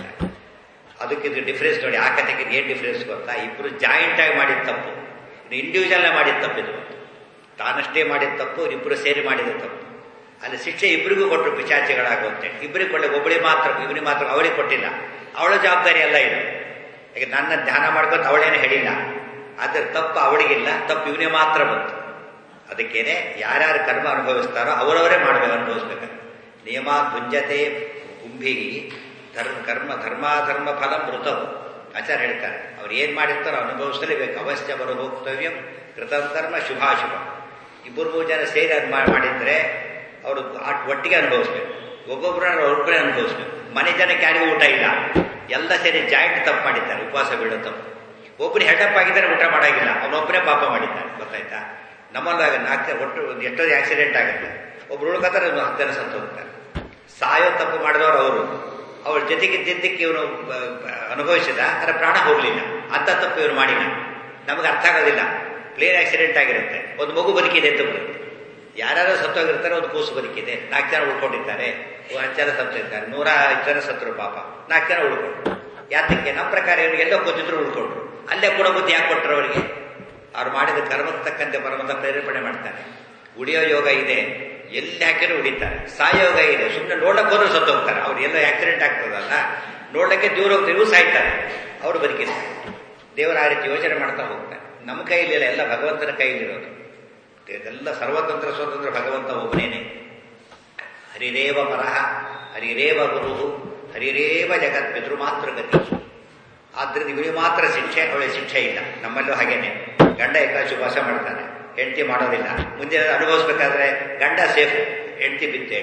ಅದಕ್ಕೆ ಇದು ಡಿಫ್ರೆನ್ಸ್ ನೋಡಿ ಆ ಕಥೆಗೆ ಏನು ಡಿಫ್ರೆನ್ಸ್ ಗೊತ್ತಾ ಇಬ್ಬರು ಜಾಯಿಂಟ್ ಆಗಿ ಮಾಡಿದ ತಪ್ಪು ಇಂಡಿವಿಜುವಲ್ ಮಾಡಿದ ತಪ್ಪಿದು ತಾನಷ್ಟೇ ಮಾಡಿದ ತಪ್ಪು ಇಬ್ಬರು ಸೇರಿ ಮಾಡಿದ ತಪ್ಪು ಅಲ್ಲಿ ಶಿಕ್ಷೆ ಇಬ್ಬರಿಗೂ ಕೊಟ್ಟರು ಪಿಚಾಚಿಗಳಾಗುವಂತೆ ಇಬ್ಬರಿಗೆ ಕೊಡಲಿ ಒಬ್ಬಳಿಗೆ ಮಾತ್ರ ಇವನಿಗೆ ಮಾತ್ರ ಅವಳಿಗೆ ಕೊಟ್ಟಿಲ್ಲ ಅವಳ ಜವಾಬ್ದಾರಿ ಎಲ್ಲ ಇದು ಈಗ ನನ್ನ ಧ್ಯಾನ ಮಾಡ್ಕೊತ ಅವಳೇನು ಹೇಳಿಲ್ಲ ಅದ್ರ ತಪ್ಪು ಅವಳಿಗಿಲ್ಲ ತಪ್ಪು ಇವನೇ ಮಾತ್ರ ಬಂತು ಅದಕ್ಕೇನೆ ಯಾರ್ಯಾರು ಕರ್ಮ ಅನುಭವಿಸ್ತಾರೋ ಅವರವರೇ ಮಾಡಬೇಕು ಅನುಭವಿಸ್ಬೇಕು ನಿಯಮ ಭುಂಜತೆ ಕುಂಭಿ ಧರ್ಮ ಕರ್ಮ ಧರ್ಮಾಧರ್ಮ ಫಲ ಮೃತವು ಆಚಾರ ಹೇಳ್ತಾರೆ ಅವ್ರು ಏನ್ ಮಾಡಿರ್ತಾರೋ ಅನುಭವಿಸಲೇಬೇಕು ಅವಶ್ಯ ಬರೋ ಹೋಗ್ತವ್ಯಂ ಕೃತಂ ಕರ್ಮ ಶುಭಾಶುಭ ಇಬ್ಬರು ಮೂರು ಜನ ಸೇರಿ ಅದು ಮಾಡಿದ್ರೆ ಅವರು ಒಟ್ಟಿಗೆ ಅನುಭವಿಸ್ಬೇಕು ಒಬ್ಬೊಬ್ಬರ ಒಬ್ಬರೇ ಅನುಭವಿಸ್ಬೇಕು ಮನೆ ಜನಕ್ಕೆ ಯಾರಿಗೂ ಊಟ ಇಲ್ಲ ಎಲ್ಲ ಸೇರಿ ಜಾಯಿಂಟ್ ತಪ್ಪು ಮಾಡಿದ್ದಾರೆ ಉಪವಾಸ ಬೀಳೋ ತಪ್ಪು ಒಬ್ಬರು ಹೆಡಪ್ ಆಗಿದ್ದಾರೆ ಊಟ ಮಾಡಾಗಿಲ್ಲ ಅವನೊಬ್ಬನೇ ಪಾಪ ಮಾಡಿದ್ದಾನೆ ಗೊತ್ತಾಯ್ತಾ ನಮ್ಮಲ್ಲಾಗ ನಾಲ್ಕು ಒಟ್ಟು ಎಷ್ಟೋ ಆಕ್ಸಿಡೆಂಟ್ ಆಗುತ್ತೆ ಒಬ್ರು ಉಳ್ಕೊತಾರೆ ಹತ್ತು ಜನ ಸತ್ತು ಹೋಗ್ತಾರೆ ಸಾಯೋ ತಪ್ಪು ಮಾಡಿದವರು ಅವರು ಅವಳ ಜೊತೆಗಿದ್ದಕ್ಕೆ ಇವನು ಅನುಭವಿಸಿದ ಅದರ ಪ್ರಾಣ ಹೋಗಲಿಲ್ಲ ಅಂತ ತಪ್ಪು ಇವನು ಮಾಡಿಲ್ಲ ನಮಗೆ ಅರ್ಥ ಆಗೋದಿಲ್ಲ ಪ್ಲೇನ್ ಆಕ್ಸಿಡೆಂಟ್ ಆಗಿರುತ್ತೆ ಒಂದು ಮಗು ಬದುಕಿದೆ ಅಂತ ಬರುತ್ತೆ ಯಾರ್ಯಾರು ಸತ್ತೋಗಿರ್ತಾರೆ ಒಂದು ಕೂಸು ಬದುಕಿದೆ ನಾಲ್ಕು ಜನ ಉಳ್ಕೊಂಡಿದ್ದಾರೆ ಹತ್ತು ಜನ ಸತ್ತಿರ್ತಾರೆ ನೂರ ಐದು ಜನ ಸತ್ತರು ಪಾಪ ನಾಲ್ಕು ಜನ ಉಳ್ಕೊಂಡ್ರು ಯಾತಕ್ಕೆ ನಮ್ಮ ಪ್ರಕಾರ ಇವ್ರಿಗೆ ಎಲ್ಲೋ ಕೂತಿದ್ರು ಉಳ್ಕೊಂಡ್ರು ಅಲ್ಲೇ ಕೂಡ ಬುದ್ಧಿ ಯಾಕೆ ಕೊಟ್ಟರು ಅವರಿಗೆ ಅವ್ರು ಮಾಡಿದ ಕರ್ಮಕ್ಕೆ ತಕ್ಕಂತೆ ಪರಮಂತ ಪ್ರೇರೇಪಣೆ ಮಾಡ್ತಾರೆ ಉಳಿಯೋ ಯೋಗ ಇದೆ ಎಲ್ಲಿ ಹಾಕಿದ್ರು ಉಳಿತಾರೆ ಸಾಯೋಗ ಇದೆ ಸುಮ್ಮನೆ ನೋಡಕ್ ಹೋದ್ರು ಸತ್ತು ಹೋಗ್ತಾರೆ ಅವ್ರು ಎಲ್ಲ ಆಕ್ಸಿಡೆಂಟ್ ಆಗ್ತದಲ್ಲ ನೋಡಕ್ಕೆ ದೂರ ಹೋಗ್ತಾರೆ ಸಾಯ್ತಾರೆ ಅವರು ಬದುಕಿದ್ದಾರೆ ದೇವರ ಆ ರೀತಿ ಯೋಚನೆ ಮಾಡ್ತಾ ಹೋಗ್ತಾರೆ ನಮ್ಮ ಕೈಲಿಲ್ಲ ಎಲ್ಲ ಭಗವಂತನ ಕೈಲಿರೋದು ಇದೆಲ್ಲ ಸರ್ವತಂತ್ರ ಸ್ವತಂತ್ರ ಭಗವಂತ ಒಬ್ಬನೇನೆ ಹರಿರೇವ ಪರಹ ಹರಿರೇವ ಗುರು ಹರಿರೇವ ಜಗತ್ ಪಿತೃ ಮಾತ್ರ ಗತಿ ಆದ್ರಿಂದ ಇವಳಿಗೆ ಮಾತ್ರ ಶಿಕ್ಷೆ ಅವಳಿಗೆ ಶಿಕ್ಷೆ ಇಲ್ಲ ನಮ್ಮಲ್ಲೂ ಹಾಗೇನೆ ಗಂಡ ಏಕಾಶಿ ವಾಸ ಮಾಡ್ತಾನೆ ಹೆಂಡತಿ ಮಾಡೋದಿಲ್ಲ ಮುಂದೆ ಅನುಭವಿಸ್ಬೇಕಾದ್ರೆ ಗಂಡ ಸೇಫ್ ಹೆಂಡತಿ ಬಿತ್ತೆ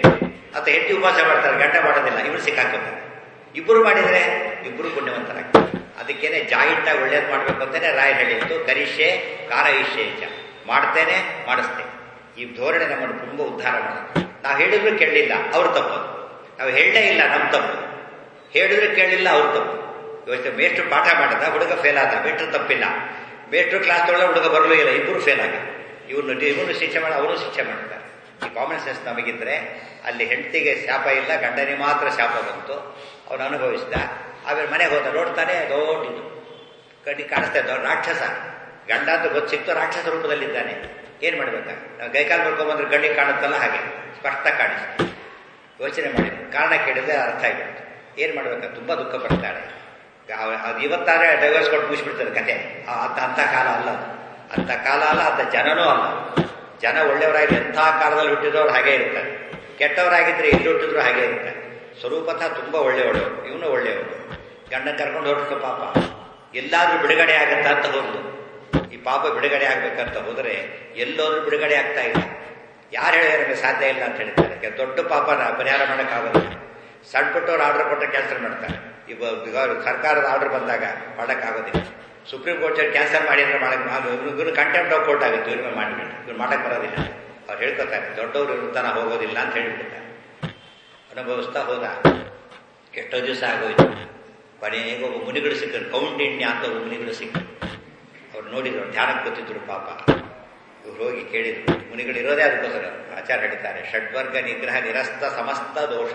ಅಥವಾ ಹೆಂಡತಿ ಉಪವಾಸ ಮಾಡ್ತಾರೆ ಗಂಡ ಮಾಡೋದಿಲ್ಲ ಇವರು ಸಿಕ್ಕಾಕೋತಾರೆ ಇಬ್ಬರು ಮಾಡಿದರೆ ಇಬ್ಬರು ಪುಣ್ಯವಂತರಾಗ್ತಾರೆ ಅದಕ್ಕೇನೆ ಜಾಯಿಂಟ್ ಆಗಿ ಒಳ್ಳೇದು ಮಾಡಬೇಕು ಅಂತಾನೆ ರಾಯ್ ಹೇಳಿತ್ತು ಕರಿಷ್ಯೆ ಕಾರ ಇಷ್ಯೇಚ ಮಾಡ್ತೇನೆ ಮಾಡಿಸ್ತೇನೆ ಈ ಧೋರಣೆ ನಮ್ಮನ್ನು ತುಂಬ ಉದ್ಧಾರ ಮಾಡುತ್ತೆ ನಾವು ಹೇಳಿದ್ರು ಕೇಳಲಿಲ್ಲ ಅವ್ರು ತಪ್ಪದು ನಾವು ಹೇಳಲೇ ಇಲ್ಲ ನಮ್ಮ ತಪ್ಪು ಹೇಳಿದ್ರೆ ಕೇಳಲಿಲ್ಲ ಅವ್ರು ತಪ್ಪು ಇವತ್ತು ಮೇಷ್ಟ್ರು ಪಾಠ ಮಾಡದ ಹುಡುಗ ಫೇಲ್ ಆದ ಮೇಷ್ಟ್ರು ತಪ್ಪಿಲ್ಲ ಮೇಷ್ಟ್ರು ಕ್ಲಾಸ್ ತೊಗೊಳ್ಳ ಹುಡುಗ ಬರಲೂ ಇಲ್ಲ ಇಬ್ಬರು ಫೇಲ್ ಆಗ ಇವ್ರನ್ನ ಇವನು ಶಿಕ್ಷೆ ಮಾಡಿ ಅವನು ಶಿಕ್ಷೆ ಮಾಡ್ತಾರೆ ಈ ಕಾಮನ್ ಸೆನ್ಸ್ ನಮಗಿದ್ರೆ ಅಲ್ಲಿ ಹೆಂಡತಿಗೆ ಶಾಪ ಇಲ್ಲ ಗಂಡನಿಗೆ ಮಾತ್ರ ಶಾಪ ಬಂತು ಅವನು ಅನುಭವಿಸಿದ ಆಮೇಲೆ ಮನೆಗೆ ಹೋದ ನೋಡ್ತಾನೆ ದೊಡ್ಡದು ಕಣ್ಣಿ ಕಾಣಿಸ್ತಾ ಇದ್ದ ರಾಕ್ಷಸ ಗಂಡ ಅಂತ ಗೊತ್ತು ಸಿಕ್ತು ರಾಕ್ಷಸ ರೂಪದಲ್ಲಿದ್ದಾನೆ ಏನ್ ಮಾಡ್ಬೇಕ ನಾವು ಕೈಕಾಲು ಬರ್ಕೊಂಬಂದ್ರೆ ಕಣ್ಣಿಗೆ ಕಾಣುತ್ತಲ್ಲ ಹಾಗೆ ಸ್ಪಷ್ಟ ಕಾಣಿಸ್ತು ಯೋಚನೆ ಮಾಡಿ ಕಾರಣ ಕೇಳಿದ್ರೆ ಅರ್ಥ ಆಗಿಬಿಡ್ತು ಏನ್ ಮಾಡ್ಬೇಕ ತುಂಬಾ ದುಃಖ ಪಡ್ತಾಳೆ ಅದು ಇವತ್ತಾದ್ರೆ ಡೈವರ್ಸ್ ಕೊಟ್ಟು ಮುಗಿಸ್ಬಿಡ್ತಾರೆ ಕತೆ ಅಂತ ಅಂತ ಕಾಲ ಅಲ್ಲ ಅದು ಅಂತ ಕಾಲ ಅಲ್ಲ ಅಂತ ಜನನೂ ಅಲ್ಲ ಜನ ಒಳ್ಳೆಯವರಾಗಿ ಎಂಥ ಕಾಲದಲ್ಲಿ ಹುಟ್ಟಿದವರು ಹಾಗೆ ಇರ್ತಾರೆ ಕೆಟ್ಟವರಾಗಿದ್ರೆ ಎಲ್ಲಿ ಹುಟ್ಟಿದ್ರು ಹಾಗೆ ಇರ್ತಾರೆ ಸ್ವರೂಪತಃ ತುಂಬಾ ಒಳ್ಳೆಯವಳು ಇವನು ಒಳ್ಳೆಯವರು ಗಂಡನ ಕರ್ಕೊಂಡು ಹೊರಟು ಪಾಪ ಎಲ್ಲಾದ್ರೂ ಬಿಡುಗಡೆ ಆಗತ್ತ ಅಂತ ಹೋದ್ಲು ಈ ಪಾಪ ಬಿಡುಗಡೆ ಆಗ್ಬೇಕಂತ ಹೋದರೆ ಎಲ್ಲೋದ್ರೂ ಬಿಡುಗಡೆ ಆಗ್ತಾ ಇಲ್ಲ ಯಾರು ಹೇಳಿದ್ರೆ ಸಾಧ್ಯ ಇಲ್ಲ ಅಂತ ಹೇಳ್ತಾರೆ ದೊಡ್ಡ ಪಾಪನ ಪರಿಹಾರ ಮಾಡೋಕ್ಕಾಗೋದಿಲ್ಲ ಸಣ್ಣ ಪುಟ್ಟವ್ರು ಆರ್ಡರ್ ಕೊಟ್ಟರೆ ಕೆಲಸ ಮಾಡ್ತಾರೆ ಈಗ ಸರ್ಕಾರದ ಆರ್ಡರ್ ಬಂದಾಗ ಮಾಡೋಕ್ಕಾಗೋದಿಲ್ಲ ಸುಪ್ರೀಂ ಕೋರ್ಟ್ ಕ್ಯಾನ್ಸಲ್ ಮಾಡಿದ್ರೆ ಮಾಡಕ್ ಇವ್ರು ಕಂಟೆಂಪ್ಟ್ ಆಫ್ ಕೋರ್ಟ್ ಆಗುತ್ತೆ ಇವ್ರ ಮಾಡಿಬಿಟ್ಟು ಇವ್ರು ಮಾಡಕ್ ಬರೋದಿಲ್ಲ ಅವ್ರು ಹೇಳ್ಕೊತಾರೆ ದೊಡ್ಡವರು ಇರ್ತಾನ ಹೋಗೋದಿಲ್ಲ ಅಂತ ಹೇಳ್ಬಿಡ್ತಾರೆ ಅನುಭವಿಸ್ತಾ ಹೋದ ಎಷ್ಟೋ ದಿವಸ ಆಗೋಯ್ತು ಕೊನೆಗೆ ಒಬ್ಬ ಮುನಿಗಳು ಸಿಕ್ಕರು ಕೌಂಡಿಣ್ಯ ಅಂತ ಒಬ್ಬ ಮುನಿಗಳು ಸಿಕ್ಕರು ಅವ್ರು ನೋಡಿದ್ರು ಧ್ಯಾನಕ್ಕೆ ಗೊತ್ತಿದ್ರು ಪಾಪ ಇವ್ರು ಹೋಗಿ ಕೇಳಿದ್ರು ಮುನಿಗಳು ಇರೋದೇ ಅದಕ್ಕೋಸ್ಕರ ಆಚಾರ ಹೇಳ್ತಾರೆ ಷಡ್ವರ್ಗ ನಿಗ್ರಹ ನಿರಸ್ತ ಸಮಸ್ತ ದೋಷ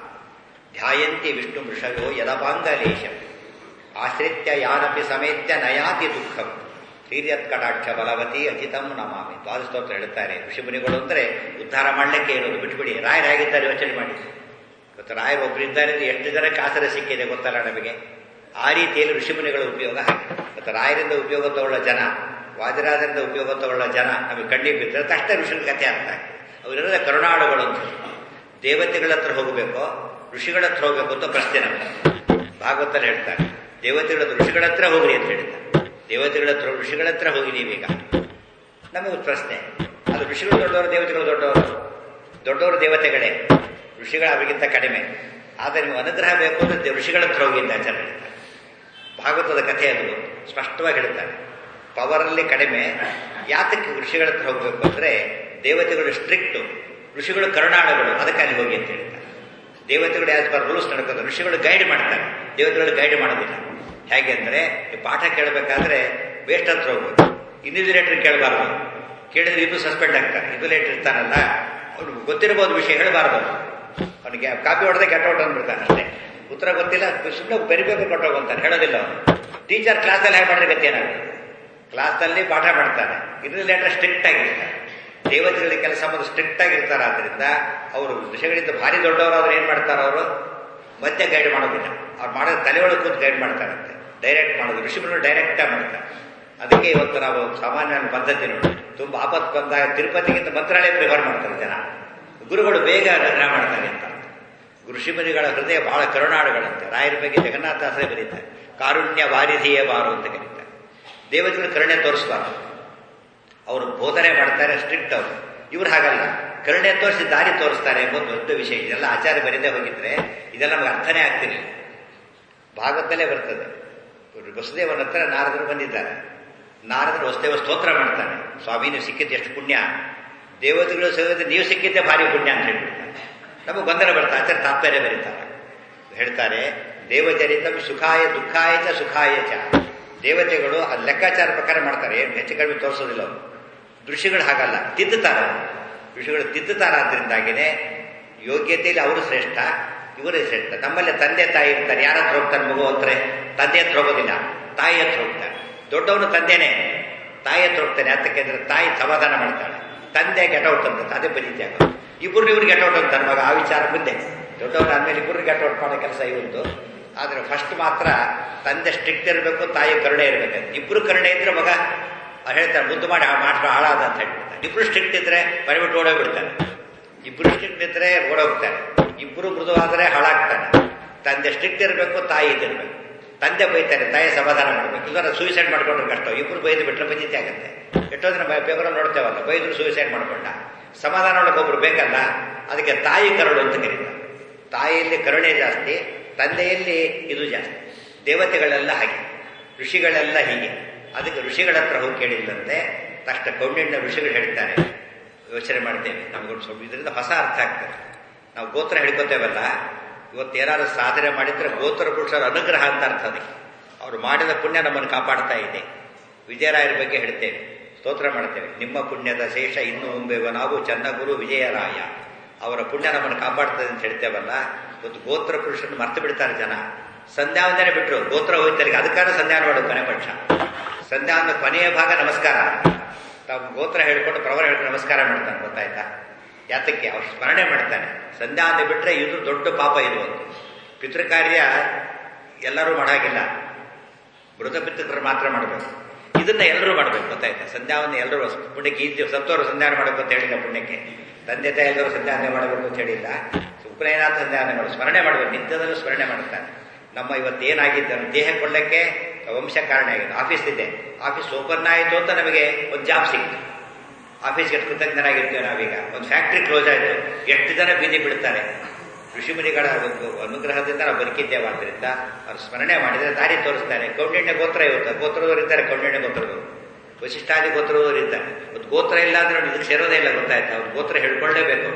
ಧ್ಯಾಯಂತಿ ವಿಷ್ಣು ವೃಷಭೋ ಯದಪಾಂಗಲೇಶ ಆಶ್ರಿತ್ಯ ಯಾನಪಿ ಸಮೇತ್ಯ ನಯಾತಿ ದುಃಖಂ ಶ್ರೀರ್ಯತ್ ಕಟಾಕ್ಷ ಬಲವತಿ ಅಜಿತಂ ನಮಾಮಿ ದ್ವಾದಸ್ತೋತ್ರ ಹೇಳ್ತಾರೆ ಋಷಿಮುನಿಗಳು ಅಂದರೆ ಉದ್ಧಾರ ಮಾಡಲಿಕ್ಕೆ ಇರೋದು ಬಿಟ್ಬಿಡಿ ರಾಯರಾಗಿದ್ದಾರೆ ಯೋಚನೆ ಮಾಡಿ ಇವತ್ತು ರಾಯರು ಒಬ್ಬರಿದ್ದಾರೆ ಎಷ್ಟು ಜನಕ್ಕೆ ಆಸರೆ ಸಿಕ್ಕಿದೆ ಗೊತ್ತಲ್ಲ ನಮಗೆ ಆ ರೀತಿಯಲ್ಲಿ ಋಷಿಮುನಿಗಳ ಉಪಯೋಗ ಹಾಗೆ ಮತ್ತು ರಾಯರಿಂದ ಉಪಯೋಗ ತಗೊಳ್ಳೋ ಜನ ವಾದಿರಾಜರಿಂದ ಉಪಯೋಗ ತಗೊಳ್ಳೋ ಜನ ನಮಗೆ ಕಣ್ಣಿಗೆ ಬಿದ್ದರೆ ತಕ್ಷಣ ಋಷಿಗಳ ಕಥೆ ಅರ್ಥ ಆಗ್ತದೆ ಅವರಿರೋದೇ ಕರುಣಾಳುಗಳು ಅಂತ ದೇವತೆಗಳ ಹತ್ರ ಹೋಗಬೇಕು ಋಷಿಗಳ ಹತ್ರ ಹೋಗಬೇಕು ಅಂತ ಪ್ರಶ್ನೆ ನಮಗೆ ಭಾಗವತಲ್ಲಿ ಹೇಳ್ತಾರೆ ದೇವತೆಗಳ ಋಷಿಗಳ ಹತ್ರ ಹೋಗ್ರಿ ಅಂತ ಹೇಳ್ತಾರೆ ದೇವತೆಗಳ ಹತ್ರ ಋಷಿಗಳ ಹತ್ರ ಹೋಗಿ ನೀವೀಗ ನಮಗೆ ಪ್ರಶ್ನೆ ಅದು ಋಷಿಗಳು ದೊಡ್ಡವರು ದೇವತೆಗಳು ದೊಡ್ಡವರು ದೊಡ್ಡವರು ದೇವತೆಗಳೇ ಋಷಿಗಳ ಅವರಿಗಿಂತ ಕಡಿಮೆ ಆದರೆ ನೀವು ಅನುಗ್ರಹ ಬೇಕು ಅಂದ್ರೆ ಋಷಿಗಳ ಹತ್ರ ಹೋಗಿ ಅಂತ ಆಚಾರ ಹೇಳ್ತಾರೆ ಭಾಗವತದ ಕಥೆ ಅದು ಸ್ಪಷ್ಟವಾಗಿ ಹೇಳ್ತಾರೆ ಪವರಲ್ಲಿ ಕಡಿಮೆ ಯಾತಕ್ಕೆ ಋಷಿಗಳ ಹತ್ರ ಹೋಗ್ಬೇಕು ಅಂದ್ರೆ ದೇವತೆಗಳು ಸ್ಟ್ರಿಕ್ಟು ಋಷಿಗಳು ಕರುಣಾಳುಗಳು ಅದಕ್ಕೆ ಅಲ್ಲಿ ಹೋಗಿ ಅಂತ ಹೇಳ್ತಾರೆ ದೇವತೆಗಳು ಆಸ್ ಪರ್ ರೂಲ್ಸ್ ನಡ್ಕೋದು ಋಷಿಗಳು ಗೈಡ್ ಮಾಡ್ತಾರೆ ದೇವತೆಗಳು ಗೈಡ್ ಮಾಡೋದಿಲ್ಲ ಹೇಗೆ ಅಂದ್ರೆ ಈ ಪಾಠ ಕೇಳಬೇಕಾದ್ರೆ ವೇಸ್ಟ್ ಹತ್ರ ಹೋಗ್ಬೇಕು ಇನ್ವಿಜಿಲೇಟರ್ ಕೇಳಬಾರ್ದು ಕೇಳಿದ್ರೆ ಇದು ಸಸ್ಪೆಂಡ್ ಆಗ್ತಾರೆ ಇನ್ವಿಜಿಲೇಟರ್ ಇರ್ತಾನಲ್ಲ ಅವ್ನು ಗೊತ್ತಿರಬಹುದು ವಿಷಯ ಹೇಳಬಾರ್ದು ಅವನಿಗೆ ಕಾಪಿ ಹೊಡೆದ ಕೆಟ್ಟ ಹೊಟ್ಟು ಅಂದ್ಬಿಡ್ತಾನೆ ಅಷ್ಟೇ ಉತ್ತರ ಗೊತ್ತಿಲ್ಲ ಸುಮ್ಮನೆ ಬೆರಿಬೇಕು ಕೊಟ್ಟೋಗಂತಾನೆ ಹೇಳೋದಿಲ್ಲ ಅವನು ಟೀಚರ್ ಕ್ಲಾಸಲ್ಲಿ ಹೇಗೆ ಮಾಡಿದ್ರೆ ಗತಿ ಏನಾಗುತ್ತೆ ಕ್ಲಾಸಲ್ಲಿ ಪಾಠ ಮಾಡ್ತಾನೆ ಇನ್ವಿಜಿಲೇಟರ್ ಸ್ಟ್ರಿಕ್ಟ್ ಆಗಿರ್ತಾರೆ ದೇವತೆಗಳಿಗೆ ಕೆಲಸ ಮಾಡೋದು ಸ್ಟ್ರಿಕ್ಟ್ ಆಗಿರ್ತಾರೆ ಆದ್ರಿಂದ ಅವರು ವಿಷಯಗಳಿಂದ ಭಾರಿ ದೊಡ್ಡವರಾದ್ರೆ ಏನ್ ಮಾಡ್ತಾರೆ ಅವರು ಮತ್ತೆ ಗೈಡ್ ಮಾಡೋದಿಲ್ಲ ಅವ್ರು ಮಾಡೋದು ತಲೆ ಒಳಗೆ ಕೂತು ಗೈಡ್ ಮಾಡ್ತಾರಂತೆ ಡೈರೆಕ್ಟ್ ಮಾಡೋದು ಋಷಿಗಳು ಡೈರೆಕ್ಟ್ ಆಗಿ ಮಾಡ್ತಾರೆ ಅದಕ್ಕೆ ಇವತ್ತು ನಾವು ಸಾಮಾನ್ಯ ಪದ್ಧತಿ ನೋಡಿ ತುಂಬಾ ಆಪತ್ತು ಬಂದಾಗ ತಿರುಪತಿಗಿಂತ ಮಂತ್ರಾಲಯ ಪ್ರಿಫರ್ ಮಾಡ್ತಾರೆ ಜನ ಗುರುಗಳು ಬೇಗ ಅನುಗ್ರಹ ಮಾಡ್ತಾರೆ ಅಂತ ಋಷಿಮುನಿಗಳ ಹೃದಯ ಬಹಳ ಕರುಣಾಳುಗಳಂತೆ ರಾಯರ ಬಗ್ಗೆ ಜಗನ್ನಾಥಾಸರೇ ಬರೀತಾರೆ ಕಾರುಣ್ಯ ವಾರಿಧಿಯೇ ಬಾರು ಅಂತ ಕರೀತಾರೆ ದೇವತೆಗಳು ಕರುಣೆ ತೋರಿಸ್ಬಾರ್ದು ಅವರು ಬೋಧನೆ ಮಾಡ್ತಾರೆ ಸ್ಟ್ರಿಕ್ಟ್ ಅವರು ಇವ್ರು ಹಾಗಲ್ಲ ಕರುಣೆ ತೋರಿಸಿ ದಾರಿ ತೋರಿಸ್ತಾರೆ ಎಂಬುದು ದೊಡ್ಡ ವಿಷಯ ಇದೆಲ್ಲ ಆಚಾರ್ಯ ಬರೀದೇ ಹೋಗಿದ್ರೆ ಇದೆಲ್ಲ ನಮಗೆ ಅರ್ಥನೇ ಆಗ್ತಿರಲಿಲ್ಲ ಭಾಗವತಲ್ಲೇ ಬರ್ತದೆ ವಸುದೇವನ ಹತ್ರ ನಾರದರು ಬಂದಿದ್ದಾರೆ ನಾರದರು ವಸುದೇವ ಸ್ತೋತ್ರ ಮಾಡ್ತಾನೆ ಸ್ವಾಮಿ ನೀವು ಸಿಕ್ಕಿದ್ದು ಎಷ್ಟು ಪುಣ್ಯ ದೇವತೆಗಳು ಸೇರಿದ್ರೆ ನೀವು ಸಿಕ್ಕಿದ್ದೆ ಭಾರಿ ಪುಣ್ಯ ಅಂತ ಹೇಳ್ಬಿಡ್ತಾರೆ ನಮಗೆ ಗೊಂದಲ ಬರ್ತಾ ಆಚಾರ್ಯ ತಾತ್ಪರ್ಯ ಬರೀತಾರೆ ಹೇಳ್ತಾರೆ ದೇವಚರಿತ ಸುಖಾಯ ದುಃಖಾಯ ಚ ಸುಖಾಯ ಚ ದೇವತೆಗಳು ಆ ಲೆಕ್ಕಾಚಾರ ಪ್ರಕಾರ ಮಾಡ್ತಾರೆ ಏನು ಹೆಚ್ಚು ಕಡಿಮೆ ತೋರಿಸೋದಿಲ್ಲ ಅವರು ಋಷಿಗಳು ಹಾಗಲ್ಲ ತಿದ್ದುತ್ತಾರೆ ಋಷಿಗಳು ತಿದ್ದುತ್ತಾರೆ ಆದ್ರಿಂದಾಗಿನೇ ಯೋಗ್ಯತೆಯಲ್ಲಿ ಅವರು ಶ್ರೇಷ್ಠ ಇವರೇ ಶ್ರೇಷ್ಠ ನಮ್ಮಲ್ಲಿ ತಂದೆ ತಾಯಿ ಇರ್ತಾರೆ ಯಾರ ಹತ್ರ ಹೋಗ್ತಾರೆ ಮಗು ಅಂತಾರೆ ತಂದೆ ಹತ್ರ ಹೋಗೋದಿಲ್ಲ ತಾಯಿ ಹತ್ರ ಹೋಗ್ತಾರೆ ದೊಡ್ಡವನು ತಂದೆನೇ ತಾಯಿ ಹತ್ರ ಹೋಗ್ತಾನೆ ಯಾತಕ್ಕೆಂದ್ರೆ ತಾಯಿ ಸಮಾಧಾನ ಮಾಡ್ತಾಳೆ ತಂದೆ ಗೆಟೌಟ್ ಅಂತ ಅದೇ ಬರೀತಿ ಆಗೋದು ಇಬ್ಬರು ಇವ್ರಿಗೆ ಗೆಟೌಟ್ ಅಂತಾರೆ ಮಗ ಆ ವಿಚಾರ ಮುಂದೆ ದೊಡ್ಡವರಾದ್ಮೇಲೆ ಇಬ್ಬರು ಗೆಟೌಟ್ ಮಾಡೋ ಕೆಲಸ ಇವತ್ತು ಆದ್ರೆ ಫಸ್ಟ್ ಮಾತ್ರ ತಂದೆ ಸ್ಟ್ರಿಕ್ಟ್ ಇರಬೇಕು ತಾಯಿ ಕರುಣೆ ಇರಬೇಕಂತ ಇಬ್ರು ಕರುಣೆ ಇದ್ರೆ ಮಗ ಹೇಳ್ತಾರೆ ಮುದ್ದು ಮಾಡಿ ಮಾತ್ರ ಹಾಳಾದ ಅಂತ ಹೇಳ್ಬಿಡ್ತಾರೆ ಇಬ್ರು ಸ್ಟ್ರಿಕ್ಟ್ ಇದ್ರೆ ಮರಿಬಿಟ್ಟು ಓಡೋಗ್ಬಿಡ್ತಾನೆ ಇಬ್ರು ಸ್ಟ್ರಿಕ್ಟ್ ಇದ್ರೆ ಓಡೋಗ್ತಾನೆ ಇಬ್ರು ಮೃದುವಾದರೆ ಹಾಳಾಗ್ತಾನೆ ತಂದೆ ಸ್ಟ್ರಿಕ್ಟ್ ಇರಬೇಕು ತಾಯಿ ಇದಿರ್ಬೇಕು ತಂದೆ ಬೈತಾರೆ ತಾಯಿ ಸಮಾಧಾನ ಮಾಡ್ಬೇಕು ಇಲ್ಲಾರ ಸೂಸೈಡ್ ಮಾಡ್ಕೊಂಡ್ರೆ ಕಷ್ಟ ಇಬ್ರು ಬೈದು ಬಿಟ್ರೆ ಪಂಚಾಯತಿ ಆಗುತ್ತೆ ಎಷ್ಟೋ ದಿನ ಪೇಪರ್ ನೋಡ್ತೇವಲ್ಲ ಬೈದ್ರು ಸೂಸೈಡ್ ಮಾಡ್ಕೊಂಡ ಸಮಾಧಾನ ಒಳಗೊಬ್ರು ಬೇಕಲ್ಲ ಅದಕ್ಕೆ ತಾಯಿ ಕರುಳು ಅಂತ ಕರೀತಾರೆ ತಾಯಿಯಲ್ಲಿ ಕರುಣೆ ಜಾಸ್ತಿ ತಂದೆಯಲ್ಲಿ ಇದು ಜಾಸ್ತಿ ದೇವತೆಗಳೆಲ್ಲ ಹಾಗೆ ಋಷಿಗಳೆಲ್ಲ ಹೀಗೆ ಅದಕ್ಕೆ ಋಷಿಗಳ ಹತ್ರ ಹೋಗಿ ಕೇಳಿಲ್ಲಂತೆ ತಕ್ಷಣ ಕೌಂಡಿಣ್ಯ ಋಷಿಗಳು ಹೇಳ್ತಾರೆ ಯೋಚನೆ ಮಾಡ್ತೇವೆ ನಮಗೊಂದು ಸ್ವಲ್ಪ ಇದರಿಂದ ಹೊಸ ಅರ್ಥ ಆಗ್ತದೆ ನಾವು ಗೋತ್ರ ಹೇಳ್ಕೊತೇವಲ್ಲ ಇವತ್ತು ಏನಾದ್ರು ಸಾಧನೆ ಮಾಡಿದ್ರೆ ಗೋತ್ರ ಪುರುಷರ ಅನುಗ್ರಹ ಅಂತ ಅರ್ಥ ಅದಕ್ಕೆ ಅವರು ಮಾಡಿದ ಪುಣ್ಯ ನಮ್ಮನ್ನು ಕಾಪಾಡ್ತಾ ಇದೆ ವಿಜಯರಾಯರ ಬಗ್ಗೆ ಹೇಳ್ತೇವೆ ಸ್ತೋತ್ರ ಮಾಡ್ತೇವೆ ನಿಮ್ಮ ಪುಣ್ಯದ ಶೇಷ ಇನ್ನು ಮುಂಬೆವ ನಾವು ಚನ್ನಗುರು ವಿಜಯರಾಯ ಅವರ ಪುಣ್ಯ ನಮ್ಮನ್ನು ಕಾಪಾಡ್ತದೆ ಅಂತ ಹೇಳ್ತೇವಲ್ಲ ಇವತ್ತು ಗೋತ್ರ ಪುರುಷರನ್ನು ಮರ್ತು ಬಿಡ್ತಾರೆ ಜನ ಸಂಧ್ಯಾವಂದನೆ ಬಿಟ್ಟರು ಗೋತ್ರ ಹೋಗ್ತಾರೆ ಅದಕ್ಕಾದ್ರೆ ಸಂಧ್ಯಾನ ಮಾಡೋದು ಕೊನೆ ಪಕ್ಷ ಸಂಧ್ಯಾವಂದ ಕೊನೆಯ ಭಾಗ ನಮಸ್ಕಾರ ತಾವು ಗೋತ್ರ ಹೇಳ್ಕೊಂಡು ಪ್ರವರ ಹೇಳ್ಕೊಂಡು ನಮಸ್ಕಾರ ಮಾಡ್ತಾನೆ ಗೊತ್ತಾಯ್ತಾ ಯಾತಕ್ಕೆ ಅವ್ರು ಸ್ಮರಣೆ ಮಾಡ್ತಾನೆ ಸಂಧ್ಯಾವಂದ ಬಿಟ್ಟರೆ ಇದು ದೊಡ್ಡ ಪಾಪ ಇದು ಒಂದು ಪಿತೃಕಾರ್ಯ ಎಲ್ಲರೂ ಮಾಡಾಗಿಲ್ಲ ಮೃತ ಪಿತೃಕರು ಮಾತ್ರ ಮಾಡಬೇಕು ಇದನ್ನ ಎಲ್ಲರೂ ಮಾಡಬೇಕು ಗೊತ್ತಾಯ್ತಾ ಸಂಧ್ಯಾವಂದ ಎಲ್ಲರೂ ಪುಣ್ಯಕ್ಕೆ ಈ ಸತ್ತೋರು ಸಂಧ್ಯಾನ ಮಾಡಬೇಕು ಅಂತ ಹೇಳಿಲ್ಲ ಪುಣ್ಯಕ್ಕೆ ತಂದೆ ತಾಯಿ ಎಲ್ಲರೂ ಸಂಧ್ಯಾನ ಮಾಡಬೇಕು ಅಂತ ಹೇಳಿಲ್ಲ ಉಪನಯನಾಥ ಸಂಧ್ಯಾನ ಮಾಡಿ ಸ್ಮರಣೆ ಮಾಡಬೇಕು ನಿತ್ಯದಲ್ಲೂ ಸ್ಮರಣೆ ಮಾಡುತ್ತಾನೆ ನಮ್ಮ ಇವತ್ತು ಏನಾಗಿದ್ದ ದೇಹ ಕೊಳ್ಳಕ್ಕೆ ವಂಶ ಕಾರಣ ಆಗಿದೆ ಆಫೀಸ್ ಇದೆ ಆಫೀಸ್ ಓಪನ್ ಆಯಿತು ಅಂತ ನಮಗೆ ಒಂದು ಜಾಬ್ ಸಿಕ್ತು ಆಫೀಸ್ಗೆ ಎಷ್ಟು ಕೃತಜ್ಞರಾಗಿರ್ತೇವೆ ನಾವೀಗ ಒಂದು ಫ್ಯಾಕ್ಟ್ರಿ ಕ್ಲೋಸ್ ಆಯಿತು ಎಷ್ಟು ಜನ ಬೀದಿ ಬಿಡ್ತಾರೆ ಋಷಿಮುನಿಗಳ ಒಂದು ಅನುಗ್ರಹದಿಂದ ನಾವು ಬದುಕಿದ್ದೇವೆ ಆದ್ದರಿಂದ ಅವ್ರು ಸ್ಮರಣೆ ಮಾಡಿದರೆ ದಾರಿ ತೋರಿಸ್ತಾರೆ ಕೌಂಡಿಣ್ಯ ಗೋತ್ರ ಇವತ್ತು ಗೋತ್ರದವರು ಇದ್ದಾರೆ ಕೌಂಡಿಣ್ಯ ಗೋತ್ರದವರು ವಶಿಷ್ಠಾದಿ ಗೋತ್ರದವರು ಇದ್ದಾರೆ ಒಂದು ಗೋತ್ರ ಇಲ್ಲ ಅಂದ್ರೆ ಇದಕ್ಕೆ ಸೇರೋದೇ ಇಲ್ಲ ಗೊತ್ತಾಯ್ತು ಅವ್ರು ಗೋತ್ರ ಹೇಳ್ಕೊಳ್ಳೇಬೇಕು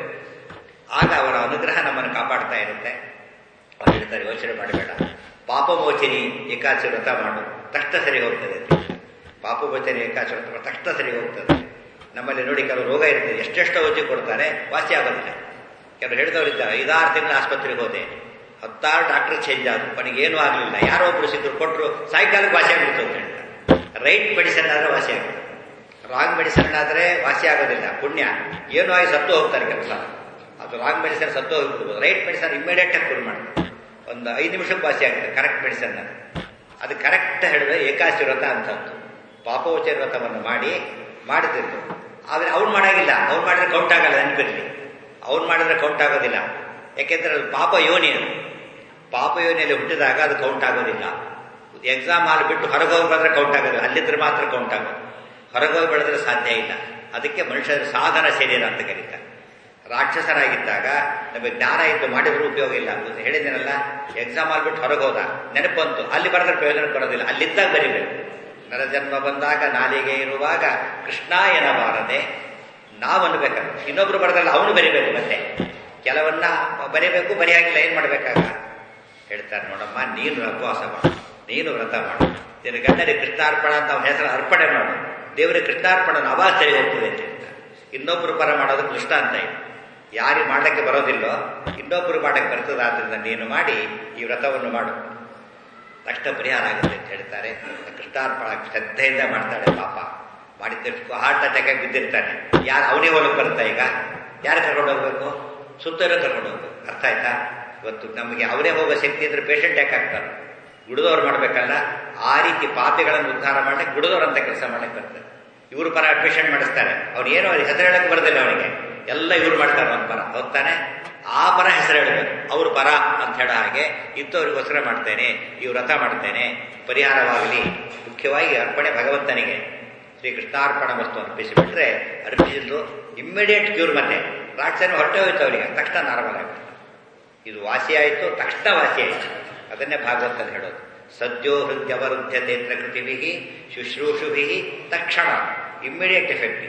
ಆಗ ಅವರ ಅನುಗ್ರಹ ನಮ್ಮನ್ನು ಕಾಪಾಡ್ತಾ ಇರುತ್ತೆ ಅವ್ರು ಹೇಳ್ತಾರೆ ಯೋಚನೆ ಮಾಡಬೇಡ ಪಾಪಮೋಚನಿ ಏಕಾದಶಿ ವ್ರತ ಮಾಡು ತಕ್ಷಣ ಸರಿ ಹೋಗ್ತದೆ ಪಾಪಮೋಚನಿ ಏಕಾದಶಿ ವ್ರತ ಮಾಡು, ತಕ್ಷಣ ಸರಿ ಹೋಗ್ತದೆ ನಮ್ಮಲ್ಲಿ ನೋಡಿ ಕೆಲವು ರೋಗ ಇರ್ತದೆ ಎಷ್ಟೆಷ್ಟೋ ಔಷಧಿ ಕೊಡ್ತಾರೆ ವಾಸಿ ಆಗೋದಿಲ್ಲ ಕೆಲವರು ಹೇಳಿದವರು ಇದ್ದಾರೆ ಐದಾರು ತಿಂಗಳ ಆಸ್ಪತ್ರೆಗೆ ಹೋದೆ ಹತ್ತಾರು ಡಾಕ್ಟರ್ ಚೇಂಜ್ ಆದ್ರು ಕೊನೆಗೇನೂ ಆಗಲಿಲ್ಲ ಯಾರೋ ಒಬ್ರು ಸಿಕ್ಕರು ಕೊಟ್ಟರು ಸಾಯಂಕಾಲಕ್ಕೆ ವಾಸಿ ಆಗ್ಬಿಡ್ತು ಅಂತ ಹೇಳ್ತಾರೆ ರೈಟ್ ಮೆಡಿಸಿನ್ ಆದರೆ ವಾಸಿ ಆಗುತ್ತೆ ರಾಂಗ್ ಮೆಡಿಸಿನ್ ಆದರೆ ವಾಸಿ ಆಗೋದಿಲ್ಲ ಪುಣ್ಯ ಏನೂ ಆಗಿ ಸತ್ತು ಹೋಗ್ತಾರೆ ಕೆಲಸ ಅದು ರಾಂಗ್ ಮೆಡಿಸಿನ್ ಸತ್ತು ಹೋಗ್ಬಿಡ್ಬೋದು ರೈಟ್ ಮೆಡಿಸಿನ್ ಇಮಿಡಿಯೇಟ್ ಆಗಿ ಶುರು ಮಾಡ್ತಾರೆ ಒಂದು ಐದು ನಿಮಿಷಕ್ಕೆ ವಾಸಿ ಆಗುತ್ತೆ ಕರೆಕ್ಟ್ ಮೆಡಿಸಿನ್ ಅದು ಕರೆಕ್ಟ್ ಹೇಳಿದ್ರೆ ಏಕಾಶಿ ವ್ರತ ಅಂತದ್ದು ಪಾಪೋಚರ ವ್ರತವನ್ನು ಮಾಡಿ ಮಾಡ್ತಿದ್ರು ಆದರೆ ಅವ್ನು ಮಾಡಾಗಿಲ್ಲ ಅವ್ನು ಮಾಡಿದ್ರೆ ಕೌಂಟ್ ಆಗಲ್ಲ ನೆನಪಿರಲಿ ಅವ್ನು ಮಾಡಿದ್ರೆ ಕೌಂಟ್ ಆಗೋದಿಲ್ಲ ಯಾಕೆಂದ್ರೆ ಅದು ಪಾಪ ಯೋನಿ ಅದು ಪಾಪ ಯೋನಿಯಲ್ಲಿ ಹುಟ್ಟಿದಾಗ ಅದು ಕೌಂಟ್ ಆಗೋದಿಲ್ಲ ಎಕ್ಸಾಮ್ ಅಲ್ಲಿ ಬಿಟ್ಟು ಹೊರಗೆ ಹೋಗಿ ಬಂದ್ರೆ ಕೌಂಟ್ ಆಗೋದಿಲ್ಲ ಅಲ್ಲಿದ್ರೆ ಮಾತ್ರ ಕೌಂಟ್ ಆಗೋದು ಹೊರಗೆ ಹೋಗಿ ಬೆಳೆದ್ರೆ ಸಾಧ್ಯ ಇಲ್ಲ ಅದಕ್ಕೆ ಮನುಷ್ಯರ ಸಾಧನ ಶರೀರ ಅಂತ ಕರೀತಾರೆ ರಾಕ್ಷಸರಾಗಿದ್ದಾಗ ನಮಗೆ ಜ್ಞಾನ ಇದ್ದು ಮಾಡಿದ್ರೂ ಉಪಯೋಗ ಇಲ್ಲ ಅಂತ ಹೇಳಿದ್ದೇನಲ್ಲ ಎಕ್ಸಾಮ್ ಆಗ್ಬಿಟ್ಟು ಹೊರಗೆ ಹೋದ ನೆನಪಂತು ಅಲ್ಲಿ ಬರೆದ್ರೆ ಪ್ರಯೋಜನ ಬರೋದಿಲ್ಲ ಅಲ್ಲಿದ್ದಾಗ ಬರಿಬೇಕು ನರಜನ್ಮ ಬಂದಾಗ ನಾಲಿಗೆ ಇರುವಾಗ ಕೃಷ್ಣ ಎನ್ನಬಾರದೆ ನಾವು ಅನ್ಬೇಕಲ್ಲ ಇನ್ನೊಬ್ರು ಬರೆದಲ್ಲ ಅವನು ಬರಿಬೇಕು ಮತ್ತೆ ಕೆಲವನ್ನ ಬರಿಬೇಕು ಬರೆಯಾಗಿಲ್ಲ ಏನ್ ಮಾಡ್ಬೇಕಾಗ ಹೇಳ್ತಾರೆ ನೋಡಮ್ಮ ನೀನು ಉಪವಾಸ ಮಾಡು ನೀನು ವ್ರತ ಮಾಡು ನಿನ್ನ ಗಂಡನಿಗೆ ಕೃಷ್ಣಾರ್ಪಣ ಅಂತ ಅವನ ಹೆಸರು ಅರ್ಪಣೆ ಮಾಡು ದೇವರಿಗೆ ಕೃಷ್ಣಾರ್ಪಣ ಅವಾಗ ಸರಿ ಹೋಗ್ತದೆ ಅಂತ ಹೇಳ್ತಾರೆ ಇನ್ನೊಬ್ರು ಪರ ಮಾಡೋದು ಕೃಷ್ಣ ಅಂತ ಇದೆ ಯಾರಿಗೆ ಮಾಡಕ್ಕೆ ಬರೋದಿಲ್ಲೋ ಇನ್ನೊಬ್ರು ಮಾಡಕ್ಕೆ ಬರ್ತದಾದ್ರಿಂದ ನೀನು ಮಾಡಿ ಈ ವ್ರತವನ್ನು ಮಾಡು ತಕ್ಷಣ ಪರಿಹಾರ ಆಗುತ್ತೆ ಅಂತ ಹೇಳ್ತಾರೆ ಕೃಷ್ಣಾರ್ಪಣ ಶ್ರದ್ಧೆಯಿಂದ ಮಾಡ್ತಾಳೆ ಪಾಪ ಮಾಡಿದ್ದಷ್ಟು ಹಾರ್ಟ್ ಅಟ್ಯಾಕ್ ಆಗಿ ಬಿದ್ದಿರ್ತಾನೆ ಯಾರು ಅವನೇ ಹೊಲಕ್ಕೆ ಬರ್ತಾ ಈಗ ಯಾರು ಕರ್ಕೊಂಡು ಹೋಗ್ಬೇಕು ಸುತ್ತಲೂ ಕರ್ಕೊಂಡು ಹೋಗ್ಬೇಕು ಅರ್ಥ ಆಯ್ತಾ ಇವತ್ತು ನಮಗೆ ಅವರೇ ಹೋಗೋ ಶಕ್ತಿ ಇದ್ರೆ ಪೇಷಂಟ್ ಯಾಕೆ ಆಗ್ತಾರೆ ಗುಡದವ್ರು ಮಾಡ್ಬೇಕಲ್ಲ ಆ ರೀತಿ ಪಾಪಿಗಳನ್ನು ಉದ್ಧಾರ ಮಾಡಲಿಕ್ಕೆ ಗುಡದವ್ರಂತ ಕೆಲಸ ಮಾಡಲಿಕ್ಕೆ ಬರ್ತದೆ ಇವರು ಪರ ಅಡ್ಮಿಷನ್ ಮಾಡಿಸ್ತಾರೆ ಅವ್ರು ಏನೋ ಹೆಸರು ಹೇಳಕ್ಕೆ ಬರೋದಿಲ್ಲ ಅವನಿಗೆ ಎಲ್ಲ ಇವ್ರು ಮಾಡ್ತಾರೆ ಅವ್ನ ಪರ ಹೋಗ್ತಾನೆ ಆ ಪರ ಹೆಸರು ಹೇಳಬೇಕು ಅವ್ರ ಪರ ಅಂತ ಹೇಳೋ ಹಾಗೆ ಇಂಥವ್ರಿಗೋಸ್ಕರ ಮಾಡ್ತೇನೆ ಈ ವ್ರತ ಮಾಡ್ತೇನೆ ಪರಿಹಾರವಾಗಲಿ ಮುಖ್ಯವಾಗಿ ಅರ್ಪಣೆ ಭಗವಂತನಿಗೆ ಶ್ರೀ ಕೃಷ್ಣಾರ್ಪಣ ವಸ್ತು ಅರ್ಪಿಸಿಬಿಟ್ರೆ ಅರ್ಪಿಸಿದ್ದು ಇಮ್ಮಿಡಿಯೇಟ್ ಕ್ಯೂರ್ ಮತ್ತೆ ರಾಕ್ಷಸನ ಹೊರಟೆ ಹೋಯ್ತು ಅವರಿಗೆ ತಕ್ಷಣ ನಾರ್ಮಲ್ ಆಗ್ಬಿಡ್ತಾರೆ ಇದು ವಾಸಿ ಆಯಿತು ತಕ್ಷಣ ವಾಸಿ ಆಯಿತು ಅದನ್ನೇ ಭಾಗವತಲ್ಲಿ ಹೇಳೋದು ಸದ್ಯೋ ಹೃದಯವರುದ್ಧತೆ ಕೃತಿಭಿ ಶುಶ್ರೂಷುಭಿ ತಕ್ಷಣ ಇಮ್ಮಿಡಿಯೇಟ್ ಎಫೆಕ್ಟ್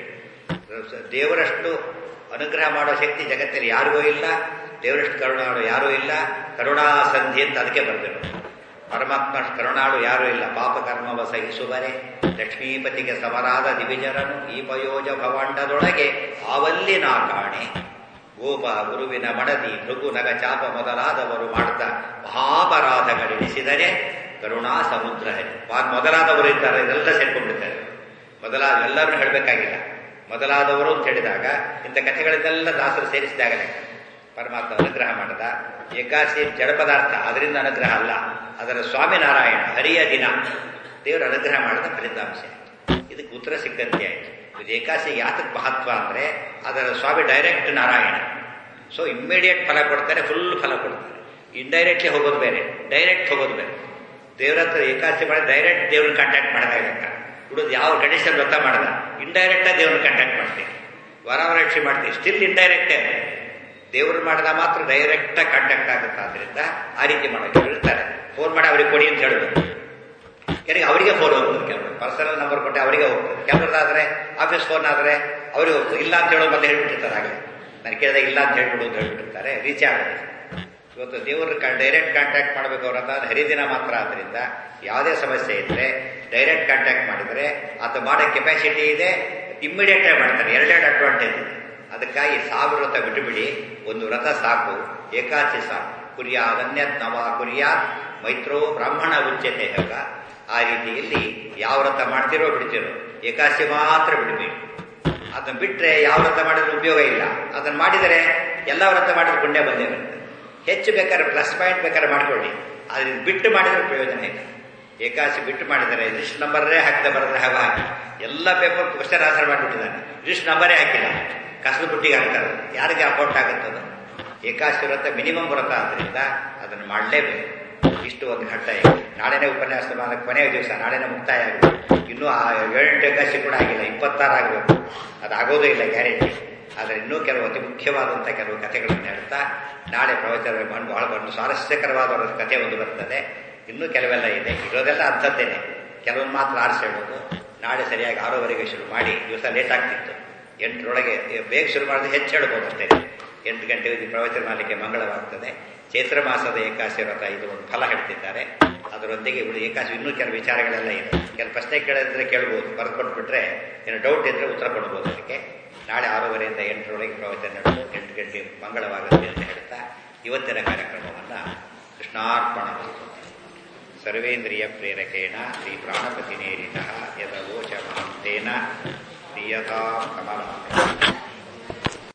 ದೇವರಷ್ಟು ಅನುಗ್ರಹ ಮಾಡೋ ಶಕ್ತಿ ಜಗತ್ತಲ್ಲಿ ಯಾರಿಗೂ ಇಲ್ಲ ದೇವರಷ್ಟು ಕರುಣಾಡು ಯಾರೂ ಇಲ್ಲ ಕರುಣಾಸಂಧಿ ಅಂತ ಅದಕ್ಕೆ ಬರ್ತಿರೋದು ಪರಮಾತ್ಮ ಕರುಣಾಳು ಯಾರೂ ಇಲ್ಲ ಪಾಪ ಕರ್ಮವ ಸಹಿಸುವರೆ ಲಕ್ಷ್ಮೀಪತಿಗೆ ಸಮರಾದ ದಿವಿಜರನು ಈ ಪಯೋಜ ಭವಾಂಡದೊಳಗೆ ಆವಲ್ಲಿ ನಾ ಕಾಣೆ ಗೋಪ ಗುರುವಿನ ಮಡದಿ ಭೃಗು ನಗ ಚಾಪ ಮೊದಲಾದವರು ಮಾಡ್ತಾ ಮಹಾಪರಾಧಗಳೆನಿಸಿದರೆ ಕರುಣಾ ಸಮುದ್ರ ಮೊದಲಾದವರು ಇದ್ದಾರೆ ಇದೆಲ್ಲ ಸೇರ್ಕೊಂಡ್ಬಿಡ್ತಾರೆ ಮೊದಲಾದ ಎಲ್ಲರೂ ಹೇಳಬೇಕಾಗಿಲ್ಲ ಮೊದಲಾದವರು ಅಂತ ಹೇಳಿದಾಗ ಇಂಥ ಕಥೆಗಳನ್ನೆಲ್ಲ ದಾಸರು ಸೇರಿಸಿದಾಗ ಲೆಕ್ಕ ಪರಮಾತ್ಮ ಅನುಗ್ರಹ ಮಾಡದ ಏಕಾಸಿ ಜಡ ಪದಾರ್ಥ ಅದರಿಂದ ಅನುಗ್ರಹ ಅಲ್ಲ ಅದರ ಸ್ವಾಮಿನಾರಾಯಣ ಹರಿಯ ದಿನ ದೇವರ ಅನುಗ್ರಹ ಮಾಡಿದ ಫಲಿತಾಂಶ ಇದಕ್ಕೆ ಉತ್ತರ ಸಿಕ್ಕಂತೆ ಆಯಿತು ಇದು ಏಕಾಸಿ ಯಾತಕ್ಕೆ ಮಹತ್ವ ಅಂದರೆ ಅದರ ಸ್ವಾಮಿ ಡೈರೆಕ್ಟ್ ನಾರಾಯಣ ಸೊ ಇಮ್ಮಿಡಿಯೇಟ್ ಫಲ ಕೊಡ್ತಾರೆ ಫುಲ್ ಫಲ ಕೊಡ್ತಾರೆ ಇಂಡೈರೆಕ್ಟ್ಲಿ ಹೋಗೋದು ಬೇರೆ ಡೈರೆಕ್ಟ್ ಹೋಗೋದು ಬೇರೆ ದೇವ್ರ ಹತ್ರ ಏಕಾಸಿ ಮಾಡಿ ಡೈರೆಕ್ಟ್ ದೇವ್ರನ್ನ ಕಾಂಟ್ಯಾಕ್ಟ್ ಮಾಡಿದಾಗ ಉಳಿದು ಯಾವ ಗಣೇಶ ವ್ರತ ಮಾಡದ ಇಂಡೈರೆಕ್ಟ್ ಆಗಿ ದೇವ್ರನ್ನ ಕಾಂಟ್ಯಾಕ್ಟ್ ಮಾಡ್ತೀವಿ ವರವರಕ್ಷೆ ಮಾಡ್ತೀವಿ ಸ್ಟಿಲ್ ಇಂಡೈರೆಕ್ಟೇ ದೇವರು ಮಾಡಿದ ಮಾತ್ರ ಡೈರೆಕ್ಟ್ ಕಾಂಟ್ಯಾಕ್ಟ್ ಆಗುತ್ತೆ ಆದ್ರಿಂದ ಆ ರೀತಿ ಮಾಡೋಕೆ ಇರ್ತಾರೆ ಫೋನ್ ಮಾಡಿ ಅವ್ರಿಗೆ ಕೊಡಿ ಅಂತ ಹೇಳ್ಬೇಕು ಕೆಲವು ಅವರಿಗೆ ಫೋನ್ ಹೋಗ್ತದೆ ಕೆಲವರು ಪರ್ಸನಲ್ ನಂಬರ್ ಕೊಟ್ಟೆ ಅವರಿಗೆ ಹೋಗ್ತದೆ ಕೆಲವ್ರದಾದ್ರೆ ಆಫೀಸ್ ಫೋನ್ ಆದರೆ ಅವರಿಗೆ ಹೋಗ್ತದೆ ಇಲ್ಲ ಅಂತ ಹೇಳೋದು ಮೊದಲು ಹೇಳ್ಬಿಟ್ಟಿರ್ತಾರೆ ಆಗಲೇ ನಾನು ಕೇಳಿದಾಗ ಇಲ್ಲ ಅಂತ ಹೇಳ್ಬಿಡು ಅಂತ ಹೇಳ್ಬಿಟ್ಟಿರ್ತಾರೆ ರೀಚ್ ಆಗುತ್ತೆ ಇವತ್ತು ದೇವರು ಡೈರೆಕ್ಟ್ ಕಾಂಟ್ಯಾಕ್ಟ್ ಮಾಡಬೇಕು ಅವ್ರ ಹತ್ರ ಹರಿದಿನ ಮಾತ್ರ ಆದ್ರಿಂದ ಯಾವುದೇ ಸಮಸ್ಯೆ ಇದ್ರೆ ಡೈರೆಕ್ಟ್ ಕಾಂಟ್ಯಾಕ್ಟ್ ಮಾಡಿದರೆ ಆತ ಮಾಡೋ ಕೆಪಾಸಿಟಿ ಇದೆ ಇಮ್ಮಿಡಿಯೇಟ್ ಆಗಿ ಮಾಡ್ತಾರೆ ಎರಡೆರಡು ಅಡ್ವಾಂಟೇಜ್ ಇದೆ ಅದಕ್ಕಾಗಿ ಸಾವಿರ ವ್ರತ ಬಿಟ್ಟುಬಿಡಿ ಒಂದು ವ್ರತ ಸಾಕು ಏಕಾಚಿ ಸಾಕು ಕುರಿಯಾದ್ ಅನ್ಯತ್ ನವ ಕುರಿಯಾತ್ ಮೈತ್ರೋ ಬ್ರಾಹ್ಮಣ ಉಚ್ಯತೆ ಹೋಗ ಆ ರೀತಿಯಲ್ಲಿ ಯಾವ ವ್ರತ ಮಾಡ್ತಿರೋ ಬಿಡ್ತಿರೋ ಏಕಾಶಿ ಮಾತ್ರ ಬಿಡಬೇಡಿ ಅದನ್ನ ಬಿಟ್ರೆ ಯಾವ ವ್ರತ ಮಾಡಿದ್ರೆ ಉಪಯೋಗ ಇಲ್ಲ ಅದನ್ನ ಮಾಡಿದರೆ ಎಲ್ಲ ವ್ರತ ಮಾಡಿದ್ರೆ ಪುಣ್ಯ ಬಂದೇ ಬರ್ತದೆ ಹೆಚ್ಚು ಬೇಕಾದ್ರೆ ಪ್ಲಸ್ ಪಾಯಿಂಟ್ ಬೇಕಾದ್ರೆ ಮಾಡ್ಕೊಳ್ಳಿ ಆದ್ರೆ ಬಿಟ್ಟು ಮಾಡಿದ್ರೆ ಪ್ರಯೋಜನ ಇಲ್ಲ ಏಕಾಶಿ ಬಿಟ್ಟು ಮಾಡಿದರೆ ಲಿಸ್ಟ್ ನಂಬರೇ ಹಾಕಿದ ಬರೆದ್ರೆ ಹಾಗೆ ಹಾಕಿ ಎಲ್ಲ ಪೇಪರ್ ಕ್ವಶನ್ ಆನ್ಸರ್ ಮಾಡಿಬಿಟ್ಟಿದ್ದಾನೆ ಲಿಸ್ಟ್ ನಂಬರೇ ಹಾಕಿಲ್ಲ ಕಸದ ಬುಟ್ಟಿಗೆ ಹಾಕ್ತಾರೆ ಯಾರಿಗೆ ಅಕೌಂಟ್ ಆಗುತ್ತದು ಏಕಾಶಿ ವ್ರತ ಮಿನಿಮಮ್ ವ್ರತ ಆದ್ರಿಂದ ಅದನ್ನು ಮಾಡಲೇಬೇಕು ಇಷ್ಟು ಒಂದು ಘಟ್ಟ ಇದೆ ನಾಳೆನೇ ಉಪನ್ಯಾಸ ಮಾಡಕ್ಕೆ ಕೊನೆಯ ದಿವಸ ನಾಳೆನೇ ಮುಕ್ತಾಯ ಆಗಬೇಕು ಇನ್ನೂ ಆ ಏಳೆಂಟು ಏಕಾಶಿ ಕೂಡ ಆಗಿಲ್ಲ ಇಪ್ಪತ್ತಾರು ಆಗಬೇಕು ಅದು ಆಗೋದೇ ಇಲ್ಲ ಗ್ಯಾರಂಟಿ ಆದರೆ ಇನ್ನೂ ಕೆಲವು ಅತಿ ಮುಖ್ಯವಾದಂಥ ಕೆಲವು ಕಥೆಗಳನ್ನು ಹೇಳ್ತಾ ನಾಳೆ ಪ್ರವಚನ ಮಾಡಿ ಬಹಳ ಒಂದು ಸ್ವಾರಸ್ಯಕರವಾದ ಒಂದು ಕಥೆ ಒಂದು ಬರ್ತದೆ ಇನ್ನೂ ಕೆಲವೆಲ್ಲ ಇದೆ ಇರೋದೆಲ್ಲ ಅಂಥದ್ದೇನೆ ಕೆಲವೊಂದು ಮಾತ್ರ ಆರಿಸಿ ಹೇಳೋದು ನಾಳೆ ಸರಿಯಾಗಿ ಆರೂವರೆಗೆ ಶುರು ಮಾಡಿ ದಿವಸ ಲೇಟ್ ಆಗ್ತಿತ್ತು ಎಂಟರೊಳಗೆ ಬೇಗ ಶುರು ಮಾಡಿದ್ರೆ ಹೆಚ್ಚು ಹೇಳ್ಬೋದು ಅಷ್ಟೇ ಎಂಟು ಗಂಟೆಗೆ ಪ್ರವಚನ ಮಾಡಲಿಕ್ಕೆ ಮಂಗಳವಾಗ್ತದೆ ಚೈತ್ರ ಮಾಸದ ಏಕಾಶಿ ವ್ರತ ಇದು ಒಂದು ಫಲ ಹೇಳ್ತಿದ್ದಾರೆ ಅದರೊಂದಿಗೆ ಉಳಿದ ಏಕಾಶಿ ಇನ್ನೂ ಕೆಲವು ವಿಚಾರಗಳೆಲ್ಲ ಇದೆ ಕೆಲವು ಪ್ರಶ್ನೆ ಕೇಳಿದ್ರೆ ಕೇಳ್ಬೋದು ಬರೆದು ಬಿಟ್ರೆ ಏನೋ ಡೌಟ್ ಇದ್ರೆ ಉತ್ತರ ಕೊಡ್ಬೋದು ಅದಕ್ಕೆ ನಾಳೆ ಆರೂವರೆಯಿಂದ ಎಂಟರೊಳಗೆ ಪ್ರವಚನ ನಡೆದು ಎಂಟು ಗಂಟೆ ಮಂಗಳವಾಗುತ್ತೆ ಅಂತ ಹೇಳ್ತಾ ಇವತ್ತಿನ ಕಾರ್ಯಕ್ರಮವನ್ನು ಕೃಷ್ಣಾರ್ಪಣ ಸರ್ವೇಂದ್ರಿಯ ಪ್ರೇರಕೇಣ ಶ್ರೀ ಪ್ರಾಣಪತಿನೇರಿತ ಯದವೋಚ ಮಹಂತೇನ ಪ್ರಿಯತಾ ಕಮಲ